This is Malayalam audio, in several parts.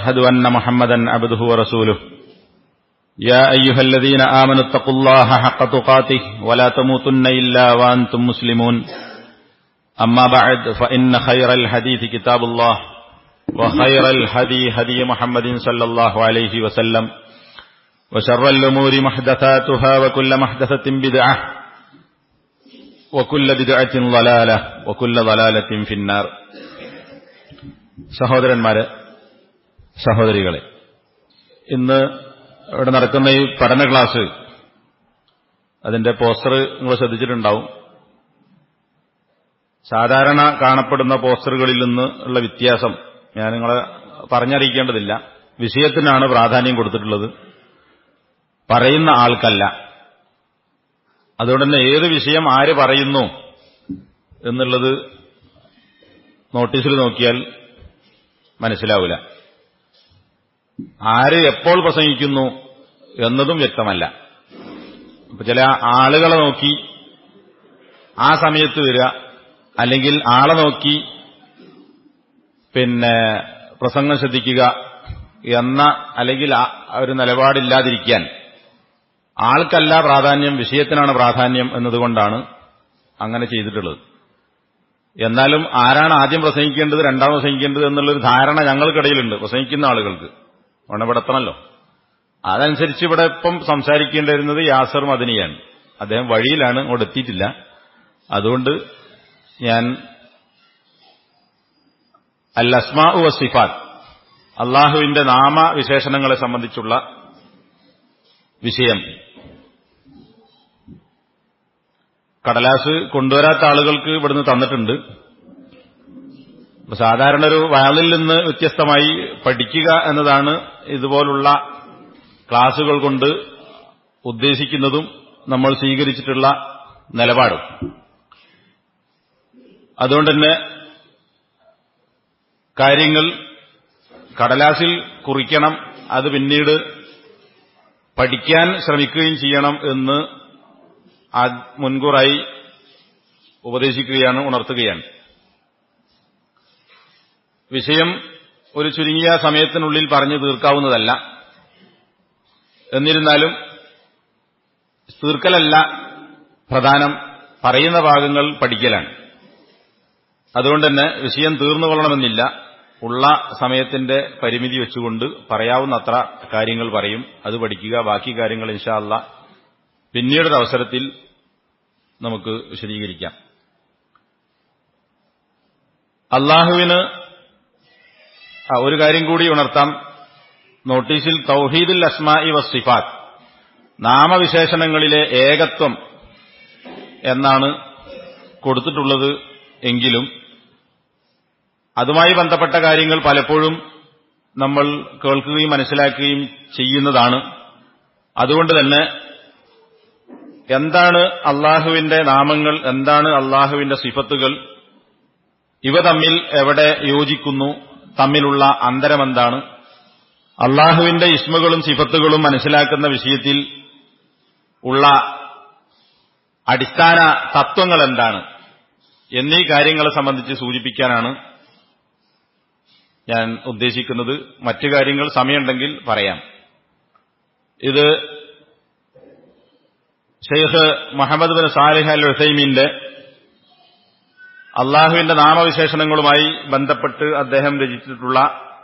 أشهد أن محمدا عبده ورسوله يا أيها الذين آمنوا اتقوا الله حق تقاته ولا تموتن إلا وأنتم مسلمون أما بعد فإن خير الحديث كتاب الله وخير الهدي هدي محمد صلى الله عليه وسلم وشر الأمور محدثاتها وكل محدثة بدعة وكل بدعة ضلالة وكل ضلالة في النار സഹോദരന്മാരെ സഹോദരികളെ ഇന്ന് ഇവിടെ നടക്കുന്ന ഈ പഠന ക്ലാസ് അതിന്റെ പോസ്റ്റർ നിങ്ങൾ ശ്രദ്ധിച്ചിട്ടുണ്ടാവും സാധാരണ കാണപ്പെടുന്ന പോസ്റ്ററുകളിൽ നിന്ന് ഉള്ള വ്യത്യാസം ഞാൻ നിങ്ങളെ പറഞ്ഞറിയിക്കേണ്ടതില്ല വിഷയത്തിനാണ് പ്രാധാന്യം കൊടുത്തിട്ടുള്ളത് പറയുന്ന ആൾക്കല്ല അതുകൊണ്ട് തന്നെ ഏത് വിഷയം ആര് പറയുന്നു എന്നുള്ളത് നോട്ടീസിൽ നോക്കിയാൽ മനസ്സിലാവില്ല ആര് എപ്പോൾ പ്രസംഗിക്കുന്നു എന്നതും വ്യക്തമല്ല അപ്പൊ ചില ആളുകളെ നോക്കി ആ സമയത്ത് വരിക അല്ലെങ്കിൽ ആളെ നോക്കി പിന്നെ പ്രസംഗം ശ്രദ്ധിക്കുക എന്ന അല്ലെങ്കിൽ ഒരു നിലപാടില്ലാതിരിക്കാൻ ആൾക്കല്ല പ്രാധാന്യം വിഷയത്തിനാണ് പ്രാധാന്യം എന്നതുകൊണ്ടാണ് അങ്ങനെ ചെയ്തിട്ടുള്ളത് എന്നാലും ആരാണ് ആദ്യം പ്രസംഗിക്കേണ്ടത് രണ്ടാമത് പ്രസംഗിക്കേണ്ടത് എന്നുള്ളൊരു ധാരണ ഞങ്ങൾക്കിടയിലുണ്ട് പ്രസംഗിക്കുന്ന ആളുകൾക്ക് അവിടെ ഇവിടെ എത്തണമല്ലോ അതനുസരിച്ച് ഇവിടെ ഇപ്പം സംസാരിക്കേണ്ടിരുന്നത് യാസർ മദനിയാണ് അദ്ദേഹം വഴിയിലാണ് ഇവിടെ എത്തിയിട്ടില്ല അതുകൊണ്ട് ഞാൻ അൽ അസ്മാ വസിഫാത്ത് അള്ളാഹുവിന്റെ നാമവിശേഷണങ്ങളെ സംബന്ധിച്ചുള്ള വിഷയം കടലാസ് കൊണ്ടുവരാത്ത ആളുകൾക്ക് ഇവിടുന്ന് തന്നിട്ടുണ്ട് സാധാരണ ഒരു വയലിൽ നിന്ന് വ്യത്യസ്തമായി പഠിക്കുക എന്നതാണ് ഇതുപോലുള്ള ക്ലാസുകൾ കൊണ്ട് ഉദ്ദേശിക്കുന്നതും നമ്മൾ സ്വീകരിച്ചിട്ടുള്ള നിലപാടും അതുകൊണ്ട് തന്നെ കാര്യങ്ങൾ കടലാസിൽ കുറിക്കണം അത് പിന്നീട് പഠിക്കാൻ ശ്രമിക്കുകയും ചെയ്യണം എന്ന് മുൻകൂറായി ഉപദേശിക്കുകയാണ് ഉണർത്തുകയാണ് വിഷയം ഒരു ചുരുങ്ങിയ സമയത്തിനുള്ളിൽ പറഞ്ഞു തീർക്കാവുന്നതല്ല എന്നിരുന്നാലും തീർക്കലല്ല പ്രധാനം പറയുന്ന ഭാഗങ്ങൾ പഠിക്കലാണ് അതുകൊണ്ട് തന്നെ വിഷയം തീർന്നുകൊള്ളണമെന്നില്ല ഉള്ള സമയത്തിന്റെ പരിമിതി വെച്ചുകൊണ്ട് പറയാവുന്ന അത്ര കാര്യങ്ങൾ പറയും അത് പഠിക്കുക ബാക്കി കാര്യങ്ങൾ ഇൻഷാ അല്ല പിന്നീടൊരു അവസരത്തിൽ നമുക്ക് വിശദീകരിക്കാം അള്ളാഹുവിന് ഒരു കാര്യം കൂടി ഉണർത്താം നോട്ടീസിൽ തൗഹീദുൽ അസ്മായി വസിഫാത്ത് നാമവിശേഷണങ്ങളിലെ ഏകത്വം എന്നാണ് കൊടുത്തിട്ടുള്ളത് എങ്കിലും അതുമായി ബന്ധപ്പെട്ട കാര്യങ്ങൾ പലപ്പോഴും നമ്മൾ കേൾക്കുകയും മനസ്സിലാക്കുകയും ചെയ്യുന്നതാണ് അതുകൊണ്ട് തന്നെ എന്താണ് അള്ളാഹുവിന്റെ നാമങ്ങൾ എന്താണ് അള്ളാഹുവിന്റെ സിഫത്തുകൾ ഇവ തമ്മിൽ എവിടെ യോജിക്കുന്നു തമ്മിലുള്ള അന്തരമെന്താണ് അള്ളാഹുവിന്റെ ഇസ്മുകളും സിഫത്തുകളും മനസ്സിലാക്കുന്ന വിഷയത്തിൽ ഉള്ള അടിസ്ഥാന തത്വങ്ങൾ എന്താണ് എന്നീ കാര്യങ്ങളെ സംബന്ധിച്ച് സൂചിപ്പിക്കാനാണ് ഞാൻ ഉദ്ദേശിക്കുന്നത് മറ്റു കാര്യങ്ങൾ സമയമുണ്ടെങ്കിൽ പറയാം ഇത് Sheikh Muhammad bin Salih al ഹുസൈമീന്റെ അള്ളാഹുവിന്റെ നാമവിശേഷണങ്ങളുമായി ബന്ധപ്പെട്ട് അദ്ദേഹം രചിച്ചിട്ടുള്ള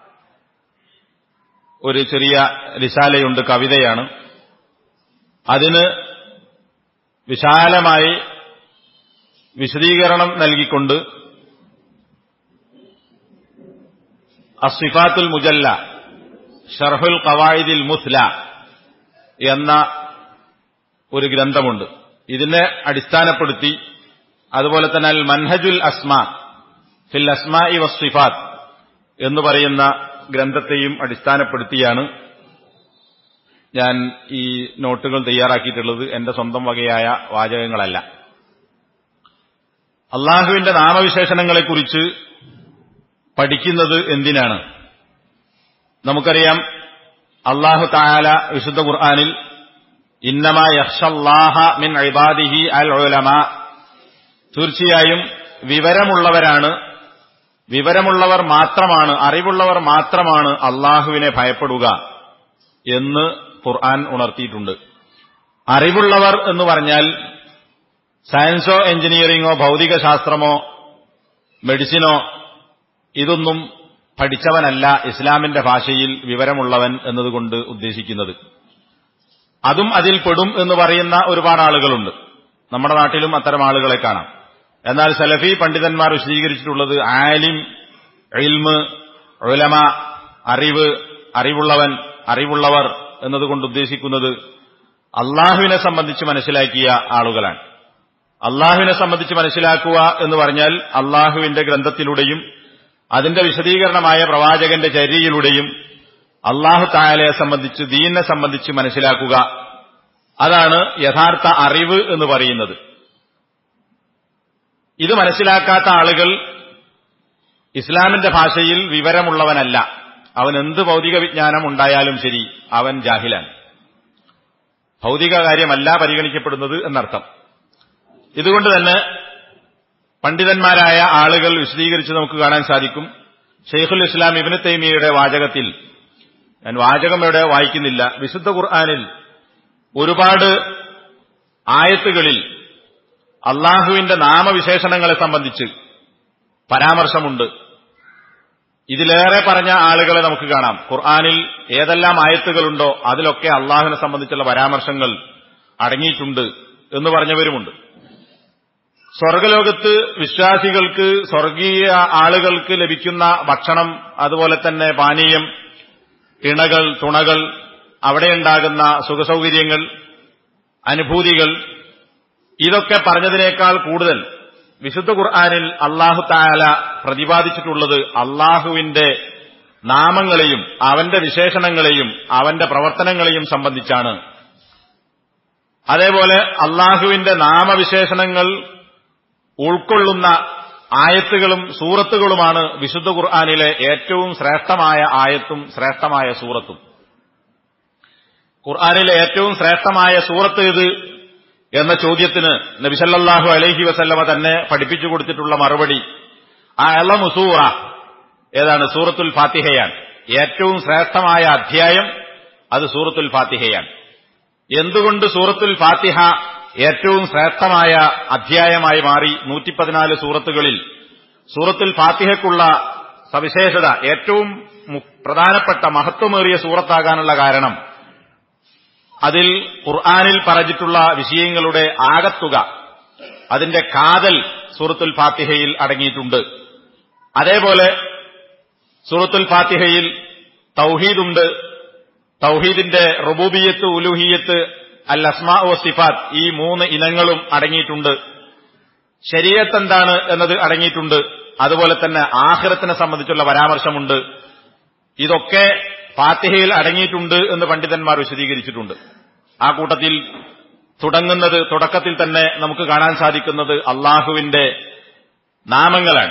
ഒരു ചെറിയ റിസാലയുണ്ട് കവിതയാണ് അതിന് വിശാലമായി വിശദീകരണം നൽകിക്കൊണ്ട് അസിഫാത്തുൽ മുജല്ല ഷർഹുൽ ഖവായിദിൽ മുസ്ല എന്ന ഒരു ഗ്രന്ഥമുണ്ട് ഇതിനെ അടിസ്ഥാനപ്പെടുത്തി അതുപോലെ തന്നെ അൽ മൻഹജുൽ അസ്മ ഫിൽ അസ്മാ ഇ വസിഫാത്ത് എന്ന് പറയുന്ന ഗ്രന്ഥത്തെയും അടിസ്ഥാനപ്പെടുത്തിയാണ് ഞാൻ ഈ നോട്ടുകൾ തയ്യാറാക്കിയിട്ടുള്ളത് എന്റെ സ്വന്തം വകയായ വാചകങ്ങളല്ല അള്ളാഹുവിന്റെ നാമവിശേഷണങ്ങളെക്കുറിച്ച് പഠിക്കുന്നത് എന്തിനാണ് നമുക്കറിയാം അള്ളാഹു തായാല വിശുദ്ധ ഖുർആാനിൽ ഇന്നമാ യഹ്ഷല്ലാഹ മിൻ ഇബാദിഹി അൽ ഉലമ തീർച്ചയായും വിവരമുള്ളവരാണ് വിവരമുള്ളവർ മാത്രമാണ് അറിവുള്ളവർ മാത്രമാണ് അള്ളാഹുവിനെ ഭയപ്പെടുക എന്ന് ഖുർആൻ ഉണർത്തിയിട്ടുണ്ട് അറിവുള്ളവർ എന്ന് പറഞ്ഞാൽ സയൻസോ എഞ്ചിനീയറിംഗോ ഭൗതിക ശാസ്ത്രമോ മെഡിസിനോ ഇതൊന്നും പഠിച്ചവനല്ല ഇസ്ലാമിന്റെ ഭാഷയിൽ വിവരമുള്ളവൻ എന്നതുകൊണ്ട് ഉദ്ദേശിക്കുന്നത് അതും അതിൽ പെടും എന്ന് പറയുന്ന ഒരുപാട് ആളുകളുണ്ട് നമ്മുടെ നാട്ടിലും അത്തരം ആളുകളെ കാണാം എന്നാൽ സലഫി പണ്ഡിതന്മാർ വിശദീകരിച്ചിട്ടുള്ളത് ആലിം ഇൽമ് ഉലമ അറിവ് അറിവുള്ളവൻ അറിവുള്ളവർ എന്നതുകൊണ്ട് ഉദ്ദേശിക്കുന്നത് അള്ളാഹുവിനെ സംബന്ധിച്ച് മനസ്സിലാക്കിയ ആളുകളാണ് അള്ളാഹുവിനെ സംബന്ധിച്ച് മനസ്സിലാക്കുക എന്ന് പറഞ്ഞാൽ അള്ളാഹുവിന്റെ ഗ്രന്ഥത്തിലൂടെയും അതിന്റെ വിശദീകരണമായ പ്രവാചകന്റെ ചര്യയിലൂടെയും അള്ളാഹു തായാലയെ സംബന്ധിച്ച് ദീനിനെ സംബന്ധിച്ച് മനസ്സിലാക്കുക അതാണ് യഥാർത്ഥ അറിവ് എന്ന് പറയുന്നത് ഇത് മനസ്സിലാക്കാത്ത ആളുകൾ ഇസ്ലാമിന്റെ ഭാഷയിൽ വിവരമുള്ളവനല്ല അവൻ എന്ത് ഭൗതിക വിജ്ഞാനം ഉണ്ടായാലും ശരി അവൻ ജാഹിലാണ് ഭൗതിക കാര്യമല്ല പരിഗണിക്കപ്പെടുന്നത് എന്നർത്ഥം ഇതുകൊണ്ട് തന്നെ പണ്ഡിതന്മാരായ ആളുകൾ വിശദീകരിച്ച് നമുക്ക് കാണാൻ സാധിക്കും ഷെയ്ഖുൽ ഇസ്ലാം ഇബിന് തൈമിയയുടെ വാചകത്തിൽ ഞാൻ വാചകം ഇവിടെ വായിക്കുന്നില്ല വിശുദ്ധ ഖുർആാനിൽ ഒരുപാട് ആയത്തുകളിൽ അള്ളാഹുവിന്റെ നാമവിശേഷണങ്ങളെ സംബന്ധിച്ച് പരാമർശമുണ്ട് ഇതിലേറെ പറഞ്ഞ ആളുകളെ നമുക്ക് കാണാം ഖുർആാനിൽ ഏതെല്ലാം ആയത്തുകളുണ്ടോ അതിലൊക്കെ അള്ളാഹുവിനെ സംബന്ധിച്ചുള്ള പരാമർശങ്ങൾ അടങ്ങിയിട്ടുണ്ട് എന്ന് പറഞ്ഞവരുമുണ്ട് സ്വർഗലോകത്ത് വിശ്വാസികൾക്ക് സ്വർഗീയ ആളുകൾക്ക് ലഭിക്കുന്ന ഭക്ഷണം അതുപോലെ തന്നെ പാനീയം ഇണകൾ തുണകൾ അവിടെയുണ്ടാകുന്ന സുഖസൗകര്യങ്ങൾ അനുഭൂതികൾ ഇതൊക്കെ പറഞ്ഞതിനേക്കാൾ കൂടുതൽ വിശുദ്ധ ഖുർആാനിൽ അള്ളാഹു തായാല പ്രതിപാദിച്ചിട്ടുള്ളത് അള്ളാഹുവിന്റെ നാമങ്ങളെയും അവന്റെ വിശേഷണങ്ങളെയും അവന്റെ പ്രവർത്തനങ്ങളെയും സംബന്ധിച്ചാണ് അതേപോലെ അള്ളാഹുവിന്റെ നാമവിശേഷണങ്ങൾ ഉൾക്കൊള്ളുന്ന ആയത്തുകളും സൂറത്തുകളുമാണ് വിശുദ്ധ ഖുർആാനിലെ ഏറ്റവും ശ്രേഷ്ഠമായ ആയത്തും ശ്രേഷ്ഠമായ സൂറത്തും ഖുർആാനിലെ ഏറ്റവും ശ്രേഷ്ഠമായ സൂറത്ത് ഇത് എന്ന ചോദ്യത്തിന് നബിസല്ലാഹു അലൈഹി വസല്ലമ തന്നെ പഠിപ്പിച്ചു കൊടുത്തിട്ടുള്ള മറുപടി ആ എളമുസൂറ ഏതാണ് സൂറത്തുൽ ഫാത്തിഹയാണ് ഏറ്റവും ശ്രേഷ്ഠമായ അധ്യായം അത് സൂറത്തുൽ ഫാത്തിഹയാണ് എന്തുകൊണ്ട് സൂറത്തുൽ ഫാത്തിഹ ഏറ്റവും ശ്രേഷ്ഠമായ അധ്യായമായി മാറി നൂറ്റിപ്പതിനാല് സൂറത്തുകളിൽ സൂറത്തുൽ ഫാത്തിഹയ്ക്കുള്ള സവിശേഷത ഏറ്റവും പ്രധാനപ്പെട്ട മഹത്വമേറിയ സൂറത്താകാനുള്ള കാരണം അതിൽ ഖുർആാനിൽ പറഞ്ഞിട്ടുള്ള വിഷയങ്ങളുടെ ആകത്തുക അതിന്റെ കാതൽ സൂറത്തുൽ ഫാത്തിഹയിൽ അടങ്ങിയിട്ടുണ്ട് അതേപോലെ സൂറത്തുൽ ഫാത്തിഹയിൽ തൗഹീദുണ്ട് തൗഹീദിന്റെ റുബൂബിയത്ത് ഉലുഹിയത്ത് അൽ അസ്മാ ഒ സിഫാത്ത് ഈ മൂന്ന് ഇനങ്ങളും അടങ്ങിയിട്ടുണ്ട് ശരീരത്ത് എന്താണ് എന്നത് അടങ്ങിയിട്ടുണ്ട് അതുപോലെ തന്നെ ആഹ്റത്തിനെ സംബന്ധിച്ചുള്ള പരാമർശമുണ്ട് ഇതൊക്കെ ഫാത്തിഹയിൽ അടങ്ങിയിട്ടുണ്ട് എന്ന് പണ്ഡിതന്മാർ വിശദീകരിച്ചിട്ടുണ്ട് ആ കൂട്ടത്തിൽ തുടങ്ങുന്നത് തുടക്കത്തിൽ തന്നെ നമുക്ക് കാണാൻ സാധിക്കുന്നത് അള്ളാഹുവിന്റെ നാമങ്ങളാണ്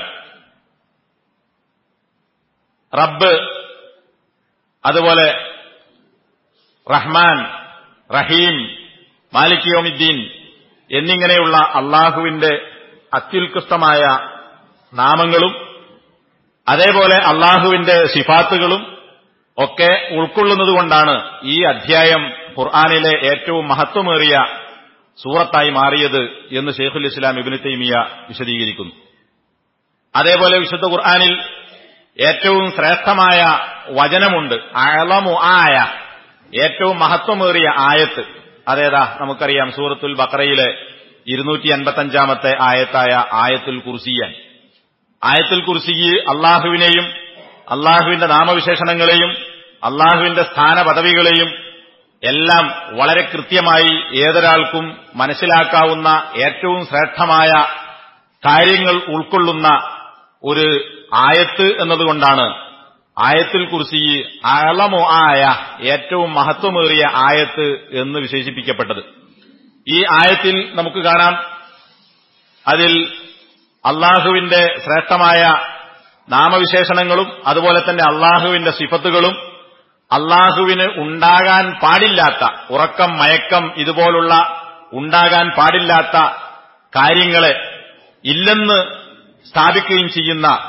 റബ്ബ് അതുപോലെ റഹ്മാൻ റഹീം മാലിക് യോമിദ്ദീൻ എന്നിങ്ങനെയുള്ള അള്ളാഹുവിന്റെ അത്യുത്കൃഷ്ടമായ നാമങ്ങളും അതേപോലെ അള്ളാഹുവിന്റെ സിഫാത്തുകളും ഒക്കെ ഉൾക്കൊള്ളുന്നതുകൊണ്ടാണ് ഈ അധ്യായം ഖുർആാനിലെ ഏറ്റവും മഹത്വമേറിയ സൂറത്തായി മാറിയത് എന്ന് ഷെയ്ഖുൽ ഇസ്ലാം ഇബിന് തൈമിയ വിശദീകരിക്കുന്നു അതേപോലെ വിശുദ്ധ ഖുർആാനിൽ ഏറ്റവും ശ്രേഷ്ഠമായ വചനമുണ്ട് അളമു ആയ ഏറ്റവും മഹത്വമേറിയ ആയത്ത് അതേതാ നമുക്കറിയാം സൂറത്തുൽ ബക്രയിലെ ഇരുന്നൂറ്റി അൻപത്തഞ്ചാമത്തെ ആയത്തായ ആയത്തുൽ കുർസിയാൻ ആയത്തുൽ കുർസി അള്ളാഹുവിനെയും അള്ളാഹുവിന്റെ നാമവിശേഷണങ്ങളെയും അള്ളാഹുവിന്റെ സ്ഥാന പദവികളെയും എല്ലാം വളരെ കൃത്യമായി ഏതൊരാൾക്കും മനസ്സിലാക്കാവുന്ന ഏറ്റവും ശ്രേഷ്ഠമായ കാര്യങ്ങൾ ഉൾക്കൊള്ളുന്ന ഒരു ആയത്ത് എന്നതുകൊണ്ടാണ് ആയത്തുൽ കുർസി അളമോ ആയ ഏറ്റവും മഹത്വമേറിയ ആയത്ത് എന്ന് വിശേഷിപ്പിക്കപ്പെട്ടത് ഈ ആയത്തിൽ നമുക്ക് കാണാം അതിൽ അള്ളാഹുവിന്റെ ശ്രേഷ്ഠമായ നാമവിശേഷണങ്ങളും അതുപോലെ തന്നെ അള്ളാഹുവിന്റെ സിഫത്തുകളും അള്ളാഹുവിന് ഉണ്ടാകാൻ പാടില്ലാത്ത ഉറക്കം മയക്കം ഇതുപോലുള്ള ഉണ്ടാകാൻ പാടില്ലാത്ത കാര്യങ്ങളെ ഇല്ലെന്ന് സ്ഥാപിക്കുകയും ചെയ്യുന്ന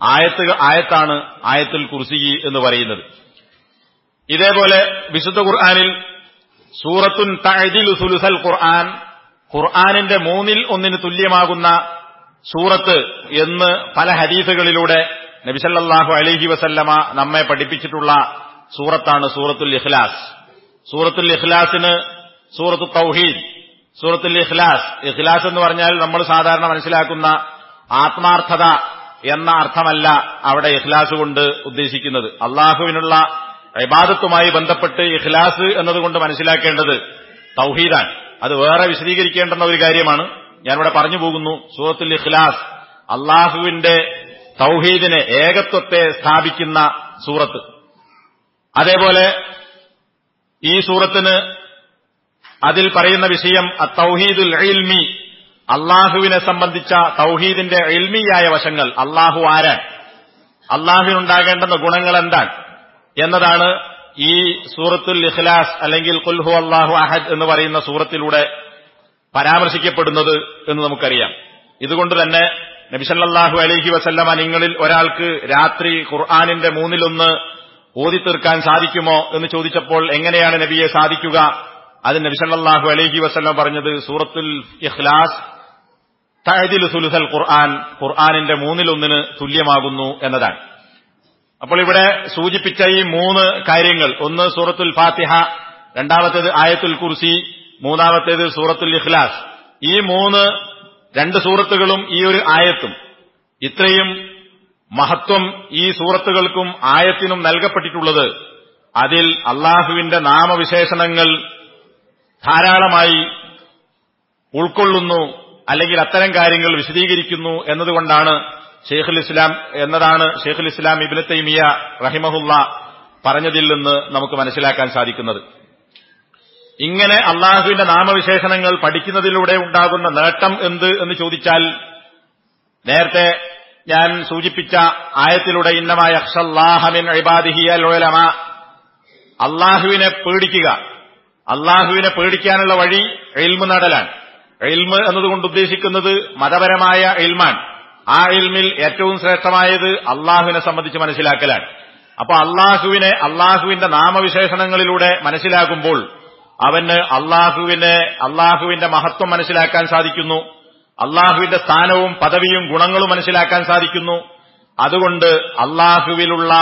ആയത്ത് ആയത്താണ് ആയത്തുൽ കുർസി എന്ന് പറയുന്നത് ഇതേപോലെ വിശുദ്ധ ഖുർആാനിൽ സൂറത്തുൻ തഅദിലു സുലുസൽ ഖുർആൻ ഖുർആാനിന്റെ മൂന്നിൽ ഒന്നിന് തുല്യമാകുന്ന സൂറത്ത് എന്ന് പല ഹദീസുകളിലൂടെ നബിസല്ലാഹു അലൈഹി വസല്ലമ നമ്മെ പഠിപ്പിച്ചിട്ടുള്ള സൂറത്താണ് സൂറത്തുൽ ഇഖ്ലാസ് സൂറത്തുൽ ഇഖ്ലാസിന് സൂറത്തു തൗഹീദ് സൂറത്തുൽ ഇഖ്ലാസ് ഇഖ്ലാസ് എന്ന് പറഞ്ഞാൽ നമ്മൾ സാധാരണ മനസ്സിലാക്കുന്ന ആത്മാർത്ഥത എന്ന അർത്ഥമല്ല അവിടെ ഇഖ്ലാസ് കൊണ്ട് ഉദ്ദേശിക്കുന്നത് അള്ളാഹുവിനുള്ള ഇബാദത്തുമായി ബന്ധപ്പെട്ട് ഇഖ്ലാസ് എന്നതുകൊണ്ട് മനസ്സിലാക്കേണ്ടത് തൗഹീദാണ് അത് വേറെ വിശദീകരിക്കേണ്ടുന്ന ഒരു കാര്യമാണ് ഞാനിവിടെ പറഞ്ഞു പോകുന്നു സൂറത്തുൽ ഇഖ്ലാസ് അള്ളാഹുവിന്റെ തൗഹീദിനെ ഏകത്വത്തെ സ്ഥാപിക്കുന്ന സൂറത്ത് അതേപോലെ ഈ സൂറത്തിന് അതിൽ പറയുന്ന വിഷയം തൗഹീദുൽ ഇൽമി അള്ളാഹുവിനെ സംബന്ധിച്ച തൗഹീദിന്റെ ഇൽമിയായ വശങ്ങൾ അള്ളാഹു ആരാൻ അള്ളാഹുവിനുണ്ടാകേണ്ടുന്ന ഗുണങ്ങൾ എന്താണ് എന്നതാണ് ഈ സൂറത്തുൽ ഇഖ്ലാസ് അല്ലെങ്കിൽ കുൽഹു അള്ളാഹു അഹദ് എന്ന് പറയുന്ന സൂറത്തിലൂടെ പരാമർശിക്കപ്പെടുന്നത് എന്ന് നമുക്കറിയാം ഇതുകൊണ്ട് തന്നെ നബിസല്ലാഹു അലൈഹി വസല്ലമ നിങ്ങളിൽ ഒരാൾക്ക് രാത്രി ഖുർആാനിന്റെ മൂന്നിലൊന്ന് ഓതി തീർക്കാൻ സാധിക്കുമോ എന്ന് ചോദിച്ചപ്പോൾ എങ്ങനെയാണ് നബിയെ സാധിക്കുക അത് നബിസല്ലാഹു അലൈഹി വസല്ലം പറഞ്ഞത് സൂറത്തുൽ ഇഖ്ലാസ് തഅദിൽ സുലുസൽ ഖുർആൻ ഖുർആാനിന്റെ മൂന്നിലൊന്നിന് തുല്യമാകുന്നു എന്നതാണ് അപ്പോൾ ഇവിടെ സൂചിപ്പിച്ച ഈ മൂന്ന് കാര്യങ്ങൾ ഒന്ന് സൂറത്തുൽ ഫാത്തിഹ രണ്ടാമത്തേത് ആയത്തുൽ കുർസി മൂന്നാമത്തേത് സൂറത്തുൽ ഇഖ്ലാസ് ഈ മൂന്ന് രണ്ട് സൂറത്തുകളും ഈ ഒരു ആയത്തും ഇത്രയും മഹത്വം ഈ സൂറത്തുകൾക്കും ആയത്തിനും നൽകപ്പെട്ടിട്ടുള്ളത് അതിൽ അള്ളാഹുവിന്റെ നാമവിശേഷണങ്ങൾ ധാരാളമായി ഉൾക്കൊള്ളുന്നു അല്ലെങ്കിൽ അത്തരം കാര്യങ്ങൾ വിശദീകരിക്കുന്നു എന്നതുകൊണ്ടാണ് ഷെയ്ഖുൽ ഇസ്ലാം എന്നതാണ് ഷെയ്ഖുൽ ഇസ്ലാം ഇബിന് തൈമിയ റഹിമഹുല്ല പറഞ്ഞതിൽ നിന്ന് നമുക്ക് മനസ്സിലാക്കാൻ സാധിക്കുന്നത് ഇങ്ങനെ അള്ളാഹുവിന്റെ നാമവിശേഷണങ്ങൾ പഠിക്കുന്നതിലൂടെ ഉണ്ടാകുന്ന നേട്ടം എന്ത് എന്ന് ചോദിച്ചാൽ നേരത്തെ ഞാൻ സൂചിപ്പിച്ച ആയത്തിലൂടെ ഇന്നമായ അക്ഷല്ലാഹമിൻ ഇബാദിഹി അൽ ഉലമ അള്ളാഹുവിനെ പേടിക്കുക അള്ളാഹുവിനെ പേടിക്കാനുള്ള വഴി എൽമ് നടലാണ് എൽമ് എന്നതുകൊണ്ട് ഉദ്ദേശിക്കുന്നത് മതപരമായ എൽമാൻ ആ എൽമിൽ ഏറ്റവും ശ്രേഷ്ഠമായത് അള്ളാഹുവിനെ സംബന്ധിച്ച് മനസ്സിലാക്കലാണ് അപ്പൊ അള്ളാഹുവിനെ അള്ളാഹുവിന്റെ നാമവിശേഷണങ്ങളിലൂടെ മനസ്സിലാക്കുമ്പോൾ അവന് അള്ളാഹുവിനെ അള്ളാഹുവിന്റെ മഹത്വം മനസ്സിലാക്കാൻ സാധിക്കുന്നു അള്ളാഹുവിന്റെ സ്ഥാനവും പദവിയും ഗുണങ്ങളും മനസ്സിലാക്കാൻ സാധിക്കുന്നു അതുകൊണ്ട് അള്ളാഹുവിലുള്ള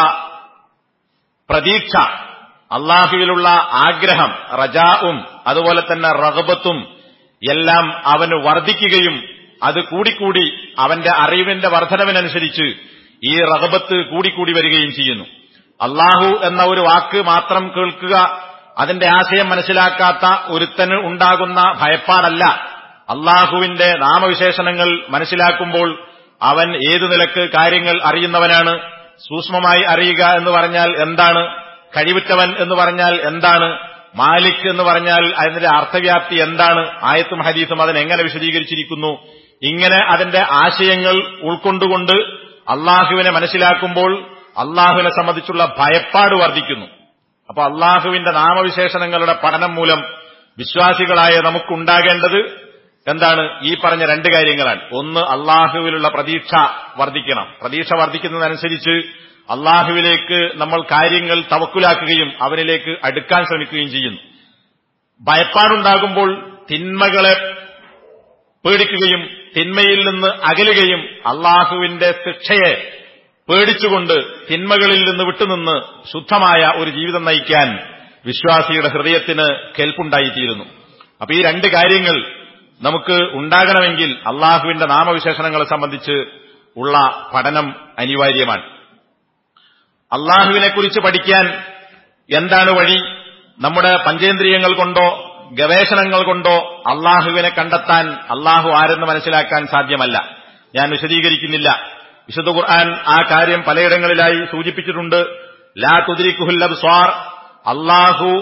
പ്രതീക്ഷ അള്ളാഹുവിലുള്ള ആഗ്രഹം റജാവും അതുപോലെ തന്നെ റഹബത്തും എല്ലാം അവന് വർദ്ധിക്കുകയും അത് കൂടിക്കൂടി അവന്റെ അറിവിന്റെ വർധനവിനനുസരിച്ച് ഈ റഹബത്ത് കൂടിക്കൂടി വരികയും ചെയ്യുന്നു അള്ളാഹു എന്ന ഒരു വാക്ക് മാത്രം കേൾക്കുക അതിന്റെ ആശയം മനസ്സിലാക്കാത്ത ഒരുത്തന് ഉണ്ടാകുന്ന ഭയപ്പാടല്ല അള്ളാഹുവിന്റെ നാമവിശേഷണങ്ങൾ മനസ്സിലാക്കുമ്പോൾ അവൻ ഏതു നിലക്ക് കാര്യങ്ങൾ അറിയുന്നവനാണ് സൂക്ഷ്മമായി അറിയുക എന്ന് പറഞ്ഞാൽ എന്താണ് കഴിവുറ്റവൻ എന്ന് പറഞ്ഞാൽ എന്താണ് മാലിക് എന്ന് പറഞ്ഞാൽ അതിന്റെ അർത്ഥവ്യാപ്തി എന്താണ് ആയത്തും ഹദീസും അതിനെങ്ങനെ വിശദീകരിച്ചിരിക്കുന്നു ഇങ്ങനെ അതിന്റെ ആശയങ്ങൾ ഉൾക്കൊണ്ടുകൊണ്ട് അള്ളാഹുവിനെ മനസ്സിലാക്കുമ്പോൾ അള്ളാഹുവിനെ സംബന്ധിച്ചുള്ള ഭയപ്പാട് വർദ്ധിക്കുന്നു അപ്പൊ അള്ളാഹുവിന്റെ നാമവിശേഷണങ്ങളുടെ പഠനം മൂലം വിശ്വാസികളായ നമുക്കുണ്ടാകേണ്ടത് എന്താണ് ഈ പറഞ്ഞ രണ്ട് കാര്യങ്ങളാണ് ഒന്ന് അള്ളാഹുവിലുള്ള പ്രതീക്ഷ വർദ്ധിക്കണം പ്രതീക്ഷ വർദ്ധിക്കുന്നതനുസരിച്ച് അള്ളാഹുവിലേക്ക് നമ്മൾ കാര്യങ്ങൾ തവക്കുലാക്കുകയും അവനിലേക്ക് അടുക്കാൻ ശ്രമിക്കുകയും ചെയ്യുന്നു ഭയപ്പാടുണ്ടാകുമ്പോൾ തിന്മകളെ പേടിക്കുകയും തിന്മയിൽ നിന്ന് അകലുകയും അള്ളാഹുവിന്റെ ശിക്ഷയെ പേടിച്ചുകൊണ്ട് തിന്മകളിൽ നിന്ന് വിട്ടുനിന്ന് ശുദ്ധമായ ഒരു ജീവിതം നയിക്കാൻ വിശ്വാസിയുടെ ഹൃദയത്തിന് കെൽപ്പുണ്ടായിത്തീരുന്നു അപ്പൊ ഈ രണ്ട് കാര്യങ്ങൾ നമുക്ക് ഉണ്ടാകണമെങ്കിൽ അള്ളാഹുവിന്റെ നാമവിശേഷണങ്ങളെ സംബന്ധിച്ച് ഉള്ള പഠനം അനിവാര്യമാണ് അള്ളാഹുവിനെക്കുറിച്ച് പഠിക്കാൻ എന്താണ് വഴി നമ്മുടെ പഞ്ചേന്ദ്രിയങ്ങൾ കൊണ്ടോ ഗവേഷണങ്ങൾ കൊണ്ടോ അള്ളാഹുവിനെ കണ്ടെത്താൻ അള്ളാഹു ആരെന്ന് മനസ്സിലാക്കാൻ സാധ്യമല്ല ഞാൻ വിശദീകരിക്കുന്നില്ല വിശുദ്ധ ഖുർആൻ ആ കാര്യം പലയിടങ്ങളിലായി സൂചിപ്പിച്ചിട്ടുണ്ട് ലാ തുതിരിക്കുഹുൽ അബ്സ്വാർ അള്ളാഹു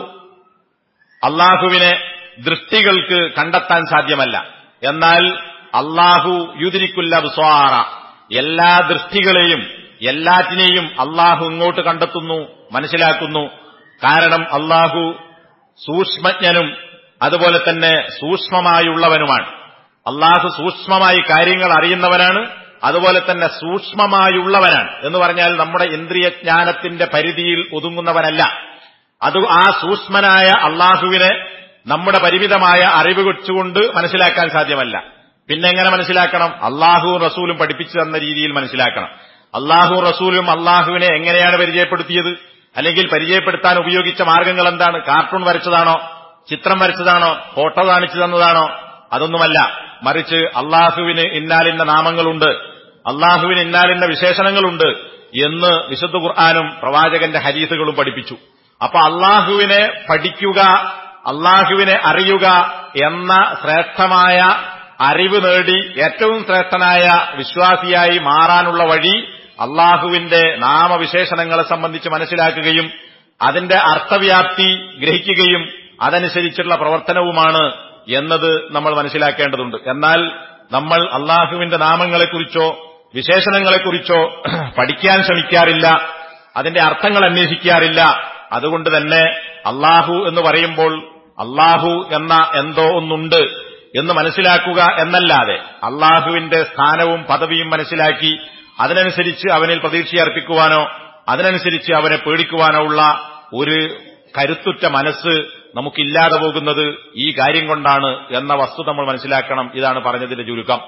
അള്ളാഹുവിനെ ദൃഷ്ടികൾക്ക് കണ്ടെത്താൻ സാധ്യമല്ല എന്നാൽ അള്ളാഹു യുതിരിക്കുല്ല അബ്സ്വാറ എല്ലാ ദൃഷ്ടികളെയും എല്ലാറ്റിനെയും അള്ളാഹു ഇങ്ങോട്ട് കണ്ടെത്തുന്നു മനസ്സിലാക്കുന്നു കാരണം അള്ളാഹു സൂക്ഷ്മജ്ഞനും അതുപോലെ തന്നെ സൂക്ഷ്മമായുള്ളവനുമാണ് അള്ളാഹു സൂക്ഷ്മമായി കാര്യങ്ങൾ അറിയുന്നവനാണ് അതുപോലെ തന്നെ സൂക്ഷ്മമായുള്ളവനാണ് എന്ന് പറഞ്ഞാൽ നമ്മുടെ ഇന്ദ്രിയ ജ്ഞാനത്തിന്റെ പരിധിയിൽ ഒതുങ്ങുന്നവനല്ല അത് ആ സൂക്ഷ്മനായ അള്ളാഹുവിനെ നമ്മുടെ പരിമിതമായ അറിവ് വെച്ചുകൊണ്ട് മനസ്സിലാക്കാൻ സാധ്യമല്ല പിന്നെ എങ്ങനെ മനസ്സിലാക്കണം അള്ളാഹു റസൂലും പഠിപ്പിച്ചു തന്ന രീതിയിൽ മനസ്സിലാക്കണം അള്ളാഹു റസൂലും അള്ളാഹുവിനെ എങ്ങനെയാണ് പരിചയപ്പെടുത്തിയത് അല്ലെങ്കിൽ പരിചയപ്പെടുത്താൻ ഉപയോഗിച്ച മാർഗങ്ങൾ എന്താണ് കാർട്ടൂൺ വരച്ചതാണോ ചിത്രം വരച്ചതാണോ ഫോട്ടോ കാണിച്ചു തന്നതാണോ അതൊന്നുമല്ല മറിച്ച് അള്ളാഹുവിന് ഇന്നാലിന്ന നാമങ്ങളുണ്ട് അള്ളാഹുവിന് ഇന്നാലിന്ന വിശേഷണങ്ങളുണ്ട് എന്ന് വിശുദ്ധ ഖുർആാനും പ്രവാചകന്റെ ഹരീസുകളും പഠിപ്പിച്ചു അപ്പൊ അള്ളാഹുവിനെ പഠിക്കുക അള്ളാഹുവിനെ അറിയുക എന്ന ശ്രേഷ്ഠമായ അറിവ് നേടി ഏറ്റവും ശ്രേഷ്ഠനായ വിശ്വാസിയായി മാറാനുള്ള വഴി അള്ളാഹുവിന്റെ നാമവിശേഷണങ്ങളെ സംബന്ധിച്ച് മനസ്സിലാക്കുകയും അതിന്റെ അർത്ഥവ്യാപ്തി ഗ്രഹിക്കുകയും അതനുസരിച്ചുള്ള പ്രവർത്തനവുമാണ് എന്നത് നമ്മൾ മനസ്സിലാക്കേണ്ടതുണ്ട് എന്നാൽ നമ്മൾ അള്ളാഹുവിന്റെ നാമങ്ങളെക്കുറിച്ചോ വിശേഷണങ്ങളെക്കുറിച്ചോ പഠിക്കാൻ ശ്രമിക്കാറില്ല അതിന്റെ അർത്ഥങ്ങൾ അന്വേഷിക്കാറില്ല അതുകൊണ്ട് തന്നെ അള്ളാഹു എന്ന് പറയുമ്പോൾ അള്ളാഹു എന്ന എന്തോ ഒന്നുണ്ട് എന്ന് മനസ്സിലാക്കുക എന്നല്ലാതെ അള്ളാഹുവിന്റെ സ്ഥാനവും പദവിയും മനസ്സിലാക്കി അതിനനുസരിച്ച് അവനിൽ പ്രതീക്ഷയർപ്പിക്കുവാനോ അതിനനുസരിച്ച് അവനെ പേടിക്കുവാനോ ഉള്ള ഒരു കരുത്തുറ്റ മനസ്സ് നമുക്കില്ലാതെ പോകുന്നത് ഈ കാര്യം കൊണ്ടാണ് എന്ന വസ്തു നമ്മൾ മനസ്സിലാക്കണം ഇതാണ് പറഞ്ഞതിന്റെ ചുരുക്കം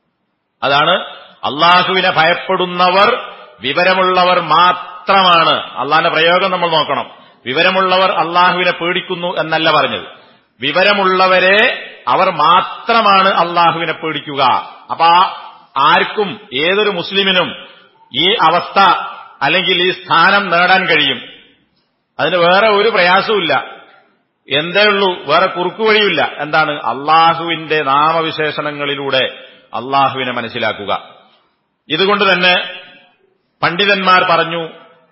അതാണ് അള്ളാഹുവിനെ ഭയപ്പെടുന്നവർ വിവരമുള്ളവർ മാത്രമാണ് അള്ളാഹിന്റെ പ്രയോഗം നമ്മൾ നോക്കണം വിവരമുള്ളവർ അള്ളാഹുവിനെ പേടിക്കുന്നു എന്നല്ല പറഞ്ഞത് വിവരമുള്ളവരെ അവർ മാത്രമാണ് അള്ളാഹുവിനെ പേടിക്കുക അപ്പൊ ആർക്കും ഏതൊരു മുസ്ലിമിനും ഈ അവസ്ഥ അല്ലെങ്കിൽ ഈ സ്ഥാനം നേടാൻ കഴിയും അതിന് വേറെ ഒരു പ്രയാസവുമില്ല എന്തേ ഉള്ളൂ വേറെ കുറുക്കുവഴിയില്ല എന്താണ് അള്ളാഹുവിന്റെ നാമവിശേഷണങ്ങളിലൂടെ അള്ളാഹുവിനെ മനസ്സിലാക്കുക ഇതുകൊണ്ട് തന്നെ പണ്ഡിതന്മാർ പറഞ്ഞു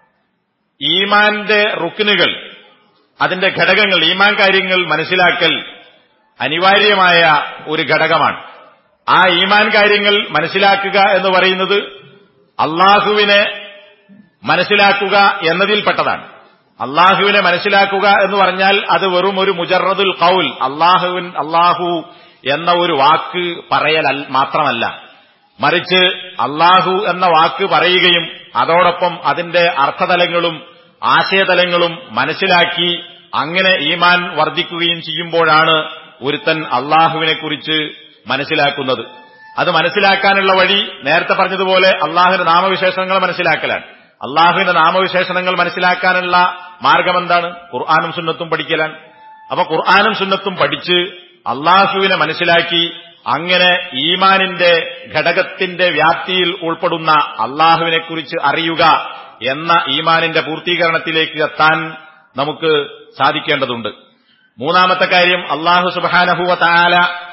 ഈമാന്റെ റുക്കിനുകൾ അതിന്റെ ഘടകങ്ങൾ ഈമാൻ കാര്യങ്ങൾ മനസ്സിലാക്കൽ അനിവാര്യമായ ഒരു ഘടകമാണ് ആ ഈമാൻ കാര്യങ്ങൾ മനസ്സിലാക്കുക എന്ന് പറയുന്നത് അള്ളാഹുവിനെ മനസ്സിലാക്കുക എന്നതിൽപ്പെട്ടതാണ് അള്ളാഹുവിനെ മനസ്സിലാക്കുക എന്ന് പറഞ്ഞാൽ അത് വെറും ഒരു മുജറദുൽ കൗൽ അള്ളാഹുവിൻ അള്ളാഹു എന്ന ഒരു വാക്ക് പറയൽ മാത്രമല്ല മറിച്ച് അള്ളാഹു എന്ന വാക്ക് പറയുകയും അതോടൊപ്പം അതിന്റെ അർത്ഥതലങ്ങളും ആശയതലങ്ങളും മനസ്സിലാക്കി അങ്ങനെ ഈമാൻ വർദ്ധിക്കുകയും ചെയ്യുമ്പോഴാണ് ഒരുത്തൻ അള്ളാഹുവിനെക്കുറിച്ച് മനസ്സിലാക്കുന്നത് അത് മനസ്സിലാക്കാനുള്ള വഴി നേരത്തെ പറഞ്ഞതുപോലെ അള്ളാഹുവിന്റെ നാമവിശേഷണങ്ങൾ മനസ്സിലാക്കലാണ് അള്ളാഹുവിന്റെ നാമവിശേഷണങ്ങൾ മനസ്സിലാക്കാനുള്ള മാർഗം എന്താണ് ഖുർആാനും സുന്നത്തും പഠിക്കലാണ് അപ്പൊ ഖുർആാനും സുന്നത്തും പഠിച്ച് അള്ളാഹുവിനെ മനസ്സിലാക്കി അങ്ങനെ ഈമാനിന്റെ ഘടകത്തിന്റെ വ്യാപ്തിയിൽ ഉൾപ്പെടുന്ന അള്ളാഹുവിനെക്കുറിച്ച് അറിയുക എന്ന ഈമാനിന്റെ പൂർത്തീകരണത്തിലേക്ക് എത്താൻ നമുക്ക് സാധിക്കേണ്ടതുണ്ട് മൂന്നാമത്തെ കാര്യം അള്ളാഹു സുബാനഹുവ താല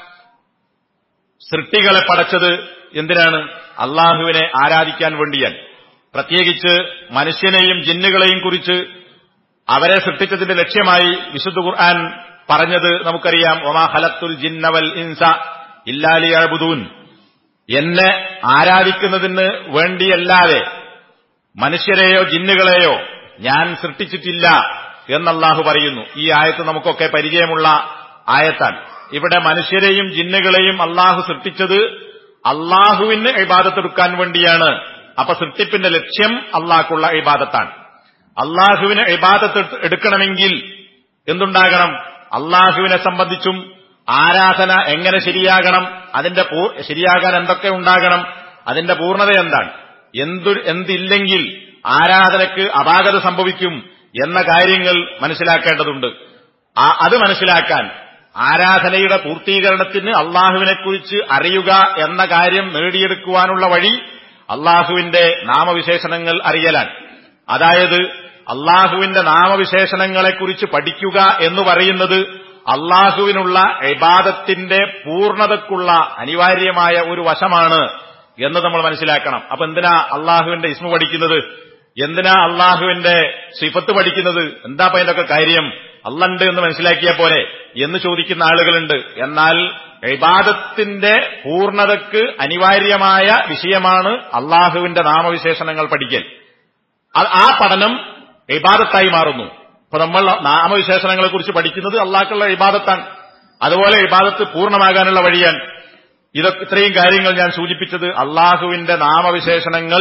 സൃഷ്ടികളെ പടച്ചത് എന്തിനാണ് അള്ളാഹുവിനെ ആരാധിക്കാൻ വേണ്ടിയാണ് പ്രത്യേകിച്ച് മനുഷ്യനെയും ജിന്നുകളെയും കുറിച്ച് അവരെ സൃഷ്ടിച്ചതിന്റെ ലക്ഷ്യമായി വിശുദ്ധ ഖുർആൻ പറഞ്ഞത് നമുക്കറിയാം ഒമാ ഹലത്തുൽ ജിന്നവൽ ഇൻസ ഇല്ലാലി അഴുബുദൂൻ എന്നെ ആരാധിക്കുന്നതിന് വേണ്ടിയല്ലാതെ മനുഷ്യരെയോ ജിന്നുകളെയോ ഞാൻ സൃഷ്ടിച്ചിട്ടില്ല എന്നല്ലാഹു പറയുന്നു ഈ ആയത്ത് നമുക്കൊക്കെ പരിചയമുള്ള ആയത്താണ് ഇവിടെ മനുഷ്യരെയും ജിന്നുകളെയും അള്ളാഹു സൃഷ്ടിച്ചത് അള്ളാഹുവിന് ഇബാദത്തെടുക്കാൻ വേണ്ടിയാണ് അപ്പൊ സൃഷ്ടിപ്പിന്റെ ലക്ഷ്യം അള്ളാഹ്ക്കുള്ള ഇബാദത്താണ് അള്ളാഹുവിന് ഇബാദത്ത് എടുക്കണമെങ്കിൽ എന്തുണ്ടാകണം അള്ളാഹുവിനെ സംബന്ധിച്ചും ആരാധന എങ്ങനെ ശരിയാകണം അതിന്റെ ശരിയാകാൻ എന്തൊക്കെ ഉണ്ടാകണം അതിന്റെ പൂർണ്ണത എന്താണ് എന്തു എന്തില്ലെങ്കിൽ ആരാധനയ്ക്ക് അപാകത സംഭവിക്കും എന്ന കാര്യങ്ങൾ മനസ്സിലാക്കേണ്ടതുണ്ട് അത് മനസ്സിലാക്കാൻ ആരാധനയുടെ പൂർത്തീകരണത്തിന് അള്ളാഹുവിനെക്കുറിച്ച് അറിയുക എന്ന കാര്യം നേടിയെടുക്കുവാനുള്ള വഴി അള്ളാഹുവിന്റെ നാമവിശേഷണങ്ങൾ അറിയലാണ് അതായത് അള്ളാഹുവിന്റെ നാമവിശേഷണങ്ങളെക്കുറിച്ച് പഠിക്കുക എന്ന് പറയുന്നത് അള്ളാഹുവിനുള്ള ഇബാദത്തിന്റെ പൂർണ്ണതക്കുള്ള അനിവാര്യമായ ഒരു വശമാണ് എന്ന് നമ്മൾ മനസ്സിലാക്കണം അപ്പൊ എന്തിനാ അള്ളാഹുവിന്റെ ഇസ്മു പഠിക്കുന്നത് എന്തിനാ അള്ളാഹുവിന്റെ സിഫത്ത് പഠിക്കുന്നത് എന്താ അപ്പൊ അതിന്റെ കാര്യം അള്ളണ്ട് എന്ന് മനസ്സിലാക്കിയ പോലെ എന്ന് ചോദിക്കുന്ന ആളുകളുണ്ട് എന്നാൽ ഇബാദത്തിന്റെ പൂർണ്ണതക്ക് അനിവാര്യമായ വിഷയമാണ് അള്ളാഹുവിന്റെ നാമവിശേഷണങ്ങൾ പഠിക്കൽ ആ പഠനം ഇബാദത്തായി മാറുന്നു അപ്പൊ നമ്മൾ നാമവിശേഷണങ്ങളെ കുറിച്ച് പഠിക്കുന്നത് അള്ളാഹ്ക്കുള്ള ഇബാദത്താണ് അതുപോലെ ഇബാദത്ത് പൂർണ്ണമാകാനുള്ള വഴിയാണ് ഇതൊക്കെ ഇത്രയും കാര്യങ്ങൾ ഞാൻ സൂചിപ്പിച്ചത് അള്ളാഹുവിന്റെ നാമവിശേഷണങ്ങൾ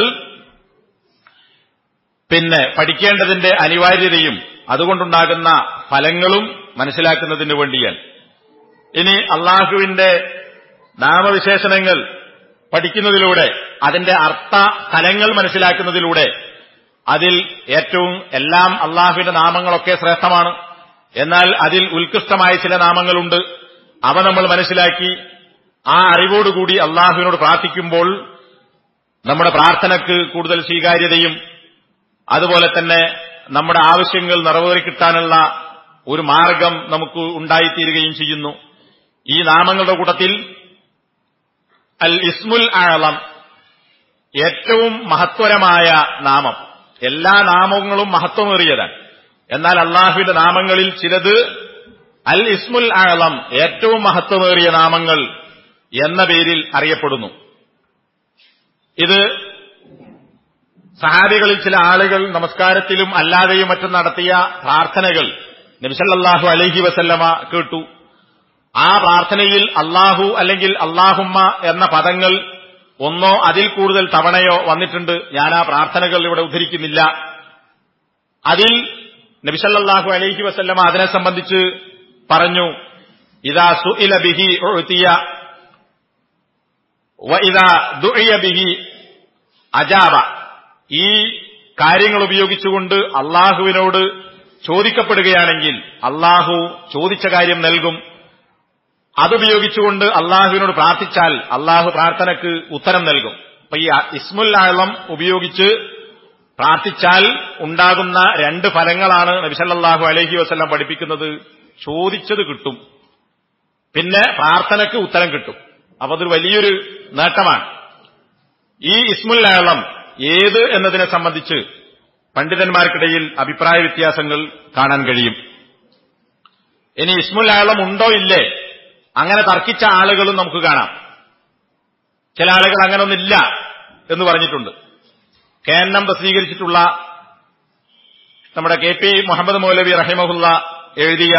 പിന്നെ പഠിക്കേണ്ടതിന്റെ അനിവാര്യതയും അതുകൊണ്ടുണ്ടാകുന്ന ഫലങ്ങളും മനസ്സിലാക്കുന്നതിന് വേണ്ടിയാണ് ഇനി അള്ളാഹുവിന്റെ നാമവിശേഷണങ്ങൾ പഠിക്കുന്നതിലൂടെ അതിന്റെ അർത്ഥ ഫലങ്ങൾ മനസ്സിലാക്കുന്നതിലൂടെ അതിൽ ഏറ്റവും എല്ലാം അള്ളാഹുവിന്റെ നാമങ്ങളൊക്കെ ശ്രേഷ്ഠമാണ് എന്നാൽ അതിൽ ഉത്കൃഷ്ടമായ ചില നാമങ്ങളുണ്ട് അവ നമ്മൾ മനസ്സിലാക്കി ആ അറിവോടുകൂടി അള്ളാഹുവിനോട് പ്രാർത്ഥിക്കുമ്പോൾ നമ്മുടെ പ്രാർത്ഥനയ്ക്ക് കൂടുതൽ സ്വീകാര്യതയും അതുപോലെ തന്നെ നമ്മുടെ ആവശ്യങ്ങൾ നിറവേറിക്കിട്ടാനുള്ള ഒരു മാർഗം നമുക്ക് ഉണ്ടായിത്തീരുകയും ചെയ്യുന്നു ഈ നാമങ്ങളുടെ കൂട്ടത്തിൽ അൽ ഇസ്മുൽ ആളം ഏറ്റവും മഹത്വരമായ നാമം എല്ലാ നാമങ്ങളും മഹത്വമേറിയതാണ് എന്നാൽ അള്ളാഹുവിന്റെ നാമങ്ങളിൽ ചിലത് അൽ ഇസ്മുൽ ആളം ഏറ്റവും മഹത്വമേറിയ നാമങ്ങൾ എന്ന പേരിൽ അറിയപ്പെടുന്നു ഇത് സഹാബികളിൽ ചില ആളുകൾ നമസ്കാരത്തിലും അല്ലാതെയും മറ്റും നടത്തിയ പ്രാർത്ഥനകൾ നബിസല്ലാഹു അലൈഹി വസല്ലമ കേട്ടു ആ പ്രാർത്ഥനയിൽ അള്ളാഹു അല്ലെങ്കിൽ അള്ളാഹുമ്മ എന്ന പദങ്ങൾ ഒന്നോ അതിൽ കൂടുതൽ തവണയോ വന്നിട്ടുണ്ട് ഞാൻ ആ പ്രാർത്ഥനകൾ ഇവിടെ ഉദ്ധരിക്കുന്നില്ല അതിൽ നബിസല്ലാഹു അലൈഹി വസല്ലമ അതിനെ സംബന്ധിച്ച് പറഞ്ഞു ഇതാ സുഇല ബിഹി ഉഅ്തിയ വ ഇതാ ദുഇയ ബിഹി അജാബ ഈ കാര്യങ്ങൾ ഉപയോഗിച്ചുകൊണ്ട് അള്ളാഹുവിനോട് ചോദിക്കപ്പെടുകയാണെങ്കിൽ അള്ളാഹു ചോദിച്ച കാര്യം നൽകും അതുപയോഗിച്ചുകൊണ്ട് അള്ളാഹുവിനോട് പ്രാർത്ഥിച്ചാൽ അള്ളാഹു പ്രാർത്ഥനയ്ക്ക് ഉത്തരം നൽകും അപ്പൊ ഈ ഇസ്മുൽ ആളം ഉപയോഗിച്ച് പ്രാർത്ഥിച്ചാൽ ഉണ്ടാകുന്ന രണ്ട് ഫലങ്ങളാണ് നബിസല്ലാഹു അലഹി വസ്ല്ലാം പഠിപ്പിക്കുന്നത് ചോദിച്ചത് കിട്ടും പിന്നെ പ്രാർത്ഥനയ്ക്ക് ഉത്തരം കിട്ടും അപ്പൊ അതൊരു വലിയൊരു നേട്ടമാണ് ഈ ഇസ്മുൽ ആളം ഏത് എന്നതിനെ സംബന്ധിച്ച് പണ്ഡിതന്മാർക്കിടയിൽ അഭിപ്രായ വ്യത്യാസങ്ങൾ കാണാൻ കഴിയും ഇനി ഇസ്മുൽ ആളം ഉണ്ടോ ഇല്ലേ അങ്ങനെ തർക്കിച്ച ആളുകളും നമുക്ക് കാണാം ചില ആളുകൾ അങ്ങനൊന്നില്ല എന്ന് പറഞ്ഞിട്ടുണ്ട് കെ എൻ എം പ്രസിദ്ധീകരിച്ചിട്ടുള്ള നമ്മുടെ കെ പി മുഹമ്മദ് മൗലവി റഹിമഹുല്ല എഴുതിയ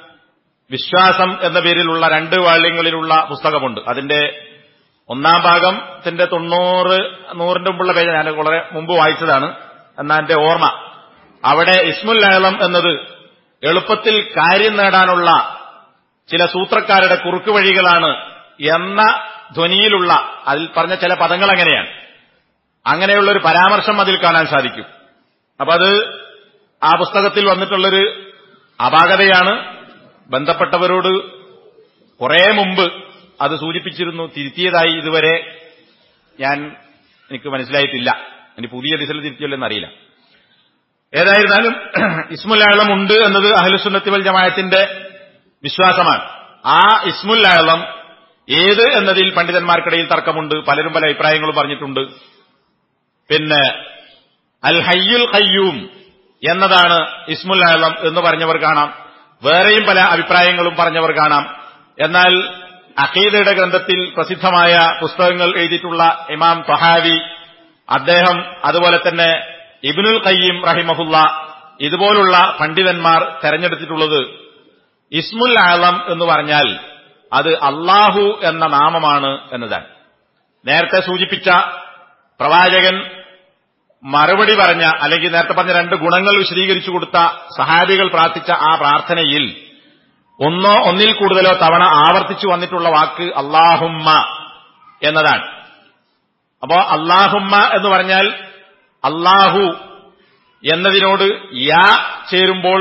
വിശ്വാസം എന്ന പേരിലുള്ള രണ്ട് വാള്യങ്ങളിലുള്ള പുസ്തകമുണ്ട് അതിന്റെ ഒന്നാം ഭാഗത്തിന്റെ തൊണ്ണൂറ് നൂറിന്റെ മുമ്പുള്ള പേജ് ഞാൻ വളരെ മുമ്പ് വായിച്ചതാണ് എന്നാ എന്റെ ഓർമ്മ അവിടെ ഇസ്മുൽ ആളം എന്നത് എളുപ്പത്തിൽ കാര്യം നേടാനുള്ള ചില സൂത്രക്കാരുടെ കുറുക്ക് വഴികളാണ് എന്ന ധ്വനിയിലുള്ള അതിൽ പറഞ്ഞ ചില പദങ്ങൾ അങ്ങനെയാണ് അങ്ങനെയുള്ള ഒരു പരാമർശം അതിൽ കാണാൻ സാധിക്കും അപ്പൊ അത് ആ പുസ്തകത്തിൽ വന്നിട്ടുള്ളൊരു അപാകതയാണ് ബന്ധപ്പെട്ടവരോട് കുറെ മുമ്പ് അത് സൂചിപ്പിച്ചിരുന്നു തിരുത്തിയതായി ഇതുവരെ ഞാൻ എനിക്ക് മനസ്സിലായിട്ടില്ല ഇനി പുതിയ ദിശയിൽ തിരുത്തിയല്ലോ എന്നറിയില്ല ഏതായിരുന്നാലും ഇസ്മുൽ ഉണ്ട് എന്നത് അഹ്ലുസുന്നത്തി വൽ ജമായത്തിന്റെ വിശ്വാസമാണ് ആ ഇസ്മുൽ ആളം ഏത് എന്നതിൽ പണ്ഡിതന്മാർക്കിടയിൽ തർക്കമുണ്ട് പലരും പല അഭിപ്രായങ്ങളും പറഞ്ഞിട്ടുണ്ട് പിന്നെ അൽ ഹയ്യുൽ ഖയ്യൂം എന്നതാണ് ഇസ്മുൽ ആളം എന്ന് പറഞ്ഞവർ കാണാം വേറെയും പല അഭിപ്രായങ്ങളും പറഞ്ഞവർ കാണാം എന്നാൽ അഖീദയുടെ ഗ്രന്ഥത്തിൽ പ്രസിദ്ധമായ പുസ്തകങ്ങൾ എഴുതിയിട്ടുള്ള ഇമാം തൊഹാവി അദ്ദേഹം അതുപോലെ തന്നെ ഇബിനുൽ ഖയ്യീം റഹിമഹുല്ല ഇതുപോലുള്ള പണ്ഡിതന്മാർ തെരഞ്ഞെടുത്തിട്ടുള്ളത് ഇസ്മുൽ ആളം എന്ന് പറഞ്ഞാൽ അത് അള്ളാഹു എന്ന നാമമാണ് എന്നതാണ് നേരത്തെ സൂചിപ്പിച്ച പ്രവാചകൻ മറുപടി പറഞ്ഞ അല്ലെങ്കിൽ നേരത്തെ പറഞ്ഞ രണ്ട് ഗുണങ്ങൾ വിശദീകരിച്ചു കൊടുത്ത സഹാബികൾ പ്രാർത്ഥിച്ച ആ പ്രാർത്ഥനയിൽ ഒന്നോ ഒന്നിൽ കൂടുതലോ തവണ ആവർത്തിച്ചു വന്നിട്ടുള്ള വാക്ക് അള്ളാഹുമ്മ എന്നതാണ് അപ്പോ അള്ളാഹുമ്മ എന്ന് പറഞ്ഞാൽ അള്ളാഹു എന്നതിനോട് യാ ചേരുമ്പോൾ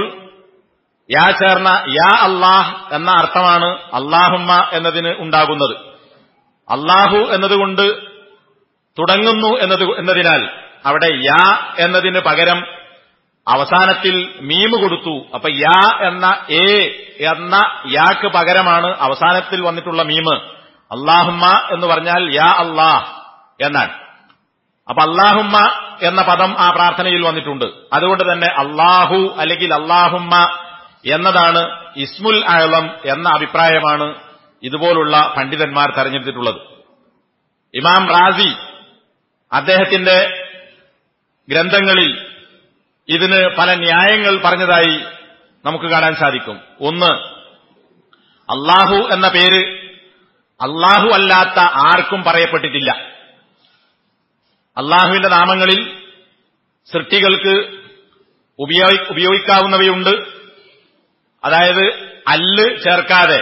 യാ ചേർന്ന യാ അള്ളാഹ് എന്ന അർത്ഥമാണ് അള്ളാഹുമ്മ എന്നതിന് ഉണ്ടാകുന്നത് അള്ളാഹു എന്നതുകൊണ്ട് തുടങ്ങുന്നു എന്നത് എന്നതിനാൽ അവിടെ യാ എന്നതിന് പകരം അവസാനത്തിൽ മീമ് കൊടുത്തു അപ്പൊ യാ എന്ന എ എന്ന യാക്ക് പകരമാണ് അവസാനത്തിൽ വന്നിട്ടുള്ള മീമ് അള്ളാഹുമ്മ എന്ന് പറഞ്ഞാൽ യാ അള്ളാഹ് എന്നാണ് അപ്പൊ അള്ളാഹുമ്മ എന്ന പദം ആ പ്രാർത്ഥനയിൽ വന്നിട്ടുണ്ട് അതുകൊണ്ട് തന്നെ അള്ളാഹു അല്ലെങ്കിൽ അള്ളാഹുമ്മ എന്നതാണ് ഇസ്മുൽ ആളം എന്ന അഭിപ്രായമാണ് ഇതുപോലുള്ള പണ്ഡിതന്മാർ തെരഞ്ഞെടുത്തിട്ടുള്ളത് ഇമാം റാസി അദ്ദേഹത്തിന്റെ ഗ്രന്ഥങ്ങളിൽ ഇതിന് പല ന്യായങ്ങൾ പറഞ്ഞതായി നമുക്ക് കാണാൻ സാധിക്കും ഒന്ന് അള്ളാഹു എന്ന പേര് അള്ളാഹു അല്ലാത്ത ആർക്കും പറയപ്പെട്ടിട്ടില്ല അള്ളാഹുവിന്റെ നാമങ്ങളിൽ സൃഷ്ടികൾക്ക് ഉപയോഗി ഉപയോഗിക്കാവുന്നവയുണ്ട് അതായത് അല്ല് ചേർക്കാതെ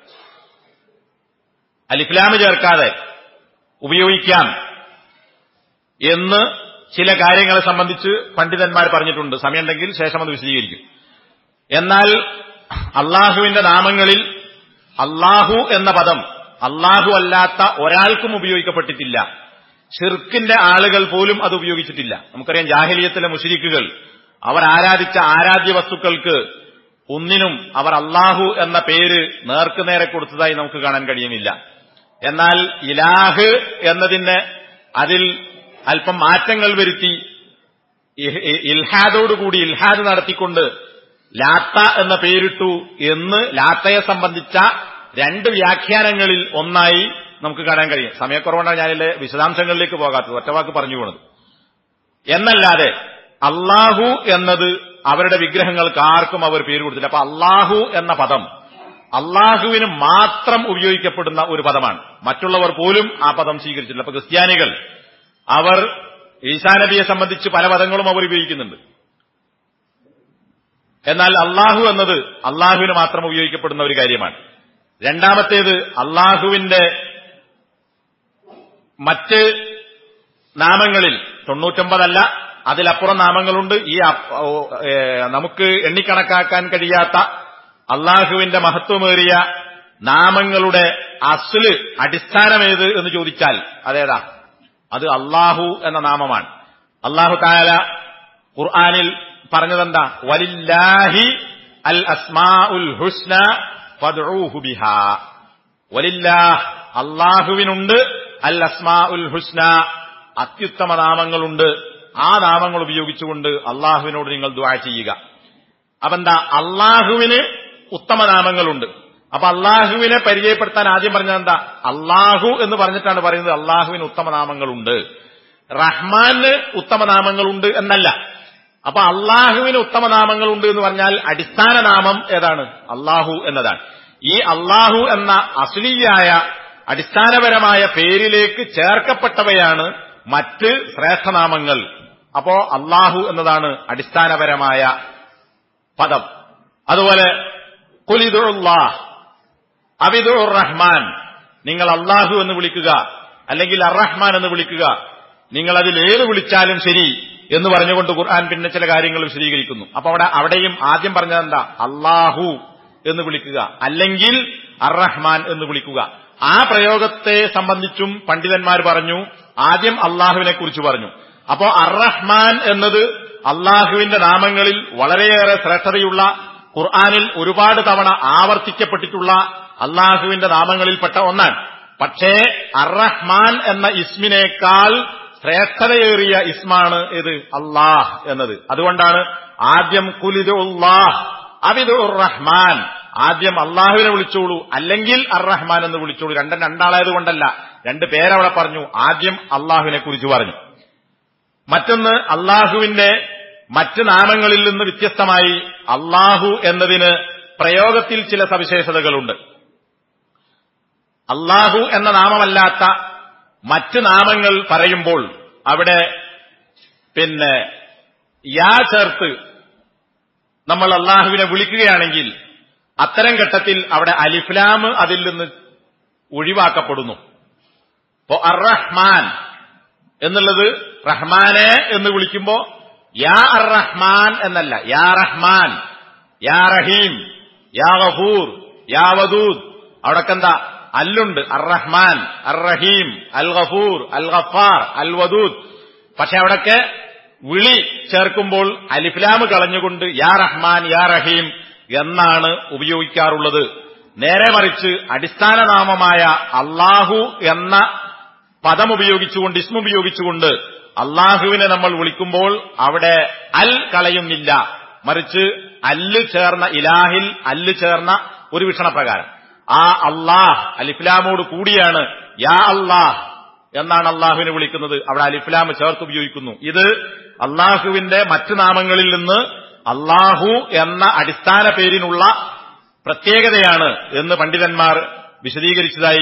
അലിഫ്ലാമ് ചേർക്കാതെ ഉപയോഗിക്കാം എന്ന് ചില കാര്യങ്ങളെ സംബന്ധിച്ച് പണ്ഡിതന്മാർ പറഞ്ഞിട്ടുണ്ട് സമയമുണ്ടെങ്കിൽ ശേഷം അത് വിശദീകരിക്കും എന്നാൽ അള്ളാഹുവിന്റെ നാമങ്ങളിൽ അള്ളാഹു എന്ന പദം അള്ളാഹു അല്ലാത്ത ഒരാൾക്കും ഉപയോഗിക്കപ്പെട്ടിട്ടില്ല ഷിർക്കിന്റെ ആളുകൾ പോലും അത് ഉപയോഗിച്ചിട്ടില്ല നമുക്കറിയാം ജാഹിലിയത്തിലെ മുഷിരിക്കുകൾ അവർ ആരാധിച്ച ആരാധ്യ വസ്തുക്കൾക്ക് ഒന്നിനും അവർ അള്ളാഹു എന്ന പേര് നേർക്കുനേരെ കൊടുത്തതായി നമുക്ക് കാണാൻ കഴിയുന്നില്ല എന്നാൽ ഇലാഹ് എന്നതിന് അതിൽ അല്പം മാറ്റങ്ങൾ വരുത്തി ഇൽഹാദോടുകൂടി ഇൽഹാദ് നടത്തിക്കൊണ്ട് ലാത്ത എന്ന പേരിട്ടു എന്ന് ലാത്തയെ സംബന്ധിച്ച രണ്ട് വ്യാഖ്യാനങ്ങളിൽ ഒന്നായി നമുക്ക് കാണാൻ കഴിയും സമയക്കുറവുകൊണ്ടാണ് ഞാനിലെ വിശദാംശങ്ങളിലേക്ക് പോകാത്തത് ഒറ്റവാക്ക് പറഞ്ഞു പോണത് എന്നല്ലാതെ അള്ളാഹു എന്നത് അവരുടെ വിഗ്രഹങ്ങൾക്ക് ആർക്കും അവർ പേര് കൊടുത്തില്ല അപ്പൊ അള്ളാഹു എന്ന പദം അള്ളാഹുവിന് മാത്രം ഉപയോഗിക്കപ്പെടുന്ന ഒരു പദമാണ് മറ്റുള്ളവർ പോലും ആ പദം സ്വീകരിച്ചിട്ടില്ല അപ്പൊ ക്രിസ്ത്യാനികൾ അവർ ഈസാ നബിയെ സംബന്ധിച്ച് പല പദങ്ങളും അവർ ഉപയോഗിക്കുന്നുണ്ട് എന്നാൽ അള്ളാഹു എന്നത് അള്ളാഹുവിന് മാത്രം ഉപയോഗിക്കപ്പെടുന്ന ഒരു കാര്യമാണ് രണ്ടാമത്തേത് അള്ളാഹുവിന്റെ മറ്റ് നാമങ്ങളിൽ തൊണ്ണൂറ്റൊമ്പതല്ല അതിലപ്പുറം നാമങ്ങളുണ്ട് ഈ നമുക്ക് എണ്ണിക്കണക്കാക്കാൻ കഴിയാത്ത അള്ളാഹുവിന്റെ മഹത്വമേറിയ നാമങ്ങളുടെ അസ്ല് അടിസ്ഥാനമേത് എന്ന് ചോദിച്ചാൽ അതേതാ അത് അള്ളാഹു എന്ന നാമമാണ് അള്ളാഹു താല ഖുർആാനിൽ പറഞ്ഞതെന്താ വലില്ലാഹി അൽ അസ്മാ ഉൽ ഹുസ്ന ഫദ്ഊഹു ബിഹാ വലില്ലാഹ് അള്ളാഹുവിനുണ്ട് അൽ അസ്മാ ഉൽ ഹുസ്ന അത്യുത്തമ നാമങ്ങളുണ്ട് ആ നാമങ്ങൾ ഉപയോഗിച്ചുകൊണ്ട് അള്ളാഹുവിനോട് നിങ്ങൾ ദുആ ചെയ്യുക അപ്പൊ എന്താ അള്ളാഹുവിന് ഉത്തമ നാമങ്ങളുണ്ട് അപ്പൊ അള്ളാഹുവിനെ പരിചയപ്പെടുത്താൻ ആദ്യം പറഞ്ഞത് എന്താ അള്ളാഹു എന്ന് പറഞ്ഞിട്ടാണ് പറയുന്നത് അള്ളാഹുവിന് ഉത്തമ നാമങ്ങളുണ്ട് റഹ്മാന് ഉത്തമ നാമങ്ങളുണ്ട് എന്നല്ല അപ്പൊ അള്ളാഹുവിന് ഉത്തമ നാമങ്ങളുണ്ട് എന്ന് പറഞ്ഞാൽ അടിസ്ഥാന നാമം ഏതാണ് അള്ളാഹു എന്നതാണ് ഈ അള്ളാഹു എന്ന അസുലിയായ അടിസ്ഥാനപരമായ പേരിലേക്ക് ചേർക്കപ്പെട്ടവയാണ് മറ്റ് ശ്രേഷ്ഠനാമങ്ങൾ അപ്പോ അള്ളാഹു എന്നതാണ് അടിസ്ഥാനപരമായ പദം അതുപോലെ കുലിദുല്ലാഹ് അബിദുർ റഹ്മാൻ നിങ്ങൾ അള്ളാഹു എന്ന് വിളിക്കുക അല്ലെങ്കിൽ അറഹ്മാൻ എന്ന് വിളിക്കുക നിങ്ങൾ അതിൽ ഏത് വിളിച്ചാലും ശരി എന്ന് പറഞ്ഞുകൊണ്ട് ഖുർആൻ പിന്നെ ചില കാര്യങ്ങൾ വിശദീകരിക്കുന്നു അപ്പൊ അവിടെ അവിടെയും ആദ്യം പറഞ്ഞത് എന്താ അള്ളാഹു എന്ന് വിളിക്കുക അല്ലെങ്കിൽ അറഹ്മാൻ എന്ന് വിളിക്കുക ആ പ്രയോഗത്തെ സംബന്ധിച്ചും പണ്ഡിതന്മാർ പറഞ്ഞു ആദ്യം അള്ളാഹുവിനെ കുറിച്ച് പറഞ്ഞു അപ്പോ അറഹ്മാൻ എന്നത് അള്ളാഹുവിന്റെ നാമങ്ങളിൽ വളരെയേറെ ശ്രേഷ്ഠതയുള്ള ഖുർആാനിൽ ഒരുപാട് തവണ ആവർത്തിക്കപ്പെട്ടിട്ടുള്ള അള്ളാഹുവിന്റെ നാമങ്ങളിൽപ്പെട്ട ഒന്നാണ് പക്ഷേ അറഹ്മാൻ എന്ന ഇസ്മിനേക്കാൾ ശ്രേഷ്ഠതയേറിയ ഇസ്മാണ് ഇത് അള്ളാഹ് എന്നത് അതുകൊണ്ടാണ് ആദ്യം കുലിദുല്ലാഹ് അബിദുർ റഹ്മാൻ ആദ്യം അള്ളാഹുവിനെ വിളിച്ചോളൂ അല്ലെങ്കിൽ അർ റഹ്മാൻ എന്ന് വിളിച്ചോളൂ രണ്ടും രണ്ടാളായത് കൊണ്ടല്ല രണ്ട് പേരവിടെ പറഞ്ഞു ആദ്യം അള്ളാഹുവിനെ കുറിച്ച് പറഞ്ഞു മറ്റൊന്ന് അള്ളാഹുവിന്റെ മറ്റ് നാമങ്ങളിൽ നിന്ന് വ്യത്യസ്തമായി അള്ളാഹു എന്നതിന് പ്രയോഗത്തിൽ ചില സവിശേഷതകളുണ്ട് അള്ളാഹു എന്ന നാമമല്ലാത്ത മറ്റ് നാമങ്ങൾ പറയുമ്പോൾ അവിടെ പിന്നെ യാ ചേർത്ത് നമ്മൾ അള്ളാഹുവിനെ വിളിക്കുകയാണെങ്കിൽ അത്തരം ഘട്ടത്തിൽ അവിടെ അലിഫ്ലാം അതിൽ നിന്ന് ഒഴിവാക്കപ്പെടുന്നു ഇപ്പോ അറഹ്മാൻ എന്നുള്ളത് റഹ്മാനെ എന്ന് വിളിക്കുമ്പോ യാ അർ റഹ്മാൻ എന്നല്ല യാ റഹ്മാൻ യാ റഹീം യാ ഗഫൂർ യാ വദൂദ് അവിടൊക്കെ എന്താ അല്ലുണ്ട് അർ റഹ്മാൻ അർ റഹീം അൽ ഗഫൂർ അൽ ഗഫാർ അൽ വദൂദ് പക്ഷെ അവിടൊക്കെ വിളി ചേർക്കുമ്പോൾ അലിഫ്ലാം കളഞ്ഞുകൊണ്ട് യാ റഹ്മാൻ യാ റഹീം എന്നാണ് ഉപയോഗിക്കാറുള്ളത് നേരെ മറിച്ച് അടിസ്ഥാന നാമമായ അള്ളാഹു എന്ന പദം ഉപയോഗിച്ചുകൊണ്ട് ഇസ്മ ഉപയോഗിച്ചുകൊണ്ട് അള്ളാഹുവിനെ നമ്മൾ വിളിക്കുമ്പോൾ അവിടെ അൽ കളയുന്നില്ല മറിച്ച് അല്ല് ചേർന്ന ഇലാഹിൽ അല്ല് ചേർന്ന ഒരു വീക്ഷണപ്രകാരം ആ അള്ളാഹ് അലിഫ്ലാമോട് കൂടിയാണ് യാ അള്ളാഹ് എന്നാണ് അള്ളാഹുവിനെ വിളിക്കുന്നത് അവിടെ അലിഫ്ലാം ചേർത്ത് ഉപയോഗിക്കുന്നു ഇത് അള്ളാഹുവിന്റെ മറ്റു നാമങ്ങളിൽ നിന്ന് അള്ളാഹു എന്ന അടിസ്ഥാന പേരിനുള്ള പ്രത്യേകതയാണ് എന്ന് പണ്ഡിതന്മാർ വിശദീകരിച്ചതായി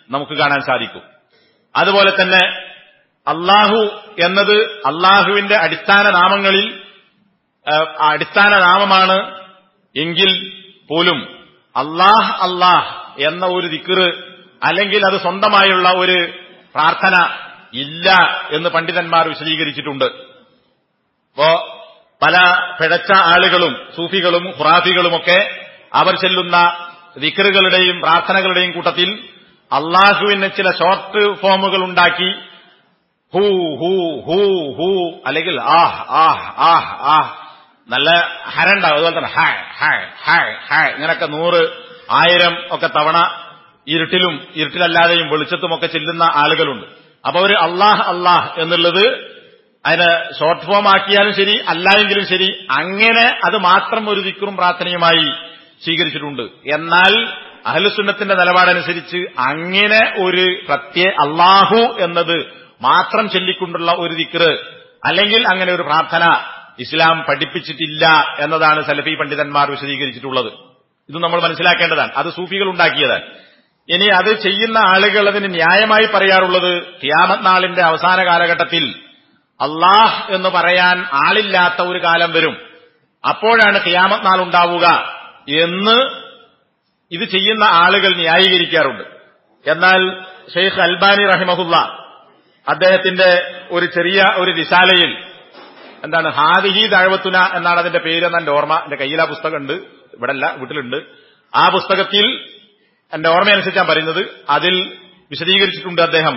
നമുക്ക് കാണാൻ സാധിക്കും അതുപോലെ തന്നെ അള്ളാഹു എന്നത് അള്ളാഹുവിന്റെ അടിസ്ഥാന നാമങ്ങളിൽ അടിസ്ഥാന നാമമാണ് എങ്കിൽ പോലും അള്ളാഹ് അള്ളാഹ് എന്ന ഒരു ദിക്കറ് അല്ലെങ്കിൽ അത് സ്വന്തമായുള്ള ഒരു പ്രാർത്ഥന ഇല്ല എന്ന് പണ്ഡിതന്മാർ വിശദീകരിച്ചിട്ടുണ്ട് അപ്പോ പല പിഴച്ച ആളുകളും സൂഫികളും ഖുറാഫികളുമൊക്കെ അവർ ചെല്ലുന്ന ദിക്കറുകളുടെയും പ്രാർത്ഥനകളുടെയും കൂട്ടത്തിൽ അള്ളാഹുവിന് ചില ഷോർട്ട് ഫോമുകൾ ഉണ്ടാക്കി ഹൂ ഹൂ ഹൂ ഹൂ അല്ലെങ്കിൽ ആഹ് ആഹ് ആഹ് ആഹ് നല്ല ഹരണ്ടാവും അതുപോലെ തന്നെ ഹായ് ഹായ് ഹായ് ഹായ് ഇങ്ങനൊക്കെ നൂറ് ആയിരം ഒക്കെ തവണ ഇരുട്ടിലും ഇരുട്ടിലല്ലാതെയും വെളിച്ചത്തുമൊക്കെ ചെല്ലുന്ന ആളുകളുണ്ട് അപ്പൊ അവര് അള്ളാഹ് അള്ളാഹ് എന്നുള്ളത് അതിന് ഷോർട്ട് ഫോം ആക്കിയാലും ശരി അല്ലായെങ്കിലും ശരി അങ്ങനെ അത് മാത്രം ഒരു ദിക്കറും പ്രാർത്ഥനയുമായി സ്വീകരിച്ചിട്ടുണ്ട് എന്നാൽ അഹലുസുന്നത്തിന്റെ നിലപാടനുസരിച്ച് അങ്ങനെ ഒരു പ്രത്യേക അള്ളാഹു എന്നത് മാത്രം ചൊല്ലിക്കൊണ്ടുള്ള ഒരു ദിക്റ് അല്ലെങ്കിൽ അങ്ങനെ ഒരു പ്രാർത്ഥന ഇസ്ലാം പഠിപ്പിച്ചിട്ടില്ല എന്നതാണ് സലഫി പണ്ഡിതന്മാർ വിശദീകരിച്ചിട്ടുള്ളത് ഇത് നമ്മൾ മനസ്സിലാക്കേണ്ടതാണ് അത് സൂഫികൾ ഉണ്ടാക്കിയതാണ് ഇനി അത് ചെയ്യുന്ന ആളുകൾ അതിന് ന്യായമായി പറയാറുള്ളത് ഖിയാമത് നാളിന്റെ അവസാന കാലഘട്ടത്തിൽ അള്ളാഹ് എന്ന് പറയാൻ ആളില്ലാത്ത ഒരു കാലം വരും അപ്പോഴാണ് ഖിയാമത് നാൾ ഉണ്ടാവുക എന്ന് ഇത് ചെയ്യുന്ന ആളുകൾ ന്യായീകരിക്കാറുണ്ട് എന്നാൽ ഷെയ്ഖ് അൽബാനി റഹിമഹുല്ല അദ്ദേഹത്തിന്റെ ഒരു ചെറിയ ഒരു റിസാലയിൽ എന്താണ് ഹാദിഹി ദഴവത്തുന എന്നാണ് അതിന്റെ പേര് എന്നെ ഓർമ്മ എന്റെ കയ്യിൽ ആ പുസ്തകമുണ്ട് ഇവിടെ അല്ല വീട്ടിലുണ്ട് ആ പുസ്തകത്തിൽ എന്റെ ഓർമ്മയനുസരിച്ച് ഞാൻ പറയുന്നത് അതിൽ വിശദീകരിച്ചിട്ടുണ്ട് അദ്ദേഹം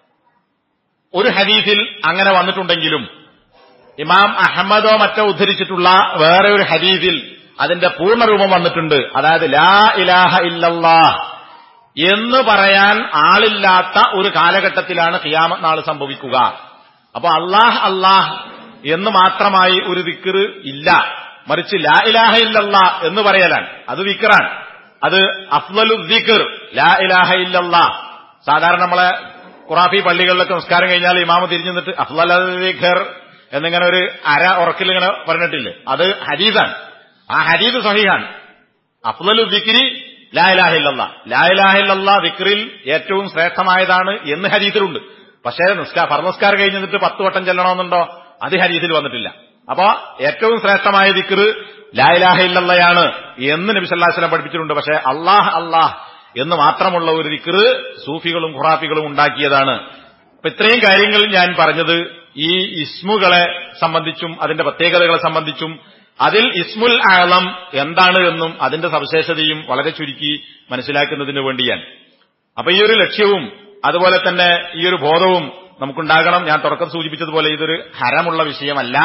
ഒരു ഹദീസിൽ അങ്ങനെ വന്നിട്ടുണ്ടെങ്കിലും ഇമാം അഹമ്മദോ മറ്റോ ഉദ്ധരിച്ചിട്ടുള്ള വേറെ ഒരു ഹദീസിൽ അതിന്റെ പൂർണ്ണരൂപം വന്നിട്ടുണ്ട് അതായത് ലാ ഇലാഹ ഇല്ലല്ലാ എന്ന് പറയാൻ ആളില്ലാത്ത ഒരു കാലഘട്ടത്തിലാണ് ഖിയാമത്ത് നാൾ സംഭവിക്കുക അപ്പൊ അള്ളാഹ് അള്ളാഹ് എന്ന് മാത്രമായി ഒരു ദിക്കറ് ഇല്ല മറിച്ച് ലാ ഇലാഹ ഇല്ലല്ലാ എന്ന് പറയലാണ് അത് ദിക്കറാണ് അത് അഫ്ലലു ദിക്കർ ലാ ഇലാഹ ഇല്ലല്ലാ സാധാരണ നമ്മളെ ഖുറാഫി പള്ളികളിലൊക്കെ നിസ്കാരം കഴിഞ്ഞാൽ ഇമാമ തിരിഞ്ഞു നിന്നിട്ട് അഫ്ലൽ ദിഖർ എന്നിങ്ങനെ ഒരു അര ഉറക്കിൽ ഇങ്ങനെ പറഞ്ഞിട്ടില്ലേ അത് ഹരീതാണ് ആ ഹരീദ് സഹിഹാണ് അഫ്ലലു ദിക്രി ലായിലാഹില്ല ലായിലാഹില്ല വിക്രിൽ ഏറ്റവും ശ്രേഷ്ഠമായതാണ് എന്ന് ഹരീതിലുണ്ട് പക്ഷേ നിസ്കാർ ഫർനസ്കാർ കഴിഞ്ഞിട്ട് പത്ത് വട്ടം ചെല്ലണമെന്നുണ്ടോ അത് ഹരീതിൽ വന്നിട്ടില്ല അപ്പോ ഏറ്റവും ശ്രേഷ്ഠമായ ദിക്റ് ലായിലാഹില്ലയാണ് എന്ന് നബി സല്ലാസ്ലം പഠിപ്പിച്ചിട്ടുണ്ട് പക്ഷേ അള്ളാഹ് അള്ളാഹ് എന്ന് മാത്രമുള്ള ഒരു ദിക്റ് സൂഫികളും ഖുറാഫികളും ഉണ്ടാക്കിയതാണ് അപ്പൊ ഇത്രയും കാര്യങ്ങൾ ഞാൻ പറഞ്ഞത് ഈ ഇസ്മുകളെ സംബന്ധിച്ചും അതിന്റെ പ്രത്യേകതകളെ സംബന്ധിച്ചും അതിൽ ഇസ്മുൽ ആളം എന്താണ് എന്നും അതിന്റെ സവിശേഷതയും വളരെ ചുരുക്കി മനസ്സിലാക്കുന്നതിന് വേണ്ടിയാണ് അപ്പൊ ഈ ഒരു ലക്ഷ്യവും അതുപോലെ തന്നെ ഈ ഒരു ബോധവും നമുക്കുണ്ടാകണം ഞാൻ തുടക്കം സൂചിപ്പിച്ചതുപോലെ ഇതൊരു ഹരമുള്ള വിഷയമല്ല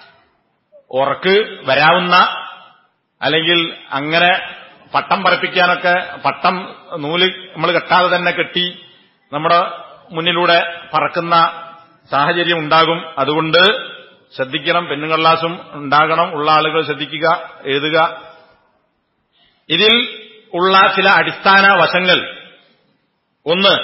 ഉറക്ക് വരാവുന്ന അല്ലെങ്കിൽ അങ്ങനെ പട്ടം പറപ്പിക്കാനൊക്കെ പട്ടം നൂല് നമ്മൾ കെട്ടാതെ തന്നെ കെട്ടി നമ്മുടെ മുന്നിലൂടെ പറക്കുന്ന സാഹചര്യം ഉണ്ടാകും അതുകൊണ്ട് ശ്രദ്ധിക്കണം പെണ്ണുകള്ളാസും ഉണ്ടാകണം ഉള്ള ആളുകൾ ശ്രദ്ധിക്കുക എഴുതുക ഇതിൽ ഉള്ള ചില അടിസ്ഥാന വശങ്ങൾ ഒന്ന്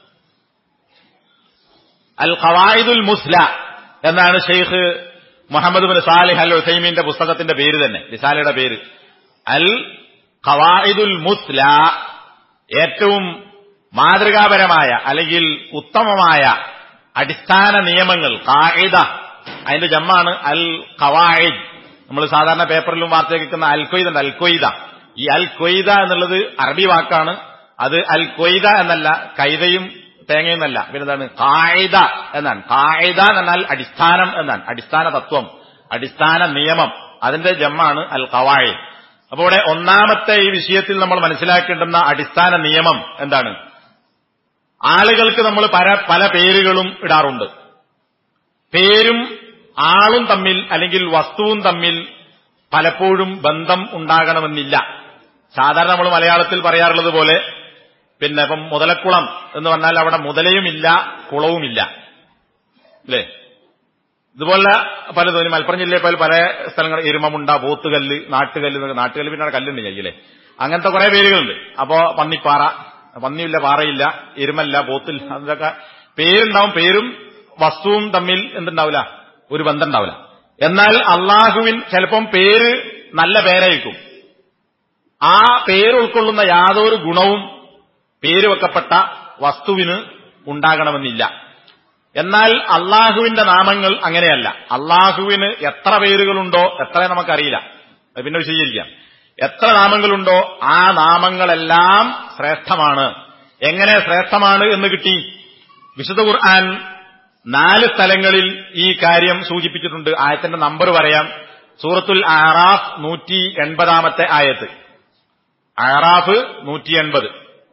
അൽ ഖവായിദുൽ മുസ്ല എന്നാണ് Sheikh Muhammad bin Salih al ഉസൈമീന്റെ പുസ്തകത്തിന്റെ പേര് തന്നെ റിസാലയുടെ പേര് അൽ ഖവായിദുൽ മുസ്ല ഏറ്റവും മാതൃകാപരമായ അല്ലെങ്കിൽ ഉത്തമമായ അടിസ്ഥാന നിയമങ്ങൾ കായിദ അതിന്റെ ജമ്മാണ് അൽ ഖവായിദ് നമ്മൾ സാധാരണ പേപ്പറിലും വാർത്ത കേൾക്കുന്ന അൽ കൊയ്ദ ഉണ്ട് അൽ കൊയ്ദ ഈ അൽ കൊയ്ദ എന്നുള്ളത് അറബി വാക്കാണ് അത് അൽ കൊയ്ദ എന്നല്ല കൈതയും തേങ്ങയും എന്നല്ല പിന്നെ എന്താണ് കായിദ എന്നാണ് കായിദ എന്നാൽ അടിസ്ഥാനം എന്നാണ് അടിസ്ഥാന തത്വം അടിസ്ഥാന നിയമം അതിന്റെ ജമ്മാണ് അൽ ഖവായിദ് അപ്പോൾ ഇവിടെ ഒന്നാമത്തെ ഈ വിഷയത്തിൽ നമ്മൾ മനസ്സിലാക്കേണ്ടുന്ന അടിസ്ഥാന നിയമം എന്താണ് ആളുകൾക്ക് നമ്മൾ പല പല പേരുകളും ഇടാറുണ്ട് പേരും ആളും തമ്മിൽ അല്ലെങ്കിൽ വസ്തുവും തമ്മിൽ പലപ്പോഴും ബന്ധം ഉണ്ടാകണമെന്നില്ല സാധാരണ നമ്മൾ മലയാളത്തിൽ പറയാറുള്ളത് പോലെ പിന്നെ ഇപ്പം മുതലക്കുളം എന്ന് പറഞ്ഞാൽ അവിടെ മുതലയുമില്ല കുളവുമില്ല അല്ലേ ഇതുപോലെ പലതും ഇനി മലപ്പുറം ജില്ലയിൽ പോലെ പല സ്ഥലങ്ങൾ എരുമമുണ്ട പോത്തുകല്ല് നാട്ടുകല്ല് എന്നൊക്കെ നാട്ടുകല്ല് പിന്നെ അവിടെ കല്ലുണ്ട് ചെയ്യില്ലേ അങ്ങനത്തെ കുറെ പേരുകളുണ്ട് അപ്പോ പന്നിപ്പാറ പന്നിയില്ല പാറയില്ല എരുമല്ല പോത്തില്ല അതൊക്കെ പേരുണ്ടാവും പേരും വസ്തുവും തമ്മിൽ എന്തുണ്ടാവില്ല ഒരു ബന്ധം ഉണ്ടാവില്ല എന്നാൽ അള്ളാഹുവിൻ ചിലപ്പം പേര് നല്ല പേരായിരിക്കും ആ പേര് ഉൾക്കൊള്ളുന്ന യാതൊരു ഗുണവും പേര് വെക്കപ്പെട്ട വസ്തുവിന് ഉണ്ടാകണമെന്നില്ല എന്നാൽ അള്ളാഹുവിന്റെ നാമങ്ങൾ അങ്ങനെയല്ല അള്ളാഹുവിന് എത്ര പേരുകളുണ്ടോ എത്ര നമുക്കറിയില്ല അത് പിന്നെ വിശദീകരിക്കാം എത്ര നാമങ്ങളുണ്ടോ ആ നാമങ്ങളെല്ലാം ശ്രേഷ്ഠമാണ് എങ്ങനെ ശ്രേഷ്ഠമാണ് എന്ന് കിട്ടി വിശുദ്ധ ഖുർആൻ നാല് സ്ഥലങ്ങളിൽ ഈ കാര്യം സൂചിപ്പിച്ചിട്ടുണ്ട് ആയത്തിന്റെ നമ്പർ പറയാം സൂറത്തുൽ ആറാഫ് നൂറ്റി എൺപതാമത്തെ ആയത്ത് ആറാഫ് നൂറ്റി എൺപത്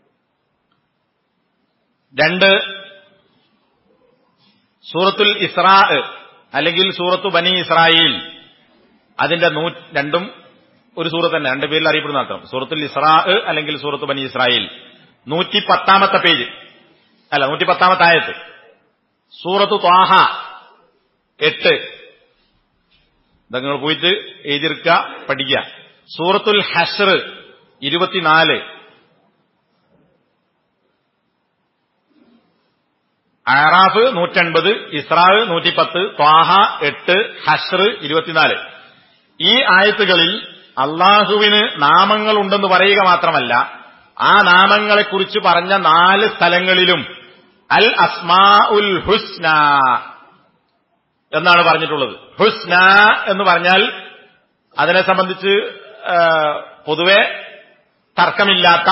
രണ്ട് സൂറത്തുൽ ഇസ്രാ അല്ലെങ്കിൽ സൂറത്തു ബനി ഇസ്രായേൽ അതിന്റെ നൂ രണ്ടും ഒരു സൂറത്ത് തന്നെ രണ്ട് പേരിൽ അറിയപ്പെടുന്ന അർത്ഥം സൂറത്തുൽ ഇസ്രാ അല്ലെങ്കിൽ സൂറത്തു ബനി ഇസ്രായേൽ നൂറ്റി പത്താമത്തെ പേജ് അല്ല നൂറ്റി പത്താമത്തെ ആയത്ത് സൂറത്തു ത്വാഹ എട്ട് ഇതൊക്കെ നിങ്ങൾ പോയിട്ട് എഴുതിയെടുക്കുക പഠിക്കുക സൂറത്തുൽ ഹഷർ ഇരുപത്തിനാല് ആറാഫ് നൂറ്റൻപത് ഇസ്രാവ് നൂറ്റിപ്പത്ത് ത്വാഹ എട്ട് ഹഷർ ഇരുപത്തിനാല് ഈ ആയത്തുകളിൽ അള്ളാഹുവിന് നാമങ്ങളുണ്ടെന്ന് പറയുക മാത്രമല്ല ആ നാമങ്ങളെക്കുറിച്ച് പറഞ്ഞ നാല് സ്ഥലങ്ങളിലും അൽ അസ്മാ ഉൽ ഹുസ്ന എന്നാണ് പറഞ്ഞിട്ടുള്ളത് ഹുസ്ന എന്ന് പറഞ്ഞാൽ അതിനെ സംബന്ധിച്ച് പൊതുവെ തർക്കമില്ലാത്ത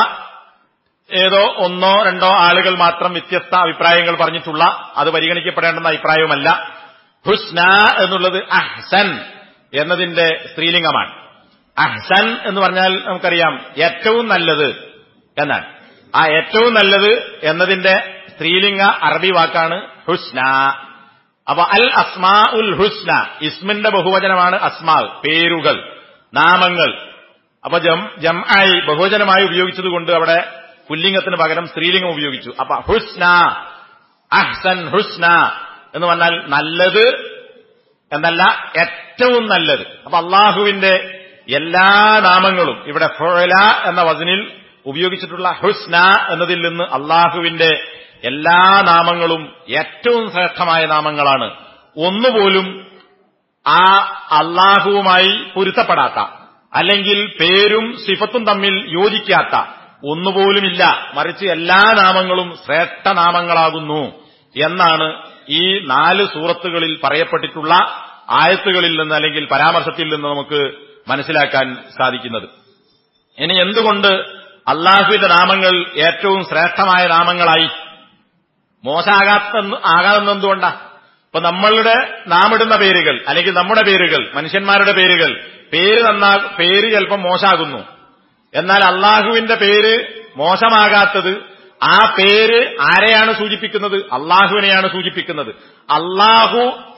ഏതോ ഒന്നോ രണ്ടോ ആളുകൾ മാത്രം വ്യത്യസ്ത അഭിപ്രായങ്ങൾ പറഞ്ഞിട്ടുള്ള അത് പരിഗണിക്കപ്പെടേണ്ടുന്ന അഭിപ്രായവുമല്ല ഹുസ്ന എന്നുള്ളത് അഹ്സൻ എന്നതിന്റെ സ്ത്രീലിംഗമാണ് അഹ്സൻ എന്ന് പറഞ്ഞാൽ നമുക്കറിയാം ഏറ്റവും നല്ലത് എന്നാണ് ആ ഏറ്റവും നല്ലത് എന്നതിന്റെ സ്ത്രീലിംഗ അറബി വാക്കാണ് ഹുസ്ന അപ്പൊ അൽ അസ്മാ ഉൽ ഹുസ്ന ഇസ്മിന്റെ ബഹുവചനമാണ് അസ്മാ പേരുകൾ നാമങ്ങൾ അപ്പൊ ജം ജം ആയി ബഹുവചനമായി ഉപയോഗിച്ചതുകൊണ്ട് അവിടെ പുല്ലിംഗത്തിന് പകരം സ്ത്രീലിംഗം ഉപയോഗിച്ചു അപ്പൊ ഹുസ്ന അഹ്സൻ ഹുസ്ന എന്ന് പറഞ്ഞാൽ നല്ലത് എന്നല്ല ഏറ്റവും നല്ലത് അപ്പൊ അള്ളാഹുവിന്റെ എല്ലാ നാമങ്ങളും ഇവിടെ ഫുല എന്ന വചനിൽ ഉപയോഗിച്ചിട്ടുള്ള ഹുസ്ന എന്നതിൽ നിന്ന് അള്ളാഹുവിന്റെ എല്ലാ നാമങ്ങളും ഏറ്റവും ശ്രേഷ്ഠമായ നാമങ്ങളാണ് ഒന്നുപോലും ആ അള്ളാഹുവുമായി പൊരുത്തപ്പെടാത്ത അല്ലെങ്കിൽ പേരും സിഫത്തും തമ്മിൽ യോജിക്കാത്ത ഒന്നുപോലുമില്ല മറിച്ച് എല്ലാ നാമങ്ങളും ശ്രേഷ്ഠ നാമങ്ങളാകുന്നു എന്നാണ് ഈ നാല് സൂറത്തുകളിൽ പറയപ്പെട്ടിട്ടുള്ള ആയത്തുകളിൽ നിന്ന് അല്ലെങ്കിൽ പരാമർശത്തിൽ നിന്ന് നമുക്ക് മനസ്സിലാക്കാൻ സാധിക്കുന്നത് ഇനി എന്തുകൊണ്ട് അള്ളാഹുവിന്റെ നാമങ്ങൾ ഏറ്റവും ശ്രേഷ്ഠമായ നാമങ്ങളായി മോശമാകാത്ത ആകാതെന്ന് എന്തുകൊണ്ടാ ഇപ്പൊ നമ്മളുടെ നാമിടുന്ന പേരുകൾ അല്ലെങ്കിൽ നമ്മുടെ പേരുകൾ മനുഷ്യന്മാരുടെ പേരുകൾ പേര് നന്നാ പേര് ചിലപ്പം മോശമാകുന്നു എന്നാൽ അള്ളാഹുവിന്റെ പേര് മോശമാകാത്തത് ആ പേര് ആരെയാണ് സൂചിപ്പിക്കുന്നത് അള്ളാഹുവിനെയാണ് സൂചിപ്പിക്കുന്നത് അള്ളാഹു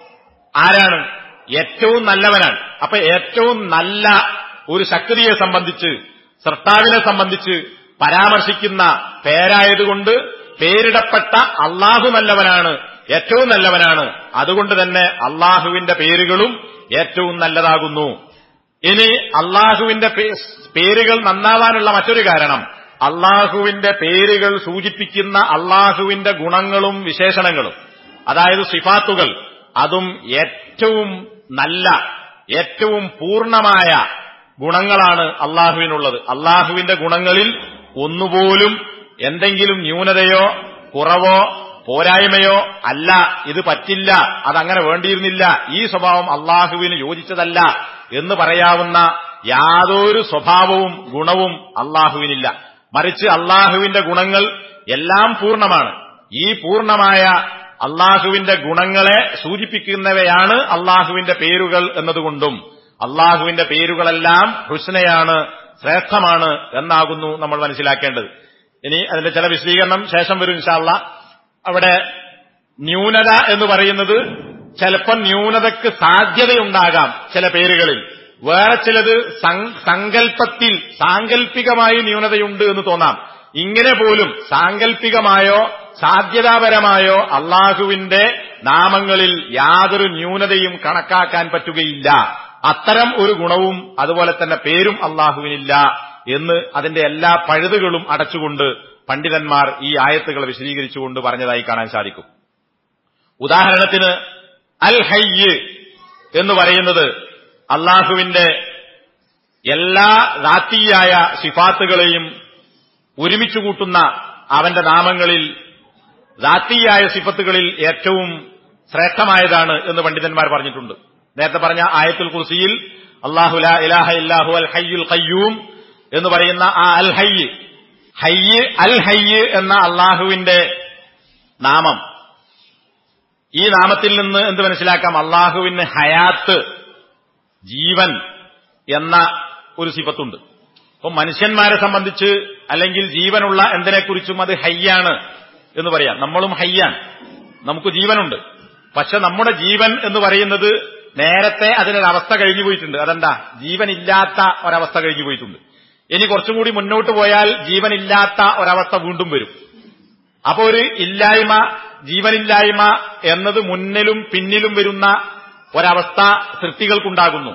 ആരാണ് ഏറ്റവും നല്ലവനാണ് അപ്പൊ ഏറ്റവും നല്ല ഒരു ശക്തിയെ സംബന്ധിച്ച് സൃഷ്ടാവിനെ സംബന്ധിച്ച് പരാമർശിക്കുന്ന പേരായതുകൊണ്ട് പേരിടപ്പെട്ട അള്ളാഹു നല്ലവനാണ് ഏറ്റവും നല്ലവനാണ് അതുകൊണ്ട് തന്നെ അള്ളാഹുവിന്റെ പേരുകളും ഏറ്റവും നല്ലതാകുന്നു ഇനി അള്ളാഹുവിന്റെ പേരുകൾ നന്നാവാനുള്ള മറ്റൊരു കാരണം അള്ളാഹുവിന്റെ പേരുകൾ സൂചിപ്പിക്കുന്ന അള്ളാഹുവിന്റെ ഗുണങ്ങളും വിശേഷണങ്ങളും അതായത് സിഫാത്തുകൾ അതും ഏറ്റവും നല്ല ഏറ്റവും പൂർണമായ ഗുണങ്ങളാണ് അള്ളാഹുവിനുള്ളത് അള്ളാഹുവിന്റെ ഗുണങ്ങളിൽ ഒന്നുപോലും എന്തെങ്കിലും ന്യൂനതയോ കുറവോ പോരായ്മയോ അല്ല ഇത് പറ്റില്ല അതങ്ങനെ വേണ്ടിയിരുന്നില്ല ഈ സ്വഭാവം അള്ളാഹുവിന് യോജിച്ചതല്ല എന്ന് പറയാവുന്ന യാതൊരു സ്വഭാവവും ഗുണവും അള്ളാഹുവിനില്ല മറിച്ച് അള്ളാഹുവിന്റെ ഗുണങ്ങൾ എല്ലാം പൂർണ്ണമാണ് ഈ പൂർണ്ണമായ അള്ളാഹുവിന്റെ ഗുണങ്ങളെ സൂചിപ്പിക്കുന്നവയാണ് അള്ളാഹുവിന്റെ പേരുകൾ എന്നതുകൊണ്ടും അള്ളാഹുവിന്റെ പേരുകളെല്ലാം ഹുസ്നയാണ് ശ്രേഷ്ഠമാണ് എന്നാകുന്നു നമ്മൾ മനസ്സിലാക്കേണ്ടത് ഇനി അതിന്റെ ചില വിശദീകരണം ശേഷം വരും ഇൻഷാല്ല അവിടെ ന്യൂനത എന്ന് പറയുന്നത് ചിലപ്പോൾ ന്യൂനതയ്ക്ക് സാധ്യതയുണ്ടാകാം ചില പേരുകളിൽ വേറെ ചിലത് സങ്കല്പത്തിൽ സാങ്കല്പികമായി ന്യൂനതയുണ്ട് എന്ന് തോന്നാം ഇങ്ങനെ പോലും സാങ്കല്പികമായോ സാധ്യതാപരമായോ അള്ളാഹുവിന്റെ നാമങ്ങളിൽ യാതൊരു ന്യൂനതയും കണക്കാക്കാൻ പറ്റുകയില്ല അത്തരം ഒരു ഗുണവും അതുപോലെ തന്നെ പേരും അള്ളാഹുവിനില്ല എന്ന് അതിന്റെ എല്ലാ പഴുതുകളും അടച്ചുകൊണ്ട് പണ്ഡിതന്മാർ ഈ ആയത്തുകൾ വിശദീകരിച്ചുകൊണ്ട് പറഞ്ഞതായി കാണാൻ സാധിക്കും ഉദാഹരണത്തിന് അൽ ഹയ്യ് എന്ന് പറയുന്നത് അള്ളാഹുവിന്റെ എല്ലാ റാത്തിയായ സിഫാത്തുകളെയും ഒരുമിച്ച് കൂട്ടുന്ന അവന്റെ നാമങ്ങളിൽ ദാത്തീയായ സിഫത്തുകളിൽ ഏറ്റവും ശ്രേഷ്ഠമായതാണ് എന്ന് പണ്ഡിതന്മാർ പറഞ്ഞിട്ടുണ്ട് നേരത്തെ പറഞ്ഞ ആയത്തുൽ കുർസിയിൽ അള്ളാഹു ലാ ഇലാഹ ഇല്ലാഹു അൽ ഹയ്യുൽ ഖയ്യൂം എന്ന് പറയുന്ന ആ അൽ ഹയ്യ് ഹയ്യ് അൽ ഹയ്യ് എന്ന അള്ളാഹുവിന്റെ നാമം ഈ നാമത്തിൽ നിന്ന് എന്ത് മനസ്സിലാക്കാം അള്ളാഹുവിന് ഹയാത്ത് ജീവൻ എന്ന ഒരു സിഫത്തുണ്ട് അപ്പൊ മനുഷ്യന്മാരെ സംബന്ധിച്ച് അല്ലെങ്കിൽ ജീവനുള്ള എന്തിനെക്കുറിച്ചും അത് ഹയ്യാണ് എന്ന് പറയാം നമ്മളും ഹയ്യാണ് നമുക്ക് ജീവനുണ്ട് പക്ഷെ നമ്മുടെ ജീവൻ എന്ന് പറയുന്നത് നേരത്തെ അതിനൊരവസ്ഥ കഴിഞ്ഞു പോയിട്ടുണ്ട് അതെന്താ ജീവനില്ലാത്ത ഒരവസ്ഥ കഴിഞ്ഞു പോയിട്ടുണ്ട് ഇനി കുറച്ചും കൂടി മുന്നോട്ട് പോയാൽ ജീവനില്ലാത്ത ഒരവസ്ഥ വീണ്ടും വരും അപ്പൊ ഒരു ഇല്ലായ്മ ജീവനില്ലായ്മ എന്നത് മുന്നിലും പിന്നിലും വരുന്ന ഒരവസ്ഥ സൃഷ്ടികൾക്കുണ്ടാകുന്നു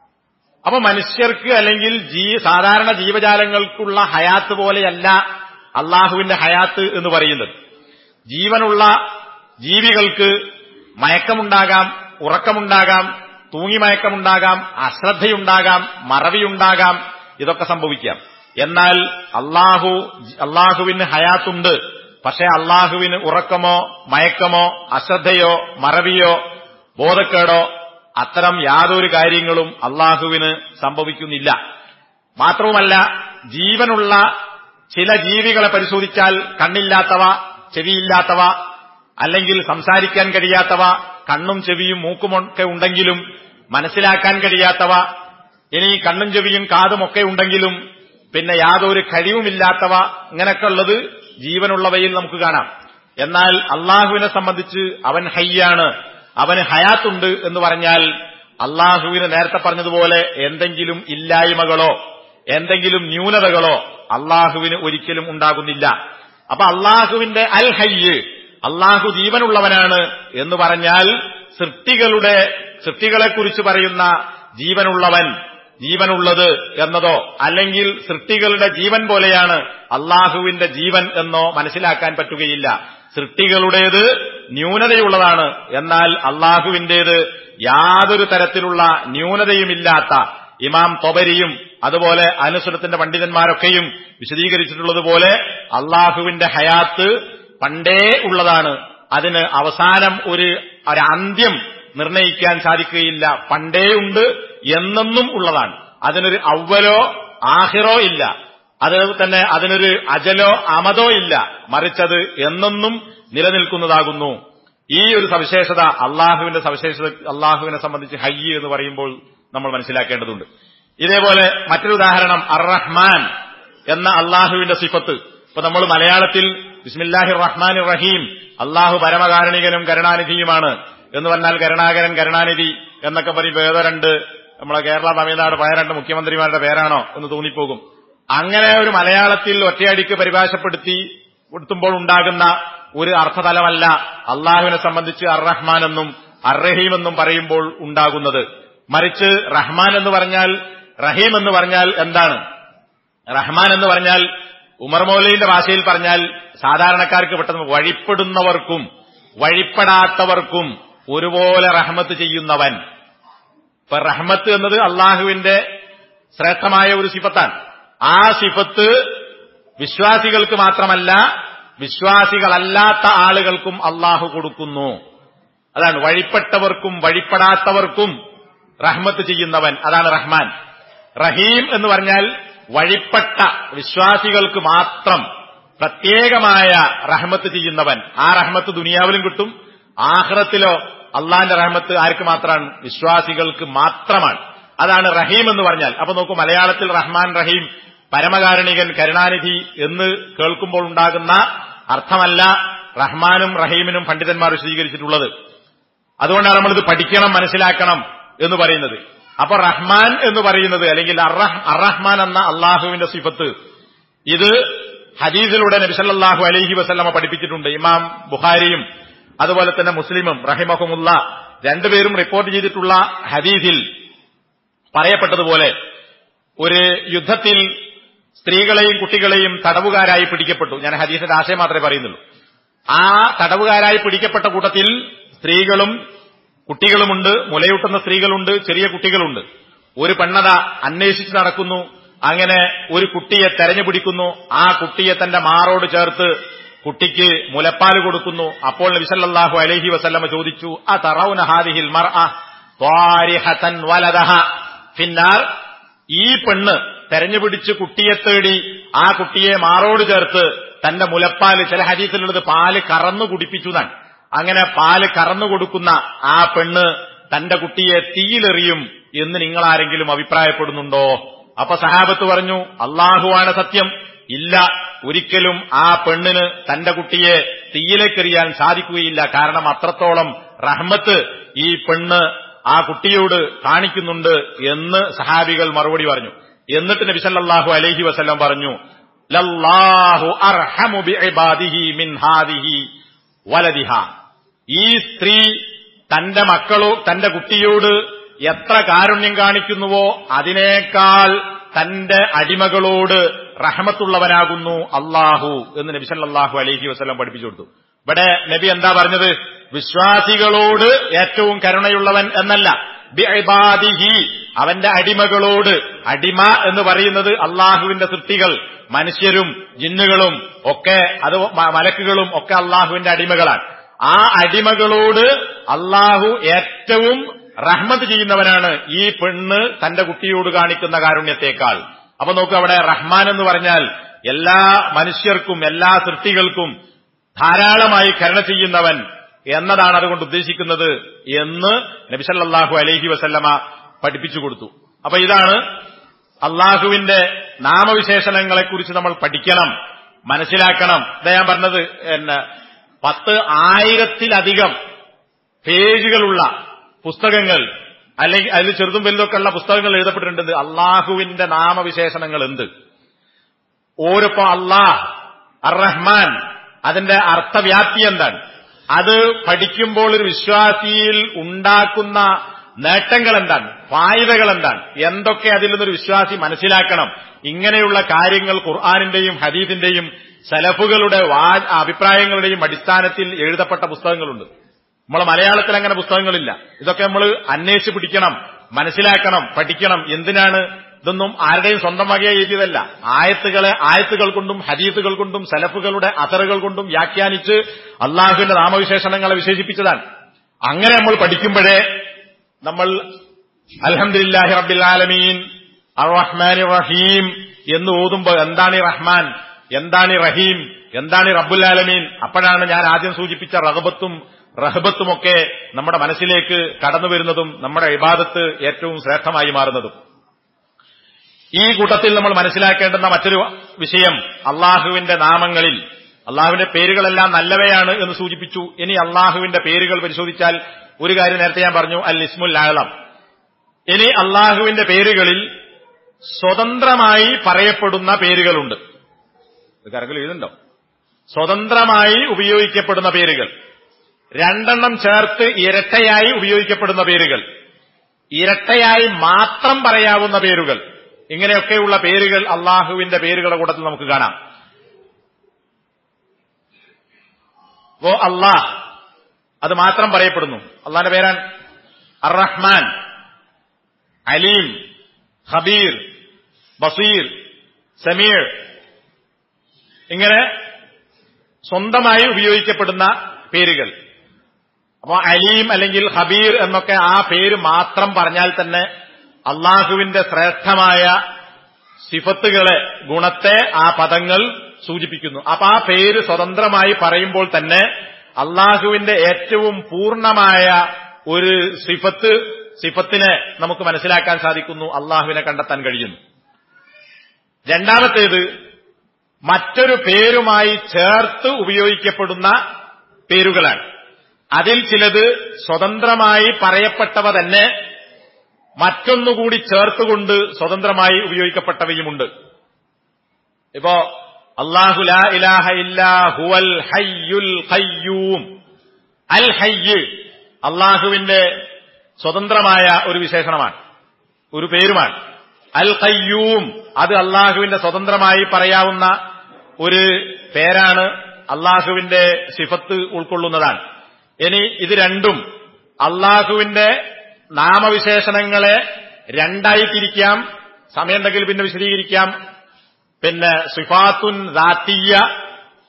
അപ്പൊ മനുഷ്യർക്ക് അല്ലെങ്കിൽ ജീ സാധാരണ ജീവജാലങ്ങൾക്കുള്ള ഹയാത്ത് പോലെയല്ല അള്ളാഹുവിന്റെ ഹയാത്ത് എന്ന് പറയുന്നത് ജീവനുള്ള ജീവികൾക്ക് മയക്കമുണ്ടാകാം ഉറക്കമുണ്ടാകാം തൂങ്ങിമയക്കമുണ്ടാകാം അശ്രദ്ധയുണ്ടാകാം മറവിയുണ്ടാകാം ഇതൊക്കെ സംഭവിക്കാം എന്നാൽ അള്ളാഹു അള്ളാഹുവിന് ഹയാത്തുണ്ട് പക്ഷെ അള്ളാഹുവിന് ഉറക്കമോ മയക്കമോ അശ്രദ്ധയോ മറവിയോ ബോധക്കേടോ അത്തരം യാതൊരു കാര്യങ്ങളും അള്ളാഹുവിന് സംഭവിക്കുന്നില്ല മാത്രവുമല്ല ജീവനുള്ള ചില ജീവികളെ പരിശോധിച്ചാൽ കണ്ണില്ലാത്തവ ചെവിയില്ലാത്തവ അല്ലെങ്കിൽ സംസാരിക്കാൻ കഴിയാത്തവ കണ്ണും ചെവിയും മൂക്കുമൊക്കെ ഉണ്ടെങ്കിലും മനസ്സിലാക്കാൻ കഴിയാത്തവ ഇനി കണ്ണും ചെവിയും കാതുമൊക്കെ ഉണ്ടെങ്കിലും പിന്നെ യാതൊരു കഴിവുമില്ലാത്തവ ഇങ്ങനെയൊക്കെ ഉള്ളത് ജീവനുള്ളവയിൽ നമുക്ക് കാണാം എന്നാൽ അള്ളാഹുവിനെ സംബന്ധിച്ച് അവൻ ഹയ്യാണ് അവന് ഹയാത്തുണ്ട് എന്ന് പറഞ്ഞാൽ അള്ളാഹുവിന് നേരത്തെ പറഞ്ഞതുപോലെ എന്തെങ്കിലും ഇല്ലായ്മകളോ എന്തെങ്കിലും ന്യൂനതകളോ അള്ളാഹുവിന് ഒരിക്കലും ഉണ്ടാകുന്നില്ല അപ്പൊ അള്ളാഹുവിന്റെ അൽ ഹയ്യ് അള്ളാഹു ജീവനുള്ളവനാണ് എന്ന് പറഞ്ഞാൽ സൃഷ്ടികളുടെ സൃഷ്ടികളെക്കുറിച്ച് പറയുന്ന ജീവനുള്ളവൻ ജീവനുള്ളത് എന്നതോ അല്ലെങ്കിൽ സൃഷ്ടികളുടെ ജീവൻ പോലെയാണ് അള്ളാഹുവിന്റെ ജീവൻ എന്നോ മനസ്സിലാക്കാൻ പറ്റുകയില്ല സൃഷ്ടികളുടേത് ന്യൂനതയുള്ളതാണ് എന്നാൽ അള്ളാഹുവിന്റേത് യാതൊരു തരത്തിലുള്ള ന്യൂനതയുമില്ലാത്ത ഇമാം തൊബരിയും അതുപോലെ അനുസരത്തിന്റെ പണ്ഡിതന്മാരൊക്കെയും വിശദീകരിച്ചിട്ടുള്ളതുപോലെ അള്ളാഹുവിന്റെ ഹയാത്ത് പണ്ടേ ഉള്ളതാണ് അതിന് അവസാനം ഒരു ഒരു അന്ത്യം നിർണയിക്കാൻ സാധിക്കുകയില്ല പണ്ടേ ഉണ്ട് എന്നെന്നും ഉള്ളതാണ് അതിനൊരു അവലോ ആഹിറോ ഇല്ല അത് തന്നെ അതിനൊരു അജലോ അമതോ ഇല്ല മറിച്ചത് എന്നെന്നും നിലനിൽക്കുന്നതാകുന്നു ഈ ഒരു സവിശേഷത അള്ളാഹുവിന്റെ സവിശേഷത അള്ളാഹുവിനെ സംബന്ധിച്ച് ഹയ്യ് എന്ന് പറയുമ്പോൾ നമ്മൾ മനസ്സിലാക്കേണ്ടതുണ്ട് ഇതേപോലെ മറ്റൊരു ഉദാഹരണം അർ-റഹ്മാൻ എന്ന അള്ളാഹുവിന്റെ സിഫത്ത് ഇപ്പൊ നമ്മൾ മലയാളത്തിൽ ബിസ്മില്ലാഹി റഹ്മാൻ റഹീം അള്ളാഹു പരമകാരുണികനും കരുണാനിധിയുമാണ് എന്ന് പറഞ്ഞാൽ കരുണാകരൻ കരുണാനിധി എന്നൊക്കെ പറയുമ്പോൾ ഏതോ രണ്ട് നമ്മളെ കേരള തമിഴ്നാട് പഴയ രണ്ട് മുഖ്യമന്ത്രിമാരുടെ പേരാണോ എന്ന് തോന്നിപ്പോകും അങ്ങനെ ഒരു മലയാളത്തിൽ ഒറ്റയടിക്ക് പരിഭാഷപ്പെടുത്തി കൊടുത്തുമ്പോൾ ഉണ്ടാകുന്ന ഒരു അർത്ഥതലമല്ല അള്ളാഹുവിനെ സംബന്ധിച്ച് അർ റഹ്മാൻ എന്നും അർ റഹീം എന്നും പറയുമ്പോൾ ഉണ്ടാകുന്നത് മറിച്ച് റഹ്മാൻ എന്ന് പറഞ്ഞാൽ റഹീം എന്ന് പറഞ്ഞാൽ എന്താണ് റഹ്മാൻ എന്ന് പറഞ്ഞാൽ ഉമർ മൗലയുടെ ഭാഷയിൽ പറഞ്ഞാൽ സാധാരണക്കാർക്ക് പെട്ടെന്ന് വഴിപ്പെടുന്നവർക്കും വഴിപ്പെടാത്തവർക്കും ഒരുപോലെ റഹ്മത്ത് ചെയ്യുന്നവൻ ഇപ്പൊ റഹ്മത്ത് എന്നത് അള്ളാഹുവിന്റെ ശ്രേഷ്ഠമായ ഒരു സിഫത്താണ് ആ സിഫത്ത് വിശ്വാസികൾക്ക് മാത്രമല്ല വിശ്വാസികളല്ലാത്ത ആളുകൾക്കും അള്ളാഹു കൊടുക്കുന്നു അതാണ് വഴിപ്പെട്ടവർക്കും വഴിപ്പെടാത്തവർക്കും റഹ്മത്ത് ചെയ്യുന്നവൻ അതാണ് റഹ്മാൻ റഹീം എന്ന് പറഞ്ഞാൽ വഴിപ്പെട്ട വിശ്വാസികൾക്ക് മാത്രം പ്രത്യേകമായ റഹ്മത്ത് ചെയ്യുന്നവൻ ആ റഹ്മത്ത് ദുനിയാവിലും കിട്ടും ആഹ്റത്തിലോ അള്ളാന്റെ റഹ്മത്ത് ആർക്ക് മാത്രമാണ് വിശ്വാസികൾക്ക് മാത്രമാണ് അതാണ് റഹീം എന്ന് പറഞ്ഞാൽ അപ്പൊ നോക്കൂ മലയാളത്തിൽ റഹ്മാൻ റഹീം പരമകാരുണികൻ കരുണാനിധി എന്ന് കേൾക്കുമ്പോൾ ഉണ്ടാകുന്ന അർത്ഥമല്ല റഹ്മാനും റഹീമിനും പണ്ഡിതന്മാർ വിശദീകരിച്ചിട്ടുള്ളത് അതുകൊണ്ടാണ് നമ്മളിത് പഠിക്കണം മനസ്സിലാക്കണം എന്ന് പറയുന്നത് അപ്പൊ റഹ്മാൻ എന്ന് പറയുന്നത് അല്ലെങ്കിൽ അറഹ്മാൻ എന്ന അള്ളാഹുവിന്റെ സിഫത്ത് ഇത് ഹദീസിലൂടെ നബിസല്ലാഹു അലൈഹി വസല്ലമ പഠിപ്പിച്ചിട്ടുണ്ട് ഇമാം ബുഖാരിയും അതുപോലെ തന്നെ മുസ്ലിമും റഹിമഹുമുള്ള രണ്ടുപേരും റിപ്പോർട്ട് ചെയ്തിട്ടുള്ള ഹദീസിൽ പറയപ്പെട്ടതുപോലെ ഒരു യുദ്ധത്തിൽ സ്ത്രീകളെയും കുട്ടികളെയും തടവുകാരായി പിടിക്കപ്പെട്ടു ഞാൻ ഹദീസിന്റെ ആശയം മാത്രമേ പറയുന്നുള്ളൂ ആ തടവുകാരായി പിടിക്കപ്പെട്ട കൂട്ടത്തിൽ സ്ത്രീകളും കുട്ടികളുമുണ്ട് മുലയൂട്ടുന്ന സ്ത്രീകളുണ്ട് ചെറിയ കുട്ടികളുണ്ട് ഒരു പെണ്ണത അന്വേഷിച്ച് നടക്കുന്നു അങ്ങനെ ഒരു കുട്ടിയെ തെരഞ്ഞു പിടിക്കുന്നു ആ കുട്ടിയെ തന്റെ മാറോട് ചേർത്ത് കുട്ടിക്ക് മുലപ്പാൽ കൊടുക്കുന്നു അപ്പോൾ നബിസല്ലാഹു അലൈഹി വസല്ലമ ചോദിച്ചു അതറൗന ഹാദിഹിൽ മർഅ ത്വാരിഹതൻ വലദഹ ഫിന്നാർ ഈ പെണ്ണ് തെരഞ്ഞുപിടിച്ച് കുട്ടിയെ തേടി ആ കുട്ടിയെ മാറോട് ചേർത്ത് തന്റെ മുലപ്പാല് ചില ഹരീത്തിലുള്ളത് പാല് കറന്നു കുടിപ്പിച്ചു എന്നാണ് അങ്ങനെ പാല് കറന്നു കൊടുക്കുന്ന ആ പെണ്ണ് തന്റെ കുട്ടിയെ തീയിലെറിയും എന്ന് നിങ്ങൾ ആരെങ്കിലും അഭിപ്രായപ്പെടുന്നുണ്ടോ അപ്പൊ സഹാബത്ത് പറഞ്ഞു അള്ളാഹുവാണ് സത്യം ഇല്ല ഒരിക്കലും ആ പെണ്ണിന് തന്റെ കുട്ടിയെ തീയിലേക്കെറിയാൻ സാധിക്കുകയില്ല കാരണം അത്രത്തോളം റഹ്മത്ത് ഈ പെണ്ണ് ആ കുട്ടിയോട് കാണിക്കുന്നുണ്ട് എന്ന് സഹാബികൾ മറുപടി പറഞ്ഞു എന്നിട്ട് നബി സല്ലല്ലാഹു അലൈഹി വസല്ലം പറഞ്ഞു ലല്ലാഹു അർഹമു ബിഇബാദിഹി മിൻ ഹാദിഹി വലദിഹ ഈ സ്ത്രീ തന്റെ മക്കളോ തന്റെ കുട്ടിയോട് എത്ര കാരുണ്യം കാണിക്കുന്നുവോ അതിനേക്കാൾ തന്റെ അടിമകളോട് റഹമത്തുള്ളവനാകുന്നു അള്ളാഹു എന്ന് നബി സല്ലല്ലാഹു അലൈഹി വസല്ലം പഠിപ്പിച്ചു കൊടുത്തു ഇവിടെ നബി എന്താ പറഞ്ഞത് വിശ്വാസികളോട് ഏറ്റവും കരുണയുള്ളവൻ എന്നല്ല ബിഇബാദിഹി അവന്റെ അടിമകളോട് അടിമ എന്ന് പറയുന്നത് അള്ളാഹുവിന്റെ സൃഷ്ടികൾ മനുഷ്യരും ജിന്നുകളും ഒക്കെ അത് മ- മലക്കുകളും ഒക്കെ അള്ളാഹുവിന്റെ അടിമകളാണ് ആ അടിമകളോട് അള്ളാഹു ഏറ്റവും റഹ്മത്ത് ചെയ്യുന്നവനാണ് ഈ പെണ്ണ് തന്റെ കുട്ടിയോട് കാണിക്കുന്ന കാരുണ്യത്തെക്കാൾ അപ്പൊ നോക്കൂ അവിടെ റഹ്മാൻ എന്ന് പറഞ്ഞാൽ എല്ലാ മനുഷ്യർക്കും എല്ലാ സൃഷ്ടികൾക്കും ധാരാളമായി കരുണ ചെയ്യുന്നവൻ എന്നതാണ് അതുകൊണ്ട് ഉദ്ദേശിക്കുന്നത് എന്ന് നബിസല്ലാഹു അലൈഹി വസല്ലമ പഠിപ്പിച്ചു കൊടുത്തു അപ്പൊ ഇതാണ് അള്ളാഹുവിന്റെ നാമവിശേഷണങ്ങളെക്കുറിച്ച് നമ്മൾ പഠിക്കണം മനസ്സിലാക്കണം ഇതാ ഞാൻ പറഞ്ഞത് എന്നെ പത്ത് ആയിരത്തിലധികം പേജുകളുള്ള പുസ്തകങ്ങൾ അല്ലെങ്കിൽ അതിൽ ചെറുതും വലുതൊക്കെ ഉള്ള പുസ്തകങ്ങൾ എഴുതപ്പെട്ടിട്ടുണ്ട് അള്ളാഹുവിന്റെ നാമവിശേഷണങ്ങൾ എന്ത് ഓരോപ്പോ അള്ളാഹ് അർ-റഹ്മാൻ അതിന്റെ അർത്ഥവ്യാപ്തി എന്താണ് അത് പഠിക്കുമ്പോൾ ഒരു വിശ്വാസിയിൽ ഉണ്ടാക്കുന്ന നേട്ടങ്ങൾ എന്താണ് ഫായിദകൾ എന്താണ് എന്തൊക്കെ അതിൽ നിന്നൊരു വിശ്വാസി മനസ്സിലാക്കണം ഇങ്ങനെയുള്ള കാര്യങ്ങൾ ഖുർആാനിന്റെയും ഹദീദിന്റെയും സലഫുകളുടെ വാ അഭിപ്രായങ്ങളുടെയും അടിസ്ഥാനത്തിൽ എഴുതപ്പെട്ട പുസ്തകങ്ങളുണ്ട് നമ്മളെ മലയാളത്തിൽ അങ്ങനെ പുസ്തകങ്ങളില്ല ഇതൊക്കെ നമ്മൾ അന്വേഷിച്ച് പിടിക്കണം മനസ്സിലാക്കണം പഠിക്കണം എന്തിനാണ് ഇതൊന്നും ആരുടെയും സ്വന്തം വകയായി എഴുതിയതല്ല ആയത്തുകളെ ആയത്തുകൾ കൊണ്ടും ഹദീത്തുകൾ കൊണ്ടും സലഫുകളുടെ അസറുകൾ കൊണ്ടും വ്യാഖ്യാനിച്ച് അള്ളാഹുവിന്റെ നാമവിശേഷണങ്ങളെ വിശേഷിപ്പിച്ചതാണ് അങ്ങനെ നമ്മൾ പഠിക്കുമ്പോഴേ നമ്മൾ അൽഹംദുലില്ലാഹി റബ്ബിൽ ആലമീൻ അർ റഹ്മാൻ റഹീം എന്ന് ഓതുമ്പോ എന്താണ് ഈ റഹ്മാൻ എന്താണ് ഈ റഹീം എന്താണ് ഈ റബ്ബുൽ ആലമീൻ അപ്പോഴാണ് ഞാൻ ആദ്യം സൂചിപ്പിച്ച റഹബത്തും റഹബത്തുമൊക്കെ നമ്മുടെ മനസ്സിലേക്ക് കടന്നു വരുന്നതും നമ്മുടെ ഇബാദത്ത് ഏറ്റവും ശ്രേഷ്ഠമായി മാറുന്നതും ഈ കൂട്ടത്തിൽ നമ്മൾ മനസ്സിലാക്കേണ്ടുന്ന മറ്റൊരു വിഷയം അള്ളാഹുവിന്റെ നാമങ്ങളിൽ അള്ളാഹുവിന്റെ പേരുകളെല്ലാം നല്ലവയാണ് എന്ന് സൂചിപ്പിച്ചു ഇനി അള്ളാഹുവിന്റെ പേരുകൾ പരിശോധിച്ചാൽ ഒരു കാര്യം നേരത്തെ ഞാൻ പറഞ്ഞു അൽ ഇസ്മുൽ ആളം ഇനി അള്ളാഹുവിന്റെ പേരുകളിൽ സ്വതന്ത്രമായി പറയപ്പെടുന്ന പേരുകളുണ്ട് ഇത് കരകൾ എഴുതുണ്ടോ സ്വതന്ത്രമായി ഉപയോഗിക്കപ്പെടുന്ന പേരുകൾ രണ്ടെണ്ണം ചേർത്ത് ഇരട്ടയായി ഉപയോഗിക്കപ്പെടുന്ന പേരുകൾ ഇരട്ടയായി മാത്രം പറയാവുന്ന പേരുകൾ ഇങ്ങനെയൊക്കെയുള്ള പേരുകൾ അള്ളാഹുവിന്റെ പേരുകളുടെ കൂട്ടത്തിൽ നമുക്ക് കാണാം ഓ അള്ളാഹ് അത് മാത്രം പറയപ്പെടുന്നു അള്ളാന്റെ പേരാണ് അർ-റഹ്മാൻ അലീം ഹബീർ ബസീർ സമീർ ഇങ്ങനെ സ്വന്തമായി ഉപയോഗിക്കപ്പെടുന്ന പേരുകൾ അപ്പൊ അലീം അല്ലെങ്കിൽ ഹബീർ എന്നൊക്കെ ആ പേര് മാത്രം പറഞ്ഞാൽ തന്നെ അള്ളാഹുവിന്റെ ശ്രേഷ്ഠമായ സിഫത്തുകളെ ഗുണത്തെ ആ പദങ്ങൾ സൂചിപ്പിക്കുന്നു അപ്പൊ ആ പേര് സ്വതന്ത്രമായി പറയുമ്പോൾ തന്നെ അള്ളാഹുവിന്റെ ഏറ്റവും പൂർണ്ണമായ ഒരു സിഫത്ത് സിഫത്തിനെ നമുക്ക് മനസ്സിലാക്കാൻ സാധിക്കുന്നു അള്ളാഹുവിനെ കണ്ടെത്താൻ കഴിയുന്നു രണ്ടാമത്തേത് മറ്റൊരു പേരുമായി ചേർത്ത് ഉപയോഗിക്കപ്പെടുന്ന പേരുകളാണ് അതിൽ ചിലത് സ്വതന്ത്രമായി പറയപ്പെട്ടവ തന്നെ മറ്റൊന്നുകൂടി ചേർത്തുകൊണ്ട് സ്വതന്ത്രമായി ഉപയോഗിക്കപ്പെട്ടവയുമുണ്ട് ഇപ്പോ അള്ളാഹു ലാ ഇലാഹ ഇല്ലാ ഹുവൽ ഹയ്യുൽ ഖയ്യൂം അൽ ഹയ്യ് അള്ളാഹുവിന്റെ സ്വതന്ത്രമായ ഒരു വിശേഷണമാണ് ഒരു പേരുമാണ് അൽ ഖയ്യൂം അത് അള്ളാഹുവിന്റെ സ്വതന്ത്രമായി പറയാവുന്ന ഒരു പേരാണ് അള്ളാഹുവിന്റെ സിഫത്ത് ഉൾക്കൊള്ളുന്നതാണ് ഇനി ഇത് രണ്ടും അള്ളാഹുവിന്റെ നാമവിശേഷണങ്ങളെ രണ്ടായി തിരിക്കാം സമയമുണ്ടെങ്കിൽ പിന്നെ വിശദീകരിക്കാം പിന്നെ സിഫാത്തുൻ ദാത്തീയ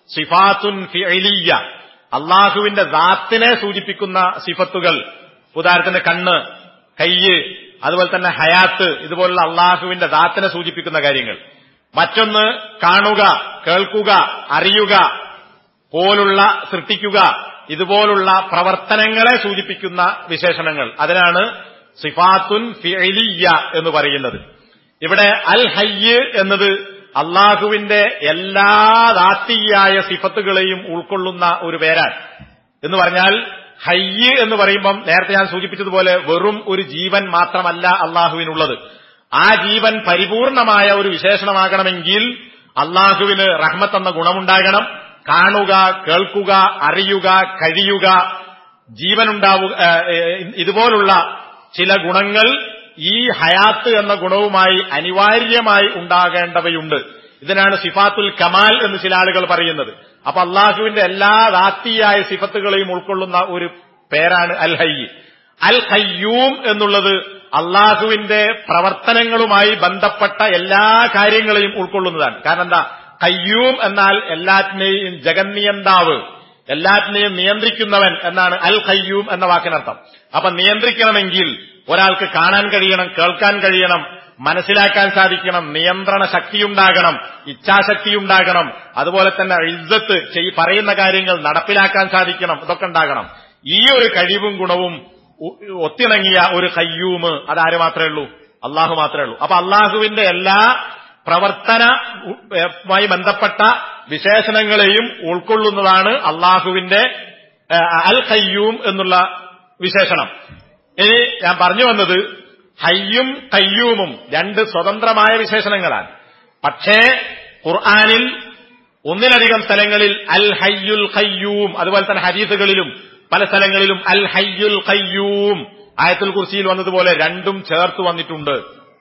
സിഫാത്തുൻ ഫിഅലിയ അള്ളാഹുവിന്റെ ദാത്തിനെ സൂചിപ്പിക്കുന്ന സിഫത്തുകൾ ഉദാഹരണത്തിന് കണ്ണ് കയ്യ് അതുപോലെ തന്നെ ഹയാത്ത് ഇതുപോലുള്ള അള്ളാഹുവിന്റെ ദാത്തിനെ സൂചിപ്പിക്കുന്ന കാര്യങ്ങൾ മറ്റൊന്ന് കാണുക കേൾക്കുക അറിയുക പോലുള്ള സൃഷ്ടിക്കുക ഇതുപോലുള്ള പ്രവർത്തനങ്ങളെ സൂചിപ്പിക്കുന്ന വിശേഷണങ്ങൾ അതിനാണ് സിഫാത്തുൻ ഫിഅലിയ എന്ന് പറയുന്നത് ഇവിടെ അൽ ഹയ്യ് എന്നത് അള്ളാഹുവിന്റെ എല്ലാ ദാത്തിയായ സിഫത്തുകളെയും ഉൾക്കൊള്ളുന്ന ഒരു പേരാണ് എന്ന് പറഞ്ഞാൽ ഹയ്യ് എന്ന് പറയുമ്പം നേരത്തെ ഞാൻ സൂചിപ്പിച്ചതുപോലെ വെറും ഒരു ജീവൻ മാത്രമല്ല അള്ളാഹുവിനുള്ളത് ആ ജീവൻ പരിപൂർണമായ ഒരു വിശേഷണമാകണമെങ്കിൽ അള്ളാഹുവിന് റഹ്മത്ത് എന്ന ഗുണമുണ്ടാകണം കാണുക കേൾക്കുക അറിയുക കഴിയുക ജീവനുണ്ടാവുക ഇതുപോലുള്ള ചില ഗുണങ്ങൾ ഈ ഹയാത്ത് എന്ന ഗുണവുമായി അനിവാര്യമായി ഉണ്ടാകേണ്ടവയുണ്ട് ഇതിനാണ് സിഫാത്തുൽ കമാൽ എന്ന് ചില ആളുകൾ പറയുന്നത് അപ്പൊ അള്ളാഹുവിന്റെ എല്ലാ ദാത്തിയായ സിഫത്തുകളെയും ഉൾക്കൊള്ളുന്ന ഒരു പേരാണ് അൽ ഹയ്യ് അൽ ഹയ്യൂം എന്നുള്ളത് അള്ളാഹുവിന്റെ പ്രവർത്തനങ്ങളുമായി ബന്ധപ്പെട്ട എല്ലാ കാര്യങ്ങളെയും ഉൾക്കൊള്ളുന്നതാണ് കാരണം എന്താ കയ്യൂം എന്നാൽ എല്ലാറ്റിനെയും ജഗന്നിയന്താവ് എല്ലാറ്റിനെയും നിയന്ത്രിക്കുന്നവൻ എന്നാണ് അൽ കയ്യൂം എന്ന വാക്കിനർത്ഥം അപ്പൊ നിയന്ത്രിക്കണമെങ്കിൽ ഒരാൾക്ക് കാണാൻ കഴിയണം കേൾക്കാൻ കഴിയണം മനസ്സിലാക്കാൻ സാധിക്കണം നിയന്ത്രണ ശക്തിയുണ്ടാകണം ഇച്ഛാശക്തിയുണ്ടാകണം അതുപോലെ തന്നെ ഇജ്ജത്ത് ചെയ് പറയുന്ന കാര്യങ്ങൾ നടപ്പിലാക്കാൻ സാധിക്കണം ഇതൊക്കെ ഉണ്ടാകണം ഈ ഒരു കഴിവും ഗുണവും ഒത്തിണങ്ങിയ ഒരു കയ്യൂമ് അതാര് മാത്രമേ ഉള്ളൂ അള്ളാഹു മാത്രമേ ഉള്ളൂ അപ്പൊ അള്ളാഹുവിന്റെ എല്ലാ പ്രവർത്തനവുമായി ബന്ധപ്പെട്ട വിശേഷണങ്ങളെയും ഉൾക്കൊള്ളുന്നതാണ് അള്ളാഹുവിന്റെ അൽ കയ്യൂം എന്നുള്ള വിശേഷണം ഇനി ഞാൻ പറഞ്ഞു വന്നത് ഹയ്യും കയ്യൂമും രണ്ട് സ്വതന്ത്രമായ വിശേഷണങ്ങളാണ് പക്ഷേ ഖുർആാനിൽ ഒന്നിലധികം സ്ഥലങ്ങളിൽ അൽ ഹയ്യുൽ കയ്യൂം അതുപോലെ തന്നെ ഹരീസുകളിലും പല സ്ഥലങ്ങളിലും അൽ ഹയ്യുൽ കയ്യൂം ആയത്തുൽ കുർസിയിൽ വന്നതുപോലെ രണ്ടും ചേർത്ത് വന്നിട്ടുണ്ട്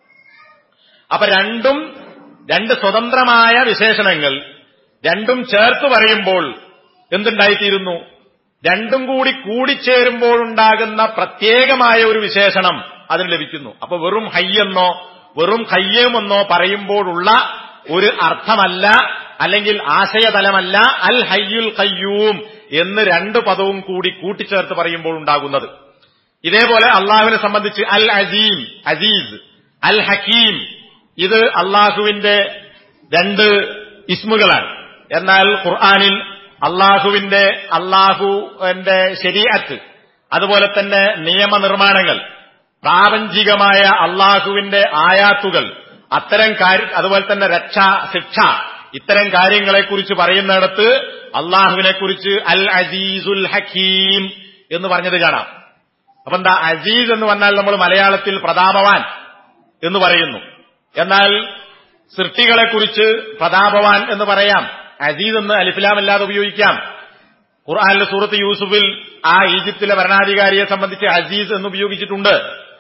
അപ്പൊ രണ്ടും രണ്ട് സ്വതന്ത്രമായ വിശേഷണങ്ങൾ രണ്ടും ചേർത്ത് പറയുമ്പോൾ എന്തുണ്ടായിത്തീരുന്നു രണ്ടും കൂടി കൂടിച്ചേരുമ്പോഴുണ്ടാകുന്ന പ്രത്യേകമായ ഒരു വിശേഷണം അതിന് ലഭിക്കുന്നു അപ്പൊ വെറും ഹയ്യെന്നോ വെറും കയ്യമെന്നോ പറയുമ്പോഴുള്ള ഒരു അർത്ഥമല്ല അല്ലെങ്കിൽ ആശയതലമല്ല അൽ ഹയ്യുൽ കയ്യൂം എന്ന് രണ്ട് പദവും കൂടി കൂട്ടിച്ചേർത്ത് പറയുമ്പോൾ ഉണ്ടാകുന്നത് ഇതേപോലെ അള്ളാഹുവിനെ സംബന്ധിച്ച് അൽ അസീം അസീസ് അൽ ഹക്കീം ഇത് അള്ളാഹുവിന്റെ രണ്ട് ഇസ്മുകളാണ് എന്നാൽ ഖുർആാനിൽ അള്ളാഹുവിന്റെ അള്ളാഹുവിന്റെ ശരീഅത്ത് അതുപോലെ തന്നെ നിയമനിർമ്മാണങ്ങൾ പ്രാപഞ്ചികമായ അള്ളാഹുവിന്റെ ആയാത്തുകൾ അത്തരം കാര്യം അതുപോലെ തന്നെ രക്ഷ ശിക്ഷ ഇത്തരം കാര്യങ്ങളെക്കുറിച്ച് പറയുന്നിടത്ത് അള്ളാഹുവിനെക്കുറിച്ച് അൽ അസീസുൽ ഹക്കീം എന്ന് പറഞ്ഞത് കാണാം അപ്പൊ എന്താ അസീസ് എന്ന് പറഞ്ഞാൽ നമ്മൾ മലയാളത്തിൽ പ്രതാപവാൻ എന്ന് പറയുന്നു എന്നാൽ സൃഷ്ടികളെക്കുറിച്ച് പ്രതാപവാൻ എന്ന് പറയാം അസീസ് എന്ന് അലിഫിലാമല്ലാതെ ഉപയോഗിക്കാം ഖുർആാനിലെ സൂറത്ത് യൂസുഫിൽ ആ ഈജിപ്തിലെ ഭരണാധികാരിയെ സംബന്ധിച്ച് അസീസ് എന്ന് ഉപയോഗിച്ചിട്ടുണ്ട്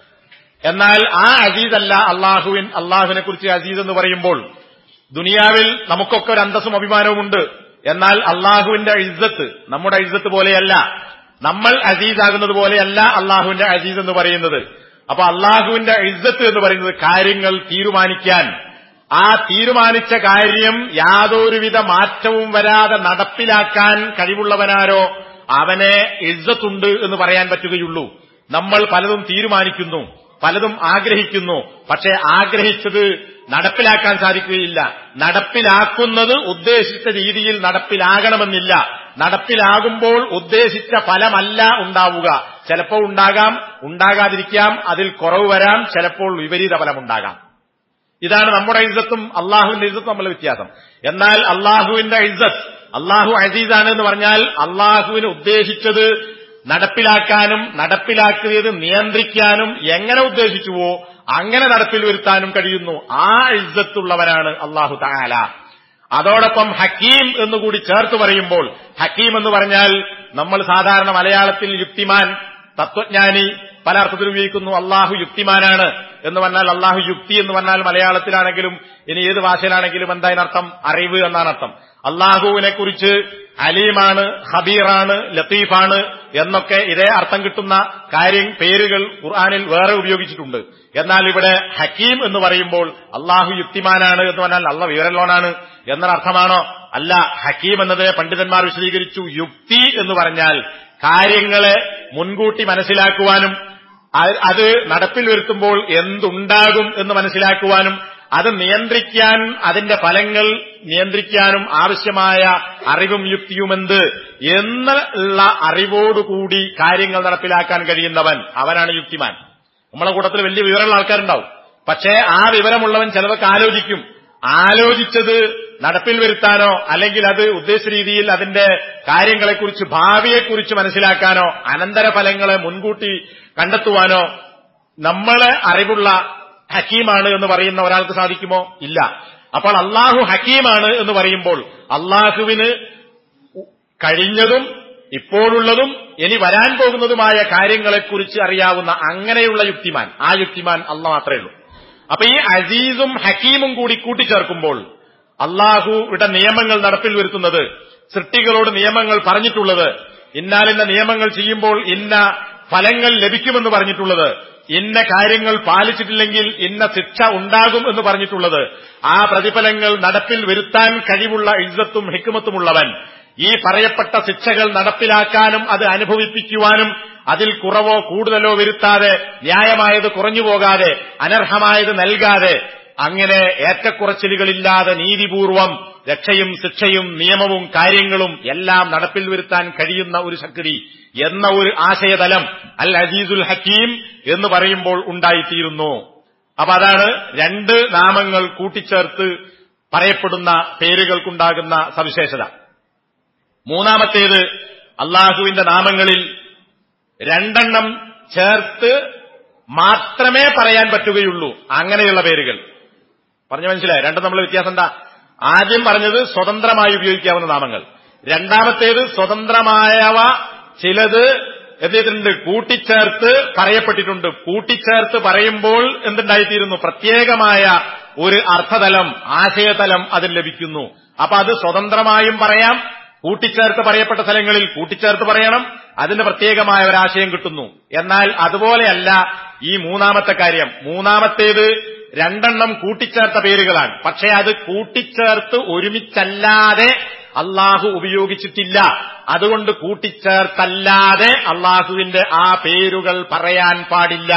എന്നാൽ ആ അസീസ് അല്ല അള്ളാഹുവിൻ അള്ളാഹുവിനെ കുറിച്ച് അസീസ് എന്ന് പറയുമ്പോൾ ദുനിയാവിൽ നമുക്കൊക്കെ ഒരു അന്തസ്സും അഭിമാനവുമുണ്ട് എന്നാൽ അള്ളാഹുവിന്റെ ഇജ്ജത്ത് നമ്മുടെ ഇജ്ജത്ത് പോലെയല്ല നമ്മൾ അസീസ് ആകുന്നത് പോലെയല്ല അള്ളാഹുവിന്റെ അസീസ് എന്ന് പറയുന്നത് അപ്പൊ അള്ളാഹുവിന്റെ ഇജ്ജത്ത് എന്ന് പറയുന്നത് കാര്യങ്ങൾ തീരുമാനിക്കാൻ ആ തീരുമാനിച്ച കാര്യം യാതൊരുവിധ മാറ്റവും വരാതെ നടപ്പിലാക്കാൻ കഴിവുള്ളവനാരോ അവനെ ഇജ്ജത്തുണ്ട് എന്ന് പറയാൻ പറ്റുകയുള്ളൂ നമ്മൾ പലതും തീരുമാനിക്കുന്നു പലതും ആഗ്രഹിക്കുന്നു പക്ഷേ ആഗ്രഹിച്ചത് നടപ്പിലാക്കാൻ സാധിക്കുകയില്ല നടപ്പിലാക്കുന്നത് ഉദ്ദേശിച്ച രീതിയിൽ നടപ്പിലാകണമെന്നില്ല നടപ്പിലാകുമ്പോൾ ഉദ്ദേശിച്ച ഫലമല്ല ഉണ്ടാവുക ചിലപ്പോൾ ഉണ്ടാകാം ഉണ്ടാകാതിരിക്കാം അതിൽ കുറവ് വരാം ചിലപ്പോൾ വിപരീത ഫലമുണ്ടാകാം ഇതാണ് നമ്മുടെ ഇജ്ജത്തും അള്ളാഹുവിന്റെ ഇജ്ജത്തും തമ്മിലുള്ള വ്യത്യാസം എന്നാൽ അള്ളാഹുവിന്റെ ഇജ്ജത്ത് അള്ളാഹു അസീസാണ് എന്ന് പറഞ്ഞാൽ അള്ളാഹുവിന് ഉദ്ദേശിച്ചത് നടപ്പിലാക്കാനും നടപ്പിലാക്കിയത് നിയന്ത്രിക്കാനും എങ്ങനെ ഉദ്ദേശിച്ചുവോ അങ്ങനെ നടപ്പിൽ വരുത്താനും കഴിയുന്നു ആ ഇജ്ജത്തുള്ളവനാണ് അള്ളാഹു താല അതോടൊപ്പം ഹക്കീം എന്നുകൂടി ചേർത്ത് പറയുമ്പോൾ ഹക്കീം എന്ന് പറഞ്ഞാൽ നമ്മൾ സാധാരണ മലയാളത്തിൽ യുക്തിമാൻ തത്വജ്ഞാനി പല അർത്ഥത്തിൽ ഉപയോഗിക്കുന്നു അള്ളാഹു യുക്തിമാനാണ് എന്ന് പറഞ്ഞാൽ അള്ളാഹു യുക്തി എന്ന് പറഞ്ഞാൽ മലയാളത്തിലാണെങ്കിലും ഇനി ഏത് ഭാഷയിലാണെങ്കിലും എന്താ അതിനർത്ഥം അറിവ് എന്നാണ് അർത്ഥം അള്ളാഹുവിനെ കുറിച്ച് അലീമാണ് ഹബീറാണ് ലത്തീഫാണ് എന്നൊക്കെ ഇതേ അർത്ഥം കിട്ടുന്ന കാര്യം പേരുകൾ ഖുർആാനിൽ വേറെ ഉപയോഗിച്ചിട്ടുണ്ട് എന്നാൽ ഇവിടെ ഹക്കീം എന്ന് പറയുമ്പോൾ അള്ളാഹു യുക്തിമാനാണ് എന്ന് പറഞ്ഞാൽ അള്ള വിവരല്ലോനാണ് എന്നൊരർത്ഥമാണോ അല്ല ഹക്കീം എന്നതിനെ പണ്ഡിതന്മാർ വിശദീകരിച്ചു യുക്തി എന്ന് പറഞ്ഞാൽ കാര്യങ്ങളെ മുൻകൂട്ടി മനസ്സിലാക്കുവാനും അ- അത് നടപ്പിൽ വരുത്തുമ്പോൾ എന്തുണ്ടാകും എന്ന് മനസ്സിലാക്കുവാനും അത് നിയന്ത്രിക്കാൻ അതിന്റെ ഫലങ്ങൾ നിയന്ത്രിക്കാനും ആവശ്യമായ അറിവും യുക്തിയുമെന്ത് എന്നുള്ള അറിവോടുകൂടി കാര്യങ്ങൾ നടപ്പിലാക്കാൻ കഴിയുന്നവൻ അവനാണ് യുക്തിമാൻ നമ്മളെ കൂട്ടത്തിൽ വലിയ വിവരമുള്ള ആൾക്കാരുണ്ടാവും പക്ഷേ ആ വിവരമുള്ളവൻ ചിലതൊക്കെ ആലോചിക്കും ആലോചിച്ചത് നടപ്പിൽ വരുത്താനോ അല്ലെങ്കിൽ അത് ഉദ്ദേശ രീതിയിൽ അതിന്റെ കാര്യങ്ങളെക്കുറിച്ച് ഭാവിയെക്കുറിച്ച് മനസ്സിലാക്കാനോ അനന്തരഫലങ്ങളെ മുൻകൂട്ടി കണ്ടെത്തുവാനോ നമ്മളെ അറിവുള്ള ഹക്കീമാണ് എന്ന് പറയുന്ന ഒരാൾക്ക് സാധിക്കുമോ ഇല്ല അപ്പോൾ അള്ളാഹു ഹക്കീമാണ് എന്ന് പറയുമ്പോൾ അള്ളാഹുവിന് കഴിഞ്ഞതും ഇപ്പോഴുള്ളതും ഇനി വരാൻ പോകുന്നതുമായ കാര്യങ്ങളെക്കുറിച്ച് അറിയാവുന്ന അങ്ങനെയുള്ള യുക്തിമാൻ ആ യുക്തിമാൻ അല്ല മാത്രമേ ഉള്ളൂ അപ്പൊ ഈ അസീസും ഹക്കീമും കൂടി കൂട്ടിച്ചേർക്കുമ്പോൾ അള്ളാഹുയുടെ നിയമങ്ങൾ നടപ്പിൽ വരുത്തുന്നത് സൃഷ്ടികളോട് നിയമങ്ങൾ പറഞ്ഞിട്ടുള്ളത് ഇന്നാലിന്ന നിയമങ്ങൾ ചെയ്യുമ്പോൾ ഇന്ന ഫലങ്ങൾ ലഭിക്കുമെന്ന് പറഞ്ഞിട്ടുള്ളത് ഇന്ന കാര്യങ്ങൾ പാലിച്ചിട്ടില്ലെങ്കിൽ ഇന്ന ശിക്ഷ ഉണ്ടാകും എന്ന് പറഞ്ഞിട്ടുള്ളത് ആ പ്രതിഫലങ്ങൾ നടപ്പിൽ വരുത്താൻ കഴിവുള്ള ഇജ്ജത്തും ഹിക്കുമത്തുമുള്ളവൻ ഈ പറയപ്പെട്ട ശിക്ഷകൾ നടപ്പിലാക്കാനും അത് അനുഭവിപ്പിക്കുവാനും അതിൽ കുറവോ കൂടുതലോ വരുത്താതെ ന്യായമായത് കുറഞ്ഞു പോകാതെ അനർഹമായത് നൽകാതെ അങ്ങനെ ഏറ്റക്കുറച്ചിലുകളില്ലാതെ നീതിപൂർവം രക്ഷയും ശിക്ഷയും നിയമവും കാര്യങ്ങളും എല്ലാം നടപ്പിൽ വരുത്താൻ കഴിയുന്ന ഒരു ശക്തി എന്ന ഒരു ആശയതലം അൽ അസീസുൽ ഹക്കീം എന്ന് പറയുമ്പോൾ ഉണ്ടായിത്തീരുന്നു അപ്പൊ അതാണ് രണ്ട് നാമങ്ങൾ കൂട്ടിച്ചേർത്ത് പറയപ്പെടുന്ന പേരുകൾക്കുണ്ടാകുന്ന സവിശേഷത മൂന്നാമത്തേത് അള്ളാഹുവിന്റെ നാമങ്ങളിൽ രണ്ടെണ്ണം ചേർത്ത് മാത്രമേ പറയാൻ പറ്റുകയുള്ളൂ അങ്ങനെയുള്ള പേരുകൾ പറഞ്ഞു മനസ്സിലായി രണ്ടും നമ്മൾ വ്യത്യാസം എന്താ ആദ്യം പറഞ്ഞത് സ്വതന്ത്രമായി ഉപയോഗിക്കാവുന്ന നാമങ്ങൾ രണ്ടാമത്തേത് സ്വതന്ത്രമായവ ചിലത് എന്ത് ചെയ്തിട്ടുണ്ട് കൂട്ടിച്ചേർത്ത് പറയപ്പെട്ടിട്ടുണ്ട് കൂട്ടിച്ചേർത്ത് പറയുമ്പോൾ എന്തുണ്ടായിത്തീരുന്നു പ്രത്യേകമായ ഒരു അർത്ഥതലം ആശയതലം അതിൽ ലഭിക്കുന്നു അപ്പൊ അത് സ്വതന്ത്രമായും പറയാം കൂട്ടിച്ചേർത്ത് പറയപ്പെട്ട സ്ഥലങ്ങളിൽ കൂട്ടിച്ചേർത്ത് പറയണം അതിന് പ്രത്യേകമായ ഒരാശയം കിട്ടുന്നു എന്നാൽ അതുപോലെയല്ല ഈ മൂന്നാമത്തെ കാര്യം മൂന്നാമത്തേത് രണ്ടെണ്ണം കൂട്ടിച്ചേർത്ത പേരുകളാണ് പക്ഷേ അത് കൂട്ടിച്ചേർത്ത് ഒരുമിച്ചല്ലാതെ അള്ളാഹു ഉപയോഗിച്ചിട്ടില്ല അതുകൊണ്ട് കൂട്ടിച്ചേർത്തല്ലാതെ അള്ളാഹുവിന്റെ ആ പേരുകൾ പറയാൻ പാടില്ല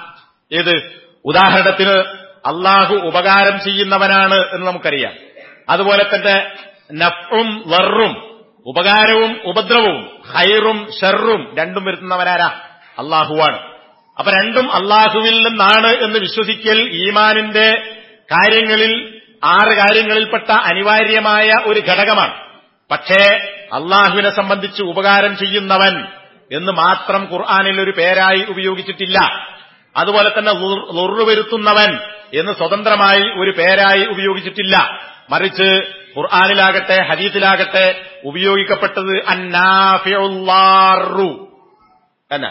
ഏത് ഉദാഹരണത്തിന് അള്ളാഹു ഉപകാരം ചെയ്യുന്നവനാണ് എന്ന് നമുക്കറിയാം അതുപോലെ തന്നെ നഫും വെറും ഉപകാരവും ഉപദ്രവവും ഹൈറും ഷെറും രണ്ടും വരുത്തുന്നവനാരാ അള്ളാഹുവാണ് അപ്പൊ രണ്ടും അള്ളാഹുവിൽ നിന്നാണ് എന്ന് വിശ്വസിക്കൽ ഈമാനിന്റെ കാര്യങ്ങളിൽ ആറ് കാര്യങ്ങളിൽപ്പെട്ട അനിവാര്യമായ ഒരു ഘടകമാണ് പക്ഷേ അള്ളാഹുവിനെ സംബന്ധിച്ച് ഉപകാരം ചെയ്യുന്നവൻ എന്ന് മാത്രം ഖുർആാനിൽ ഒരു പേരായി ഉപയോഗിച്ചിട്ടില്ല അതുപോലെ തന്നെ ലുറു വരുത്തുന്നവൻ എന്ന് സ്വതന്ത്രമായി ഒരു പേരായി ഉപയോഗിച്ചിട്ടില്ല മറിച്ച് ഖുർആാനിലാകട്ടെ ഹദീസിലാകട്ടെ ഉപയോഗിക്കപ്പെട്ടത് അന്നാഫിയുള്ളാറു എന്നാ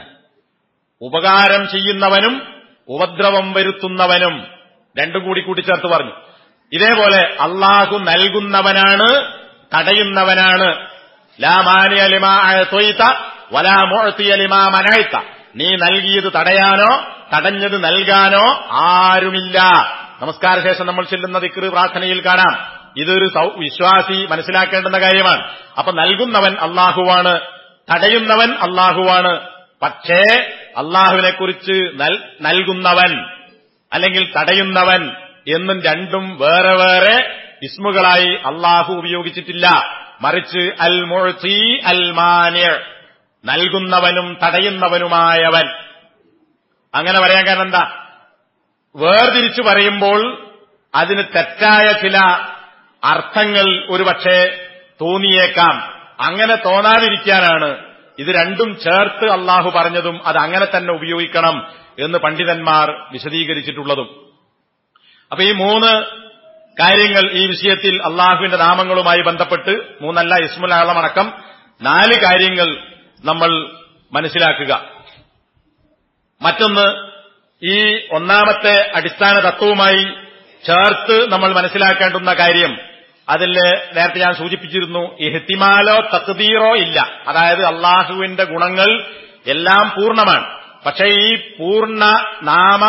ഉപകാരം ചെയ്യുന്നവനും ഉപദ്രവം വരുത്തുന്നവനും രണ്ടും കൂടി കൂട്ടിച്ചേർത്ത് പറഞ്ഞു ഇതേപോലെ അള്ളാഹു നൽകുന്നവനാണ് തടയുന്നവനാണ് ലാ മാനിയ ലിമാ അഴത്തൊയ്ത്ത വലാ മുഴത്തിയ ലിമാ മനാഴ്ത്ത നീ നൽകിയത് തടയാനോ തടഞ്ഞത് നൽകാനോ ആരുമില്ല നമസ്കാര ശേഷം നമ്മൾ ചെല്ലുന്ന ദിക്റ് പ്രാർത്ഥനയിൽ കാണാം ഇതൊരു വിശ്വാസി മനസ്സിലാക്കേണ്ടുന്ന കാര്യമാണ് അപ്പൊ നൽകുന്നവൻ അള്ളാഹുവാണ് തടയുന്നവൻ അള്ളാഹുവാണ് പക്ഷേ അള്ളാഹുവിനെ കുറിച്ച് നൽകുന്നവൻ അല്ലെങ്കിൽ തടയുന്നവൻ എന്നും രണ്ടും വേറെ വേറെ ഇസ്മുകളായി അള്ളാഹു ഉപയോഗിച്ചിട്ടില്ല മറിച്ച് അൽ മുഴത്തി അൽ മാന്യ നൽകുന്നവനും തടയുന്നവനുമായവൻ അങ്ങനെ പറയാൻ കാരണം എന്താ വേർതിരിച്ചു പറയുമ്പോൾ അതിന് തെറ്റായ ചില അർത്ഥങ്ങൾ ഒരുപക്ഷെ തോന്നിയേക്കാം അങ്ങനെ തോന്നാതിരിക്കാനാണ് ഇത് രണ്ടും ചേർത്ത് അള്ളാഹു പറഞ്ഞതും അത് അങ്ങനെ തന്നെ ഉപയോഗിക്കണം എന്ന് പണ്ഡിതന്മാർ വിശദീകരിച്ചിട്ടുള്ളതും അപ്പൊ ഈ മൂന്ന് കാര്യങ്ങൾ ഈ വിഷയത്തിൽ അള്ളാഹുവിന്റെ നാമങ്ങളുമായി ബന്ധപ്പെട്ട് മൂന്നല്ല ഇസ്മുൽ ആളമടക്കം നാല് കാര്യങ്ങൾ നമ്മൾ മനസ്സിലാക്കുക മറ്റൊന്ന് ഈ ഒന്നാമത്തെ അടിസ്ഥാന തത്വവുമായി ചേർത്ത് നമ്മൾ മനസ്സിലാക്കേണ്ടുന്ന കാര്യം അതിൽ നേരത്തെ ഞാൻ സൂചിപ്പിച്ചിരുന്നു ഇഹ്തിമാലോ തക്തീറോ ഇല്ല അതായത് അള്ളാഹുവിന്റെ ഗുണങ്ങൾ എല്ലാം പൂർണ്ണമാണ് പക്ഷേ ഈ പൂർണ്ണ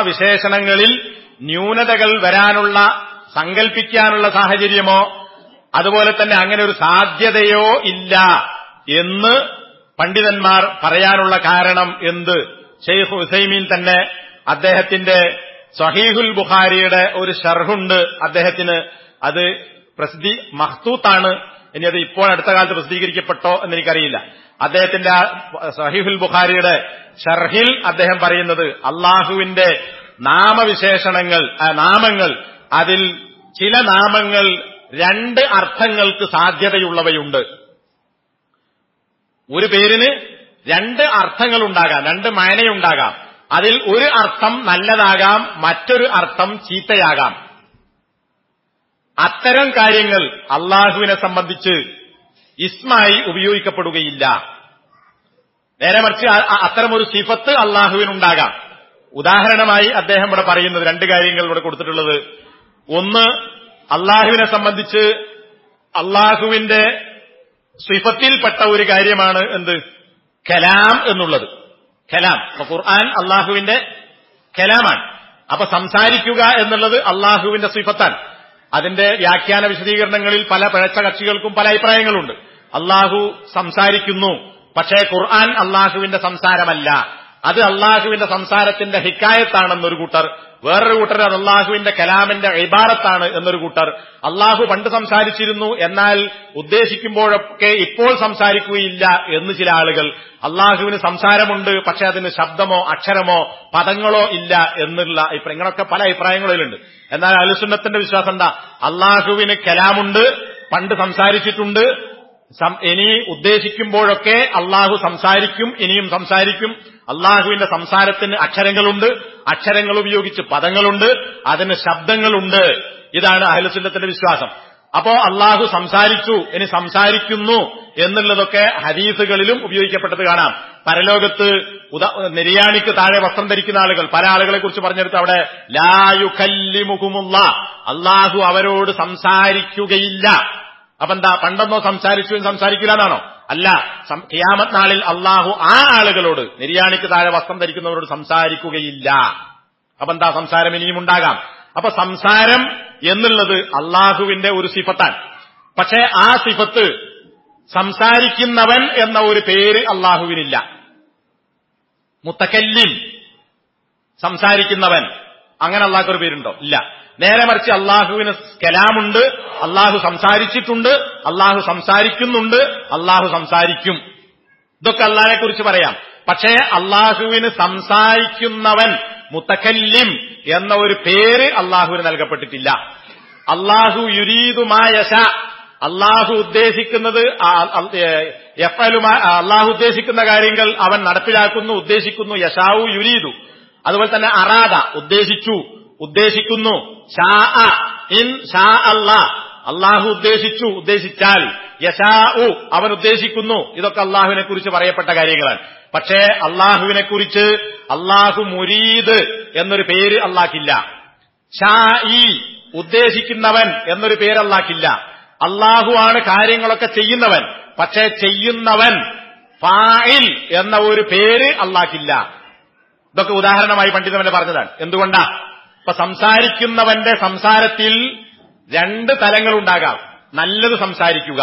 നാമവിശേഷണങ്ങളിൽ ന്യൂനതകൾ വരാനുള്ള സങ്കല്പിക്കാനുള്ള സാഹചര്യമോ അതുപോലെ തന്നെ അങ്ങനെ ഒരു സാധ്യതയോ ഇല്ല എന്ന് പണ്ഡിതന്മാർ പറയാനുള്ള കാരണം എന്ത് ഷെയ്ഖ് ഹുസൈമീൻ തന്നെ അദ്ദേഹത്തിന്റെ സഹീഹുൽ ബുഖാരിയുടെ ഒരു ഷർഹുണ്ട് അദ്ദേഹത്തിന് അത് പ്രസിദ്ധി മഹ്തൂത്താണ് ഇനി അത് ഇപ്പോൾ അടുത്ത കാലത്ത് പ്രസിദ്ധീകരിക്കപ്പെട്ടോ എന്ന് എനിക്കറിയില്ല അദ്ദേഹത്തിന്റെ ആ സഹീഹുൽ ബുഖാരിയുടെ ഷർഹിൽ അദ്ദേഹം പറയുന്നത് അള്ളാഹുവിന്റെ നാമവിശേഷണങ്ങൾ ആ, നാമങ്ങൾ അതിൽ ചില നാമങ്ങൾ രണ്ട് അർത്ഥങ്ങൾക്ക് സാധ്യതയുള്ളവയുണ്ട് ഒരു പേരിന് രണ്ട് അർത്ഥങ്ങൾ ഉണ്ടാകാം രണ്ട് മയനയുണ്ടാകാം അതിൽ ഒരു അർത്ഥം നല്ലതാകാം മറ്റൊരു അർത്ഥം ചീത്തയാകാം അത്തരം കാര്യങ്ങൾ അള്ളാഹുവിനെ സംബന്ധിച്ച് ഇസ്മായി ഉപയോഗിക്കപ്പെടുകയില്ല നേരെ മറിച്ച് അ- അ- അത്തരമൊരു സിഫത്ത് അള്ളാഹുവിനുണ്ടാകാം ഉദാഹരണമായി അദ്ദേഹം ഇവിടെ പറയുന്നത് രണ്ട് കാര്യങ്ങൾ ഇവിടെ കൊടുത്തിട്ടുള്ളത് ഒന്ന് അള്ളാഹുവിനെ സംബന്ധിച്ച് അള്ളാഹുവിന്റെ സിഫത്തിൽപ്പെട്ട ഒരു കാര്യമാണ് എന്ത് കലാം എന്നുള്ളത് കലാം അപ്പൊ ഖുർആൻ അള്ളാഹുവിന്റെ കലാമാണ് അപ്പൊ സംസാരിക്കുക എന്നുള്ളത് അള്ളാഹുവിന്റെ സിഫത്താണ് അതിന്റെ വ്യാഖ്യാന വിശദീകരണങ്ങളിൽ പല പിഴച്ച കക്ഷികൾക്കും പല അഭിപ്രായങ്ങളുണ്ട് അള്ളാഹു സംസാരിക്കുന്നു പക്ഷേ ഖുർആൻ അള്ളാഹുവിന്റെ സംസാരമല്ല അത് അള്ളാഹുവിന്റെ സംസാരത്തിന്റെ ഹിക്കായത്താണെന്നൊരു കൂട്ടർ വേറൊരു കൂട്ടർ അത് അള്ളാഹുവിന്റെ കലാമിന്റെ ഇബാറത്താണ് എന്നൊരു കൂട്ടർ അള്ളാഹു പണ്ട് സംസാരിച്ചിരുന്നു എന്നാൽ ഉദ്ദേശിക്കുമ്പോഴൊക്കെ ഇപ്പോൾ സംസാരിക്കുകയില്ല എന്ന് ചില ആളുകൾ അള്ളാഹുവിന് സംസാരമുണ്ട് പക്ഷെ അതിന് ശബ്ദമോ അക്ഷരമോ പദങ്ങളോ ഇല്ല എന്നുള്ള അഭിപ്രായം ഇങ്ങനൊക്കെ പല അഭിപ്രായങ്ങളിലുണ്ട് എന്നാൽ അലുസുന്നത്തിന്റെ വിശ്വാസം എന്താ അള്ളാഹുവിന് കലാമുണ്ട് പണ്ട് സംസാരിച്ചിട്ടുണ്ട് സം- ഇനി ഉദ്ദേശിക്കുമ്പോഴൊക്കെ അള്ളാഹു സംസാരിക്കും ഇനിയും സംസാരിക്കും അള്ളാഹുവിന്റെ സംസാരത്തിന് അക്ഷരങ്ങളുണ്ട് അക്ഷരങ്ങൾ ഉപയോഗിച്ച് പദങ്ങളുണ്ട് അതിന് ശബ്ദങ്ങളുണ്ട് ഇതാണ് അഹലുസുല്ലത്തിന്റെ വിശ്വാസം അപ്പോ അള്ളാഹു സംസാരിച്ചു ഇനി സംസാരിക്കുന്നു എന്നുള്ളതൊക്കെ ഹദീസുകളിലും ഉപയോഗിക്കപ്പെട്ടത് കാണാം പരലോകത്ത് ഉദാ നിര്യാണിക്ക് താഴെ വസ്ത്രം ധരിക്കുന്ന ആളുകൾ പല ആളുകളെ കുറിച്ച് പറഞ്ഞെടുത്ത് അവിടെ ലായുഖല്ലിമുഖുമുള്ള അള്ളാഹു അവരോട് സംസാരിക്കുകയില്ല അപ്പൊ എന്താ പണ്ടെന്നോ സംസാരിച്ചു എന്ന് സംസാരിക്കില്ല എന്നാണോ അല്ല സം- ഖിയാമത്ത് നാളിൽ അള്ളാഹു ആ ആളുകളോട് നിര്യാണിക്ക് താഴെ വസ്ത്രം ധരിക്കുന്നവരോട് സംസാരിക്കുകയില്ല അപ്പൊ എന്താ സംസാരം ഇനിയും ഉണ്ടാകാം അപ്പൊ സംസാരം എന്നുള്ളത് അള്ളാഹുവിന്റെ ഒരു സിഫത്താണ് പക്ഷേ ആ സിഫത്ത് സംസാരിക്കുന്നവൻ എന്ന ഒരു പേര് അള്ളാഹുവിനില്ല മുത്തക്കല്ലിം സംസാരിക്കുന്നവൻ അങ്ങനെ അള്ളാഹ്ക്കൊരു പേരുണ്ടോ ഇല്ല നേരെ മറിച്ച് അള്ളാഹുവിന് കലാമുണ്ട് അള്ളാഹു സംസാരിച്ചിട്ടുണ്ട് അള്ളാഹു സംസാരിക്കുന്നുണ്ട് അള്ളാഹു സംസാരിക്കും ഇതൊക്കെ അള്ളാഹിനെ കുറിച്ച് പറയാം പക്ഷേ അള്ളാഹുവിന് സംസാരിക്കുന്നവൻ മുത്തക്കല്ലിം എന്ന ഒരു പേര് അള്ളാഹുവിന് നൽകപ്പെട്ടിട്ടില്ല അള്ളാഹു യുരീതുമായശ അള്ളാഹു ഉദ്ദേശിക്കുന്നത് ആ- ആ- ഏ, യഫ്അലുമാ- ആ, അള്ളാഹു ഉദ്ദേശിക്കുന്ന കാര്യങ്ങൾ അവൻ നടപ്പിലാക്കുന്നു ഉദ്ദേശിക്കുന്നു യശാവു യുരീതു അതുപോലെ തന്നെ അറാദ ഉദ്ദേശിച്ചു ഉദ്ദേശിക്കുന്നു ഷാ ഇൻ ഷാ അല്ലാ അള്ളാഹു ഉദ്ദേശിച്ചു ഉദ്ദേശിച്ചാൽ യശാഉ അവൻ ഉദ്ദേശിക്കുന്നു ഇതൊക്കെ അള്ളാഹുവിനെ കുറിച്ച് പറയപ്പെട്ട കാര്യങ്ങളാണ് പക്ഷേ അള്ളാഹുവിനെ കുറിച്ച് അള്ളാഹു മുരീദ് എന്നൊരു പേര് അള്ളാഹ്ക്കില്ല ഷാ ഈ ഉദ്ദേശിക്കുന്നവൻ എന്നൊരു പേര് അള്ളാഹ്ക്കില്ല അള്ളാഹു ആണ് കാര്യങ്ങളൊക്കെ ചെയ്യുന്നവൻ പക്ഷേ ചെയ്യുന്നവൻ ഫായിൽ എന്ന ഒരു പേര് അള്ളാഹ്ക്കില്ല ഇതൊക്കെ ഉദാഹരണമായി പണ്ഡിതമല്ല പറഞ്ഞതാണ് എന്തുകൊണ്ടാ ഇപ്പൊ സംസാരിക്കുന്നവന്റെ സംസാരത്തിൽ രണ്ട് തലങ്ങളുണ്ടാകാം നല്ലത് സംസാരിക്കുക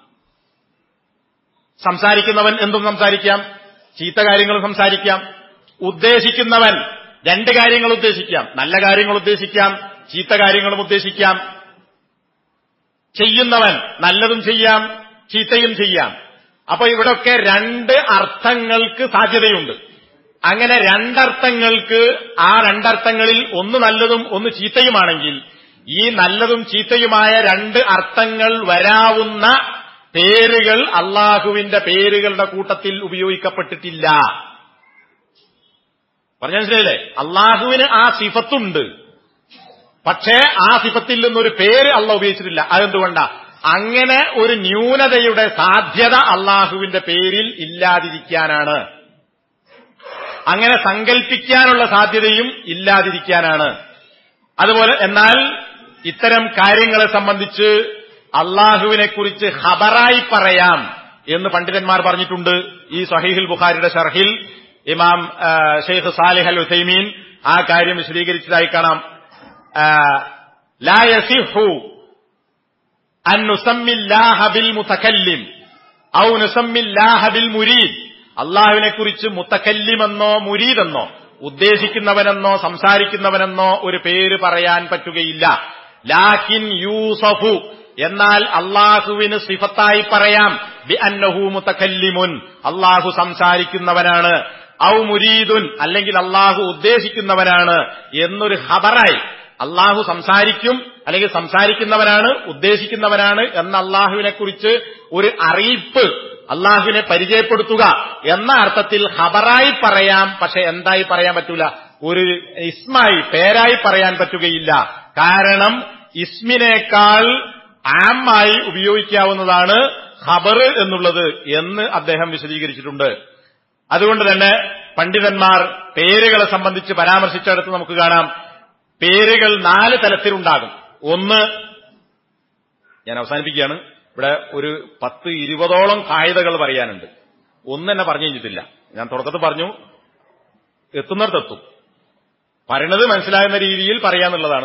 സംസാരിക്കുന്നവൻ എന്തും സംസാരിക്കാം ചീത്ത കാര്യങ്ങളും സംസാരിക്കാം ഉദ്ദേശിക്കുന്നവൻ രണ്ട് കാര്യങ്ങൾ ഉദ്ദേശിക്കാം നല്ല കാര്യങ്ങൾ ഉദ്ദേശിക്കാം ചീത്ത കാര്യങ്ങളും ഉദ്ദേശിക്കാം ചെയ്യുന്നവൻ നല്ലതും ചെയ്യാം ചീത്തയും ചെയ്യാം അപ്പൊ ഇവിടൊക്കെ രണ്ട് അർത്ഥങ്ങൾക്ക് സാധ്യതയുണ്ട് അങ്ങനെ രണ്ടർത്ഥങ്ങൾക്ക് ആ രണ്ടർത്ഥങ്ങളിൽ ഒന്ന് നല്ലതും ഒന്ന് ചീത്തയുമാണെങ്കിൽ ഈ നല്ലതും ചീത്തയുമായ രണ്ട് അർത്ഥങ്ങൾ വരാവുന്ന പേരുകൾ അള്ളാഹുവിന്റെ പേരുകളുടെ കൂട്ടത്തിൽ ഉപയോഗിക്കപ്പെട്ടിട്ടില്ല പറഞ്ഞ മനസ്സിലായില്ലേ അള്ളാഹുവിന് ആ സിഫത്തുണ്ട് പക്ഷേ ആ സിഫത്തിൽ നിന്നൊരു പേര് അള്ള ഉപയോഗിച്ചിട്ടില്ല അതെന്തുകൊണ്ടാ അങ്ങനെ ഒരു ന്യൂനതയുടെ സാധ്യത അള്ളാഹുവിന്റെ പേരിൽ ഇല്ലാതിരിക്കാനാണ് അങ്ങനെ സങ്കല്പിക്കാനുള്ള സാധ്യതയും ഇല്ലാതിരിക്കാനാണ് അതുപോലെ എന്നാൽ ഇത്തരം കാര്യങ്ങളെ സംബന്ധിച്ച് അള്ളാഹുവിനെ കുറിച്ച് ഖബറായി പറയാം എന്ന് പണ്ഡിതന്മാർ പറഞ്ഞിട്ടുണ്ട് ഈ സഹീഹുൽ ബുഖാരിയുടെ ഷർഹിൽ ഇമാം ആ, ഷെയ്ഖ് സാലിഹ് അൽ ഉസൈമീൻ ആ കാര്യം വിശദീകരിച്ചതായി കാണാം ആ, ലാ യസിഹു അൻ നുസമ്മില്ലാഹ ബിൽ മുതകല്ലിം ഔ നുസമ്മില്ലാഹ ബിൽ മുരീദ് അള്ളാഹുവിനെ കുറിച്ച് മുത്തക്കല്ലിമെന്നോ മുരീദെന്നോ ഉദ്ദേശിക്കുന്നവനെന്നോ സംസാരിക്കുന്നവനെന്നോ ഒരു പേര് പറയാൻ പറ്റുകയില്ല ലാക്കിൻ യൂസഫു എന്നാൽ അള്ളാഹുവിന് സിഫത്തായി പറയാം ബി അന്നഹു മുത്തക്കല്ലിമുൻ അള്ളാഹു സംസാരിക്കുന്നവനാണ് ഔ മുരീദുൻ അല്ലെങ്കിൽ അള്ളാഹു ഉദ്ദേശിക്കുന്നവനാണ് എന്നൊരു ഖബറായി അള്ളാഹു സംസാരിക്കും അല്ലെങ്കിൽ സംസാരിക്കുന്നവനാണ് ഉദ്ദേശിക്കുന്നവനാണ് എന്ന അള്ളാഹുവിനെ കുറിച്ച് ഒരു അറിയിപ്പ് അള്ളാഹുവിനെ പരിചയപ്പെടുത്തുക എന്ന അർത്ഥത്തിൽ ഖബറായി പറയാം പക്ഷെ എന്തായി പറയാൻ പറ്റൂല ഒരു ഇസ്മായി പേരായി പറയാൻ പറ്റുകയില്ല കാരണം ഇസ്മിനേക്കാൾ ആമായി ഉപയോഗിക്കാവുന്നതാണ് ഖബർ എന്നുള്ളത് എന്ന് അദ്ദേഹം വിശദീകരിച്ചിട്ടുണ്ട് അതുകൊണ്ട് തന്നെ പണ്ഡിതന്മാർ പേരുകളെ സംബന്ധിച്ച് പരാമർശിച്ചെടുത്ത് നമുക്ക് കാണാം പേരുകൾ നാല് തലത്തിലുണ്ടാകും ഒന്ന് ഞാൻ അവസാനിപ്പിക്കുകയാണ് ഇവിടെ ഒരു പത്ത് ഇരുപതോളം കായികകൾ പറയാനുണ്ട് ഒന്ന് തന്നെ പറഞ്ഞു കഴിഞ്ഞിട്ടില്ല ഞാൻ തുടക്കത്തിൽ പറഞ്ഞു എത്തുന്നിടത്തെത്തും പറയണത് മനസ്സിലാകുന്ന രീതിയിൽ പറയാന്നുള്ളതാണ്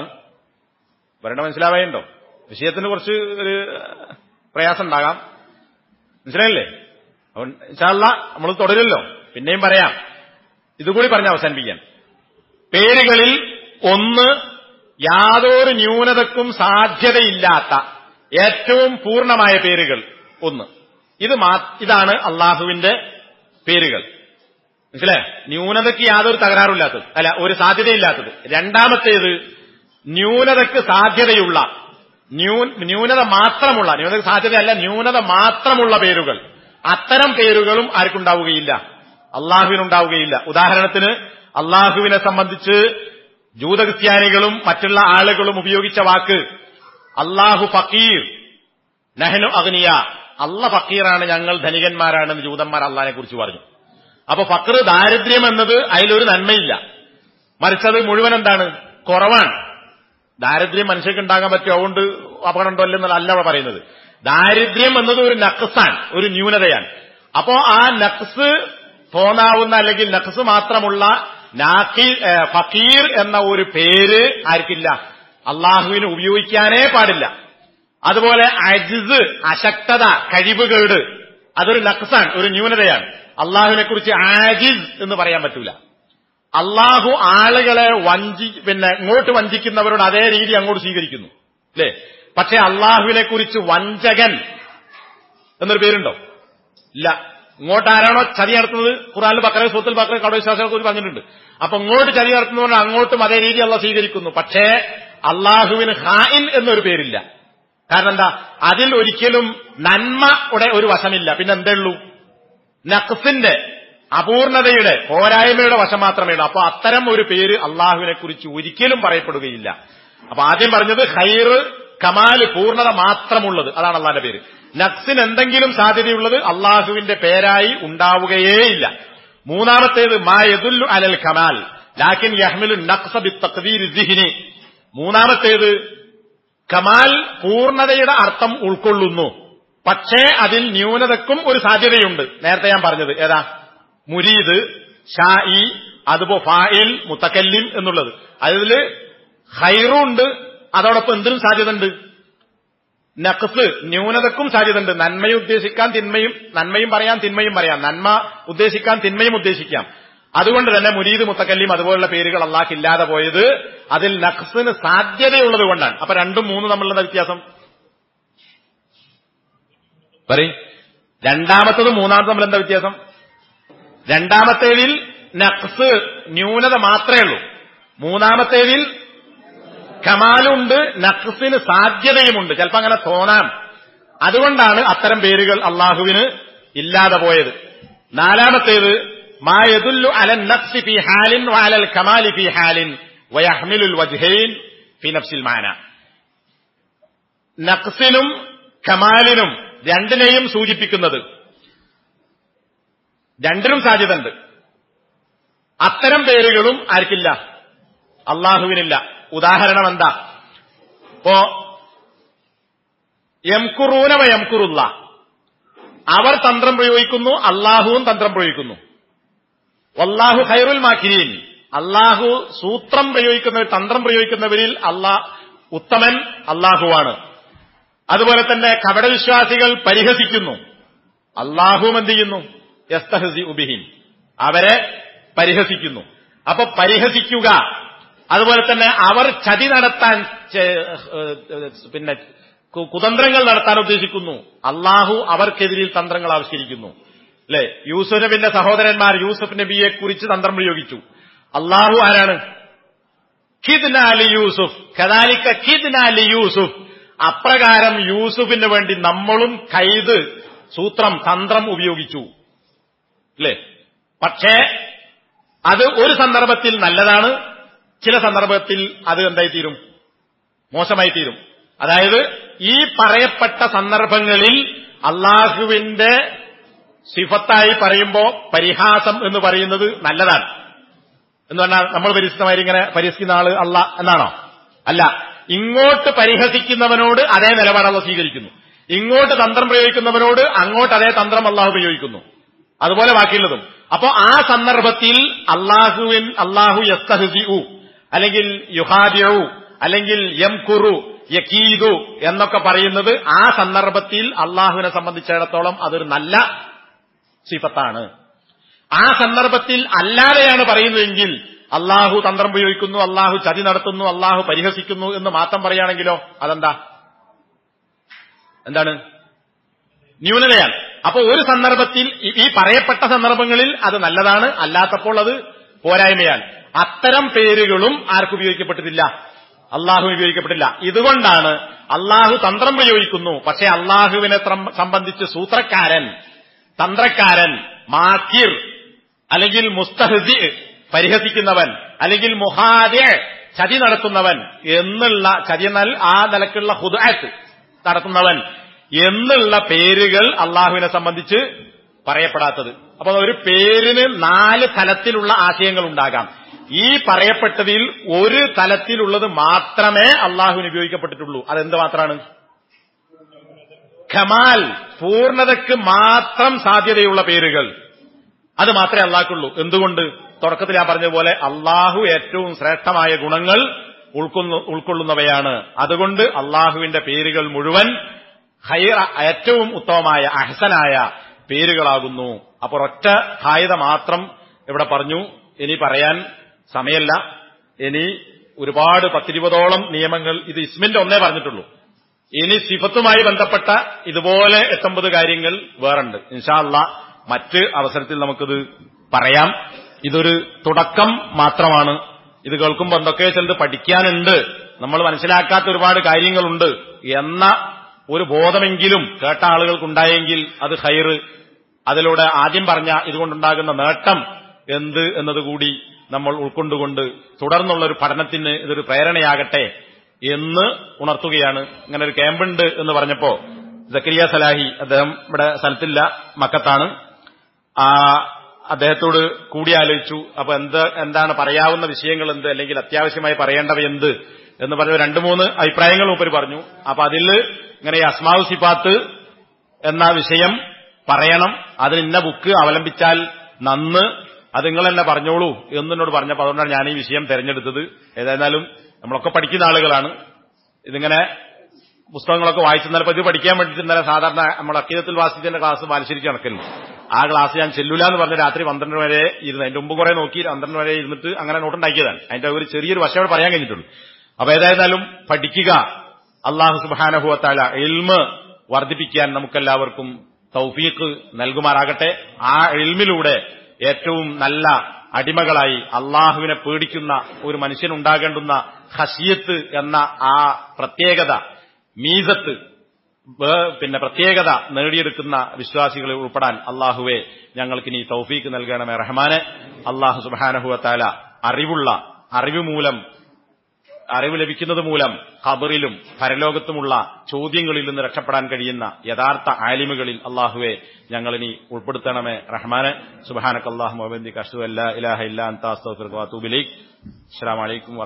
പറയണ മനസ്സിലാവേണ്ടോ വിഷയത്തിന് കുറച്ച് ഒരു പ്രയാസം ഉണ്ടാകാം മനസ്സിലായില്ലേ അവൻ ഇൻഷാല്ല നമ്മൾ തുടരുമല്ലോ പിന്നെയും പറയാം ഇതുകൂടി പറഞ്ഞ് അവസാനിപ്പിക്കാൻ പേരുകളിൽ ഒന്ന് യാതൊരു ന്യൂനതക്കും സാധ്യതയില്ലാത്ത ഏറ്റവും പൂർണ്ണമായ പേരുകൾ ഒന്ന് ഇത് മാ ഇതാണ് അള്ളാഹുവിന്റെ പേരുകൾ മനസ്സിലെ ന്യൂനതയ്ക്ക് യാതൊരു തകരാറില്ലാത്തത് അല്ല ഒരു സാധ്യതയില്ലാത്തത് രണ്ടാമത്തേത് ന്യൂനതയ്ക്ക് സാധ്യതയുള്ള ന്യൂനത മാത്രമുള്ള ന്യൂനതയ്ക്ക് സാധ്യതയല്ല ന്യൂനത മാത്രമുള്ള പേരുകൾ അത്തരം പേരുകളും ആർക്കുണ്ടാവുകയില്ല അള്ളാഹുവിനുണ്ടാവുകയില്ല ഉദാഹരണത്തിന് അള്ളാഹുവിനെ സംബന്ധിച്ച് ജൂതക്രിസ്ത്യാനികളും മറ്റുള്ള ആളുകളും ഉപയോഗിച്ച വാക്ക് അള്ളാഹു ഫക്കീർ നെഹനു അഗ്നിയ അല്ല ഫക്കീറാണ് ഞങ്ങൾ ധനികന്മാരാണെന്ന് ജൂതന്മാർ അള്ളഹാനെ കുറിച്ച് പറഞ്ഞു അപ്പൊ ഫക്ർ ദാരിദ്ര്യം എന്നത് അതിലൊരു നന്മയില്ല മറിച്ചത് മുഴുവൻ എന്താണ് കുറവാണ് ദാരിദ്ര്യം മനുഷ്യർക്ക് ഉണ്ടാകാൻ പറ്റും അതുകൊണ്ട് അപകടമുണ്ടോ അല്ലെന്നുള്ള അല്ല അവിടെ പറയുന്നത് ദാരിദ്ര്യം എന്നത് ഒരു നക്സാണ് ഒരു ന്യൂനതയാണ് അപ്പോ ആ നക്സ് തോന്നാവുന്ന അല്ലെങ്കിൽ നക്സ് മാത്രമുള്ള നാക്കി ഫക്കീർ എന്ന ഒരു പേര് ആർക്കില്ല അള്ളാഹുവിന് ഉപയോഗിക്കാനേ പാടില്ല അതുപോലെ അജിസ് അശക്തത കഴിവുകേട് അതൊരു നക്സാൻ ഒരു ന്യൂനതയാണ് അള്ളാഹുവിനെ കുറിച്ച് ആജിസ് എന്ന് പറയാൻ പറ്റൂല അള്ളാഹു ആളുകളെ വഞ്ചി പിന്നെ ഇങ്ങോട്ട് വഞ്ചിക്കുന്നവരോട് അതേ രീതി അങ്ങോട്ട് സ്വീകരിക്കുന്നു അല്ലേ പക്ഷെ അള്ളാഹുവിനെ കുറിച്ച് വഞ്ചകൻ എന്നൊരു പേരുണ്ടോ ഇല്ല ഇങ്ങോട്ട് ആരാണോ ചതി നടത്തുന്നത് ഖുറാനിൽ ബക്കറെ സൂത്തിൽ ബക്കറെ കടവിശ്വാസികളെ കുറിച്ച് പറഞ്ഞിട്ടുണ്ട് അപ്പൊ ഇങ്ങോട്ട് ചതി നടത്തുന്നവർ അങ്ങോട്ടും അതേ രീതി അള്ള സ്വീകരിക്കുന്നു പക്ഷേ അള്ളാഹുവിന് ഹായിൻ എന്നൊരു പേരില്ല കാരണം എന്താ അതിൽ ഒരിക്കലും നന്മയുടെ ഒരു വശമില്ല പിന്നെ എന്തേ ഉള്ളൂ നഖസിന്റെ അപൂർണതയുടെ പോരായ്മയുടെ വശം മാത്രമേ ഉള്ളൂ അപ്പൊ അത്തരം ഒരു പേര് അള്ളാഹുവിനെ കുറിച്ച് ഒരിക്കലും പറയപ്പെടുകയില്ല അപ്പൊ ആദ്യം പറഞ്ഞത് ഹൈറ് കമാല് പൂർണ്ണത മാത്രമുള്ളത് അതാണ് അള്ളാന്റെ പേര് നക്സിന് എന്തെങ്കിലും സാധ്യതയുള്ളത് അള്ളാഹുവിന്റെ പേരായി ഉണ്ടാവുകയേയില്ല മൂന്നാമത്തേത് മായതുല്ലു അലൽ കമാൽ ലാക്കിൻ യഹ്മിലു നക്സ ബി തക്തീർ ദിഹിനി മൂന്നാമത്തേത് കമാൽ പൂർണ്ണതയുടെ അർത്ഥം ഉൾക്കൊള്ളുന്നു പക്ഷേ അതിൽ ന്യൂനതക്കും ഒരു സാധ്യതയുണ്ട് നേരത്തെ ഞാൻ പറഞ്ഞത് ഏതാ മുരീദ് ഷായി അതുപോ ഫായിൽ മുത്തക്കല്ലിം എന്നുള്ളത് അതില് ഹൈറുണ്ട് അതോടൊപ്പം എന്തിനും സാധ്യതയുണ്ട് നഖസ് ന്യൂനതക്കും സാധ്യതയുണ്ട് നന്മയും ഉദ്ദേശിക്കാൻ തിന്മയും നന്മയും പറയാം തിന്മയും പറയാം നന്മ ഉദ്ദേശിക്കാൻ തിന്മയും ഉദ്ദേശിക്കാം അതുകൊണ്ട് തന്നെ മുരീദ് മുത്തക്കല്ലിം അതുപോലുള്ള പേരുകൾ അള്ളാഹ് ഇല്ലാതെ പോയത് അതിൽ നഖസിന് സാധ്യതയുള്ളത് കൊണ്ടാണ് അപ്പൊ രണ്ടും മൂന്നും തമ്മിലുള്ള വ്യത്യാസം പറയും രണ്ടാമത്തതും മൂന്നാമത്തും തമ്മിൽ എന്താ വ്യത്യാസം രണ്ടാമത്തേതിൽ നഖ്സ് ന്യൂനത മാത്രമേ ഉള്ളൂ മൂന്നാമത്തേതിൽ കമാലുണ്ട് നഖ്സിന് സാധ്യതയുമുണ്ട് ചിലപ്പോ അങ്ങനെ തോന്നാം അതുകൊണ്ടാണ് അത്തരം പേരുകൾ അള്ളാഹുവിന് ഇല്ലാതെ പോയത് നാലാമത്തേത് മായതുല്ലു അലൻ നഫ്സി ഫി ഹാലിൻ വാലൽ കമാലി ഫി ഹാലിൻ വയഹ്മിലുൽ വജ്ഹൈൻ ഫി നഫ്സിൽ മാന നഖ്സിനും കമാലിനും രണ്ടിനെയും സൂചിപ്പിക്കുന്നത് രണ്ടിനും സാധ്യതയുണ്ട് അത്തരം പേരുകളും ആർക്കില്ല അള്ളാഹുവിനില്ല ഉദാഹരണം എന്താ ഇപ്പോ എംകുറൂനവ എംകുറുള്ള അവർ തന്ത്രം പ്രയോഗിക്കുന്നു അള്ളാഹുവും തന്ത്രം പ്രയോഗിക്കുന്നു വല്ലാഹു ഖൈറുൽ മാക്കിരീൻ അള്ളാഹു സൂത്രം പ്രയോഗിക്കുന്നവർ തന്ത്രം പ്രയോഗിക്കുന്നവരിൽ അള്ളാഹ് ഉത്തമൻ അള്ളാഹുവാണ് അതുപോലെ തന്നെ കപടവിശ്വാസികൾ പരിഹസിക്കുന്നു അള്ളാഹുവും എന്ത് ചെയ്യുന്നു യസ്തഹസി ഉബിഹിൻ അവരെ പരിഹസിക്കുന്നു അപ്പൊ പരിഹസിക്കുക അതുപോലെ തന്നെ അവർ ചതി നടത്താൻ ചെ- ഏഹ് പിന്നെ കു- കുതന്ത്രങ്ങൾ നടത്താൻ ഉദ്ദേശിക്കുന്നു അള്ളാഹു അവർക്കെതിരിൽ തന്ത്രങ്ങൾ ആവിഷ്കരിക്കുന്നു അല്ലെ യൂസുഫ് നബിന്റെ സഹോദരന്മാർ യൂസുഫ് നബിയെ കുറിച്ച് തന്ത്രം പ്രയോഗിച്ചു അള്ളാഹു ആരാണ് ഖിദ്നാലി യൂസുഫ് കദാലിക്ക ഖിദ്നാലി യൂസുഫ് അപ്രകാരം യൂസുഫിന് വേണ്ടി നമ്മളും കൈത് സൂത്രം തന്ത്രം ഉപയോഗിച്ചു അല്ലേ പക്ഷേ അത് ഒരു സന്ദർഭത്തിൽ നല്ലതാണ് ചില സന്ദർഭത്തിൽ അത് എന്തായി തീരും മോശമായി തീരും അതായത് ഈ പറയപ്പെട്ട സന്ദർഭങ്ങളിൽ അള്ളാഹുവിന്റെ സിഫത്തായി പറയുമ്പോ പരിഹാസം എന്ന് പറയുന്നത് നല്ലതാണ് എന്ന് പറഞ്ഞാൽ നമ്മൾ പരിഹസിതമായി ഇങ്ങനെ പരിഹസിക്കുന്ന ആള് അല്ല എന്നാണോ അല്ല ഇങ്ങോട്ട് പരിഹസിക്കുന്നവനോട് അതേ നിലപാട് അള്ള സ്വീകരിക്കുന്നു ഇങ്ങോട്ട് തന്ത്രം പ്രയോഗിക്കുന്നവനോട് അങ്ങോട്ട് അതേ തന്ത്രം അള്ളാഹു പ്രയോഗിക്കുന്നു അതുപോലെ ബാക്കിയുള്ളതും അപ്പോ ആ സന്ദർഭത്തിൽ അള്ളാഹുവിൻ അള്ളാഹു യസ്തഹു അല്ലെങ്കിൽ യുഹാദിയു അല്ലെങ്കിൽ യം കുറു യക്കീദു എന്നൊക്കെ പറയുന്നത് ആ സന്ദർഭത്തിൽ അള്ളാഹുവിനെ സംബന്ധിച്ചിടത്തോളം അതൊരു നല്ല സിഫത്താണ് ആ സന്ദർഭത്തിൽ അല്ലാതെയാണ് പറയുന്നതെങ്കിൽ അള്ളാഹു തന്ത്രം പ്രയോഗിക്കുന്നു അള്ളാഹു ചതി നടത്തുന്നു അള്ളാഹു പരിഹസിക്കുന്നു എന്ന് മാത്രം പറയുകയാണെങ്കിലോ അതെന്താ എന്താണ് ന്യൂനതയാണ് അപ്പൊ ഒരു സന്ദർഭത്തിൽ ഈ- ഈ പറയപ്പെട്ട സന്ദർഭങ്ങളിൽ അത് നല്ലതാണ് അല്ലാത്തപ്പോൾ അത് പോരായ്മയാണ് അത്തരം പേരുകളും ആർക്കും ഉപയോഗിക്കപ്പെട്ടിട്ടില്ല അള്ളാഹു ഉപയോഗിക്കപ്പെട്ടില്ല ഇതുകൊണ്ടാണ് അള്ളാഹു തന്ത്രം പ്രയോഗിക്കുന്നു പക്ഷെ അള്ളാഹുവിനെ ത്രം- സംബന്ധിച്ച് സൂത്രക്കാരൻ തന്ത്രക്കാരൻ മാക്കിർ അല്ലെങ്കിൽ മുസ്തഹസി പരിഹസിക്കുന്നവൻ അല്ലെങ്കിൽ മുഹാദെ ചതി നടത്തുന്നവൻ എന്നുള്ള ചതി എന്നാൽ ആ നിലക്കുള്ള ഹുദാത്ത് നടത്തുന്നവൻ എന്നുള്ള പേരുകൾ അള്ളാഹുവിനെ സംബന്ധിച്ച് പറയപ്പെടാത്തത് അപ്പൊ ഒരു പേരിന് നാല് തലത്തിലുള്ള ആശയങ്ങൾ ഉണ്ടാകാം ഈ പറയപ്പെട്ടതിൽ ഒരു തലത്തിലുള്ളത് മാത്രമേ അള്ളാഹുവിന് ഉപയോഗിക്കപ്പെട്ടിട്ടുള്ളൂ അതെന്ത് മാത്രമാണ് ഖമാൽ പൂർണ്ണതയ്ക്ക് മാത്രം സാധ്യതയുള്ള പേരുകൾ അത് മാത്രമേ അള്ളാഹ്ക്കുള്ളൂ എന്തുകൊണ്ട് തുടക്കത്തിൽ ഞാൻ പറഞ്ഞതുപോലെ അള്ളാഹു ഏറ്റവും ശ്രേഷ്ഠമായ ഗുണങ്ങൾ ഉൾക്കൊള്ളു ഉൾക്കൊള്ളുന്നവയാണ് അതുകൊണ്ട് അള്ളാഹുവിന്റെ പേരുകൾ മുഴുവൻ ഹൈറ ഏറ്റവും ഉത്തമമായ അഹസനായ പേരുകളാകുന്നു അപ്പോൾ ഒറ്റ ഹായത മാത്രം ഇവിടെ പറഞ്ഞു ഇനി പറയാൻ സമയമല്ല ഇനി ഒരുപാട് പത്തിരുപതോളം നിയമങ്ങൾ ഇത് ഇസ്മിന്റെ ഒന്നേ പറഞ്ഞിട്ടുള്ളൂ ഇനി സിഫത്തുമായി ബന്ധപ്പെട്ട ഇതുപോലെ എട്ടൊമ്പത് കാര്യങ്ങൾ വേറുണ്ട് ഇൻഷാല്ല മറ്റ് അവസരത്തിൽ നമുക്കിത് പറയാം ഇതൊരു തുടക്കം മാത്രമാണ് ഇത് കേൾക്കുമ്പോൾ എന്തൊക്കെ ചിലത് പഠിക്കാനുണ്ട് നമ്മൾ മനസ്സിലാക്കാത്ത ഒരുപാട് കാര്യങ്ങളുണ്ട് എന്ന ഒരു ബോധമെങ്കിലും കേട്ട ആളുകൾക്കുണ്ടായെങ്കിൽ അത് ഹൈറ് അതിലൂടെ ആദ്യം പറഞ്ഞ ഇതുകൊണ്ടുണ്ടാകുന്ന നേട്ടം എന്ത് എന്നതുകൂടി നമ്മൾ ഉൾക്കൊണ്ടുകൊണ്ട് തുടർന്നുള്ള ഒരു പഠനത്തിന് ഇതൊരു പ്രേരണയാകട്ടെ എന്ന് ഉണർത്തുകയാണ് ഇങ്ങനെ ഒരു ക്യാമ്പുണ്ട് എന്ന് പറഞ്ഞപ്പോ സക്കരിയ സലാഹി അദ്ദേഹം ഇവിടെ സ്ഥലത്തില്ല മക്കത്താണ് ആ അദ്ദേഹത്തോട് കൂടിയാലോചിച്ചു അപ്പൊ എന്ത് എന്താണ് പറയാവുന്ന വിഷയങ്ങൾ എന്ത് അല്ലെങ്കിൽ അത്യാവശ്യമായി പറയേണ്ടവ എന്ത് എന്ന് പറഞ്ഞ രണ്ട് മൂന്ന് അഭിപ്രായങ്ങൾ മൂപ്പര് പറഞ്ഞു അപ്പൊ അതിൽ ഇങ്ങനെ ഈ അസ്മാവ് സിഫാത്ത് എന്ന വിഷയം പറയണം അതിന് ഇന്ന ബുക്ക് അവലംബിച്ചാൽ നന്ന് അത് നിങ്ങൾ തന്നെ പറഞ്ഞോളൂ എന്നോട് പറഞ്ഞപ്പോൾ അതുകൊണ്ടാണ് ഞാൻ ഈ വിഷയം തെരഞ്ഞെടുത്തത് ഏതായാലും നമ്മളൊക്കെ പഠിക്കുന്ന ആളുകളാണ് ഇതിങ്ങനെ പുസ്തകങ്ങളൊക്കെ വായിച്ചു ഇന്നലെ ഇത് പഠിക്കാൻ വേണ്ടിയിട്ട് ഇന്നലെ സാധാരണ നമ്മൾ അക്കീതത്തിൽ വാസിച്ചതിന്റെ ക്ലാസ് ബാലുശ്ശേരിക്ക് നടക്കലും ആ ക്ലാസ് ഞാൻ ചെല്ലൂല എന്ന് പറഞ്ഞ് രാത്രി പന്ത്രണ്ട് വരെ ഇരുന്ന് അതിന്റെ മുമ്പ് കുറെ നോക്കി പന്ത്രണ്ട് വരെ ഇരുന്നിട്ട് അങ്ങനെ നോട്ടുണ്ടാക്കിയതാണ് അതിന്റെ ഒരു ചെറിയൊരു വശം അവിടെ പറയാൻ കഴിഞ്ഞിട്ടുള്ളൂ അപ്പൊ ഏതായിരുന്നാലും പഠിക്കുക അള്ളാഹു സുബാനഹുവത്താല എൽമ് വർദ്ധിപ്പിക്കാൻ നമുക്കെല്ലാവർക്കും തൗഫീഖ് നൽകുമാറാകട്ടെ ആ എൽമിലൂടെ ഏറ്റവും നല്ല അടിമകളായി അള്ളാഹുവിനെ പേടിക്കുന്ന ഒരു മനുഷ്യനുണ്ടാകേണ്ടുന്ന ഹസിയത്ത് എന്ന ആ പ്രത്യേകത മീസത്ത് വേ- പിന്നെ പ്രത്യേകത നേടിയെടുക്കുന്ന വിശ്വാസികളിൽ ഉൾപ്പെടാൻ അള്ളാഹുവെ ഞങ്ങൾക്ക് നീ തൗഫീക്ക് നൽകണമേ റഹ്മാനെ അള്ളാഹു സുബാനഹുവത്താല അറിവുള്ള അറിവ് മൂലം അറിവ് ലഭിക്കുന്നത് മൂലം ഖബറിലും പരലോകത്തുമുള്ള ചോദ്യങ്ങളിൽ നിന്ന് രക്ഷപ്പെടാൻ കഴിയുന്ന യഥാർത്ഥ ആലിമുകളിൽ അള്ളാഹുവെ ഞങ്ങളിനി ഉൾപ്പെടുത്തണമേ റഹ്മാനെ സുബാനക്ക് അള്ളാഹു മൊബന്ദി കഷു അല്ല ഇലാഹ ഇല്ല അന്താസ്തോഫിർ വാത്തൂബിലേക്ക് അസ്സാം വലൈക്കും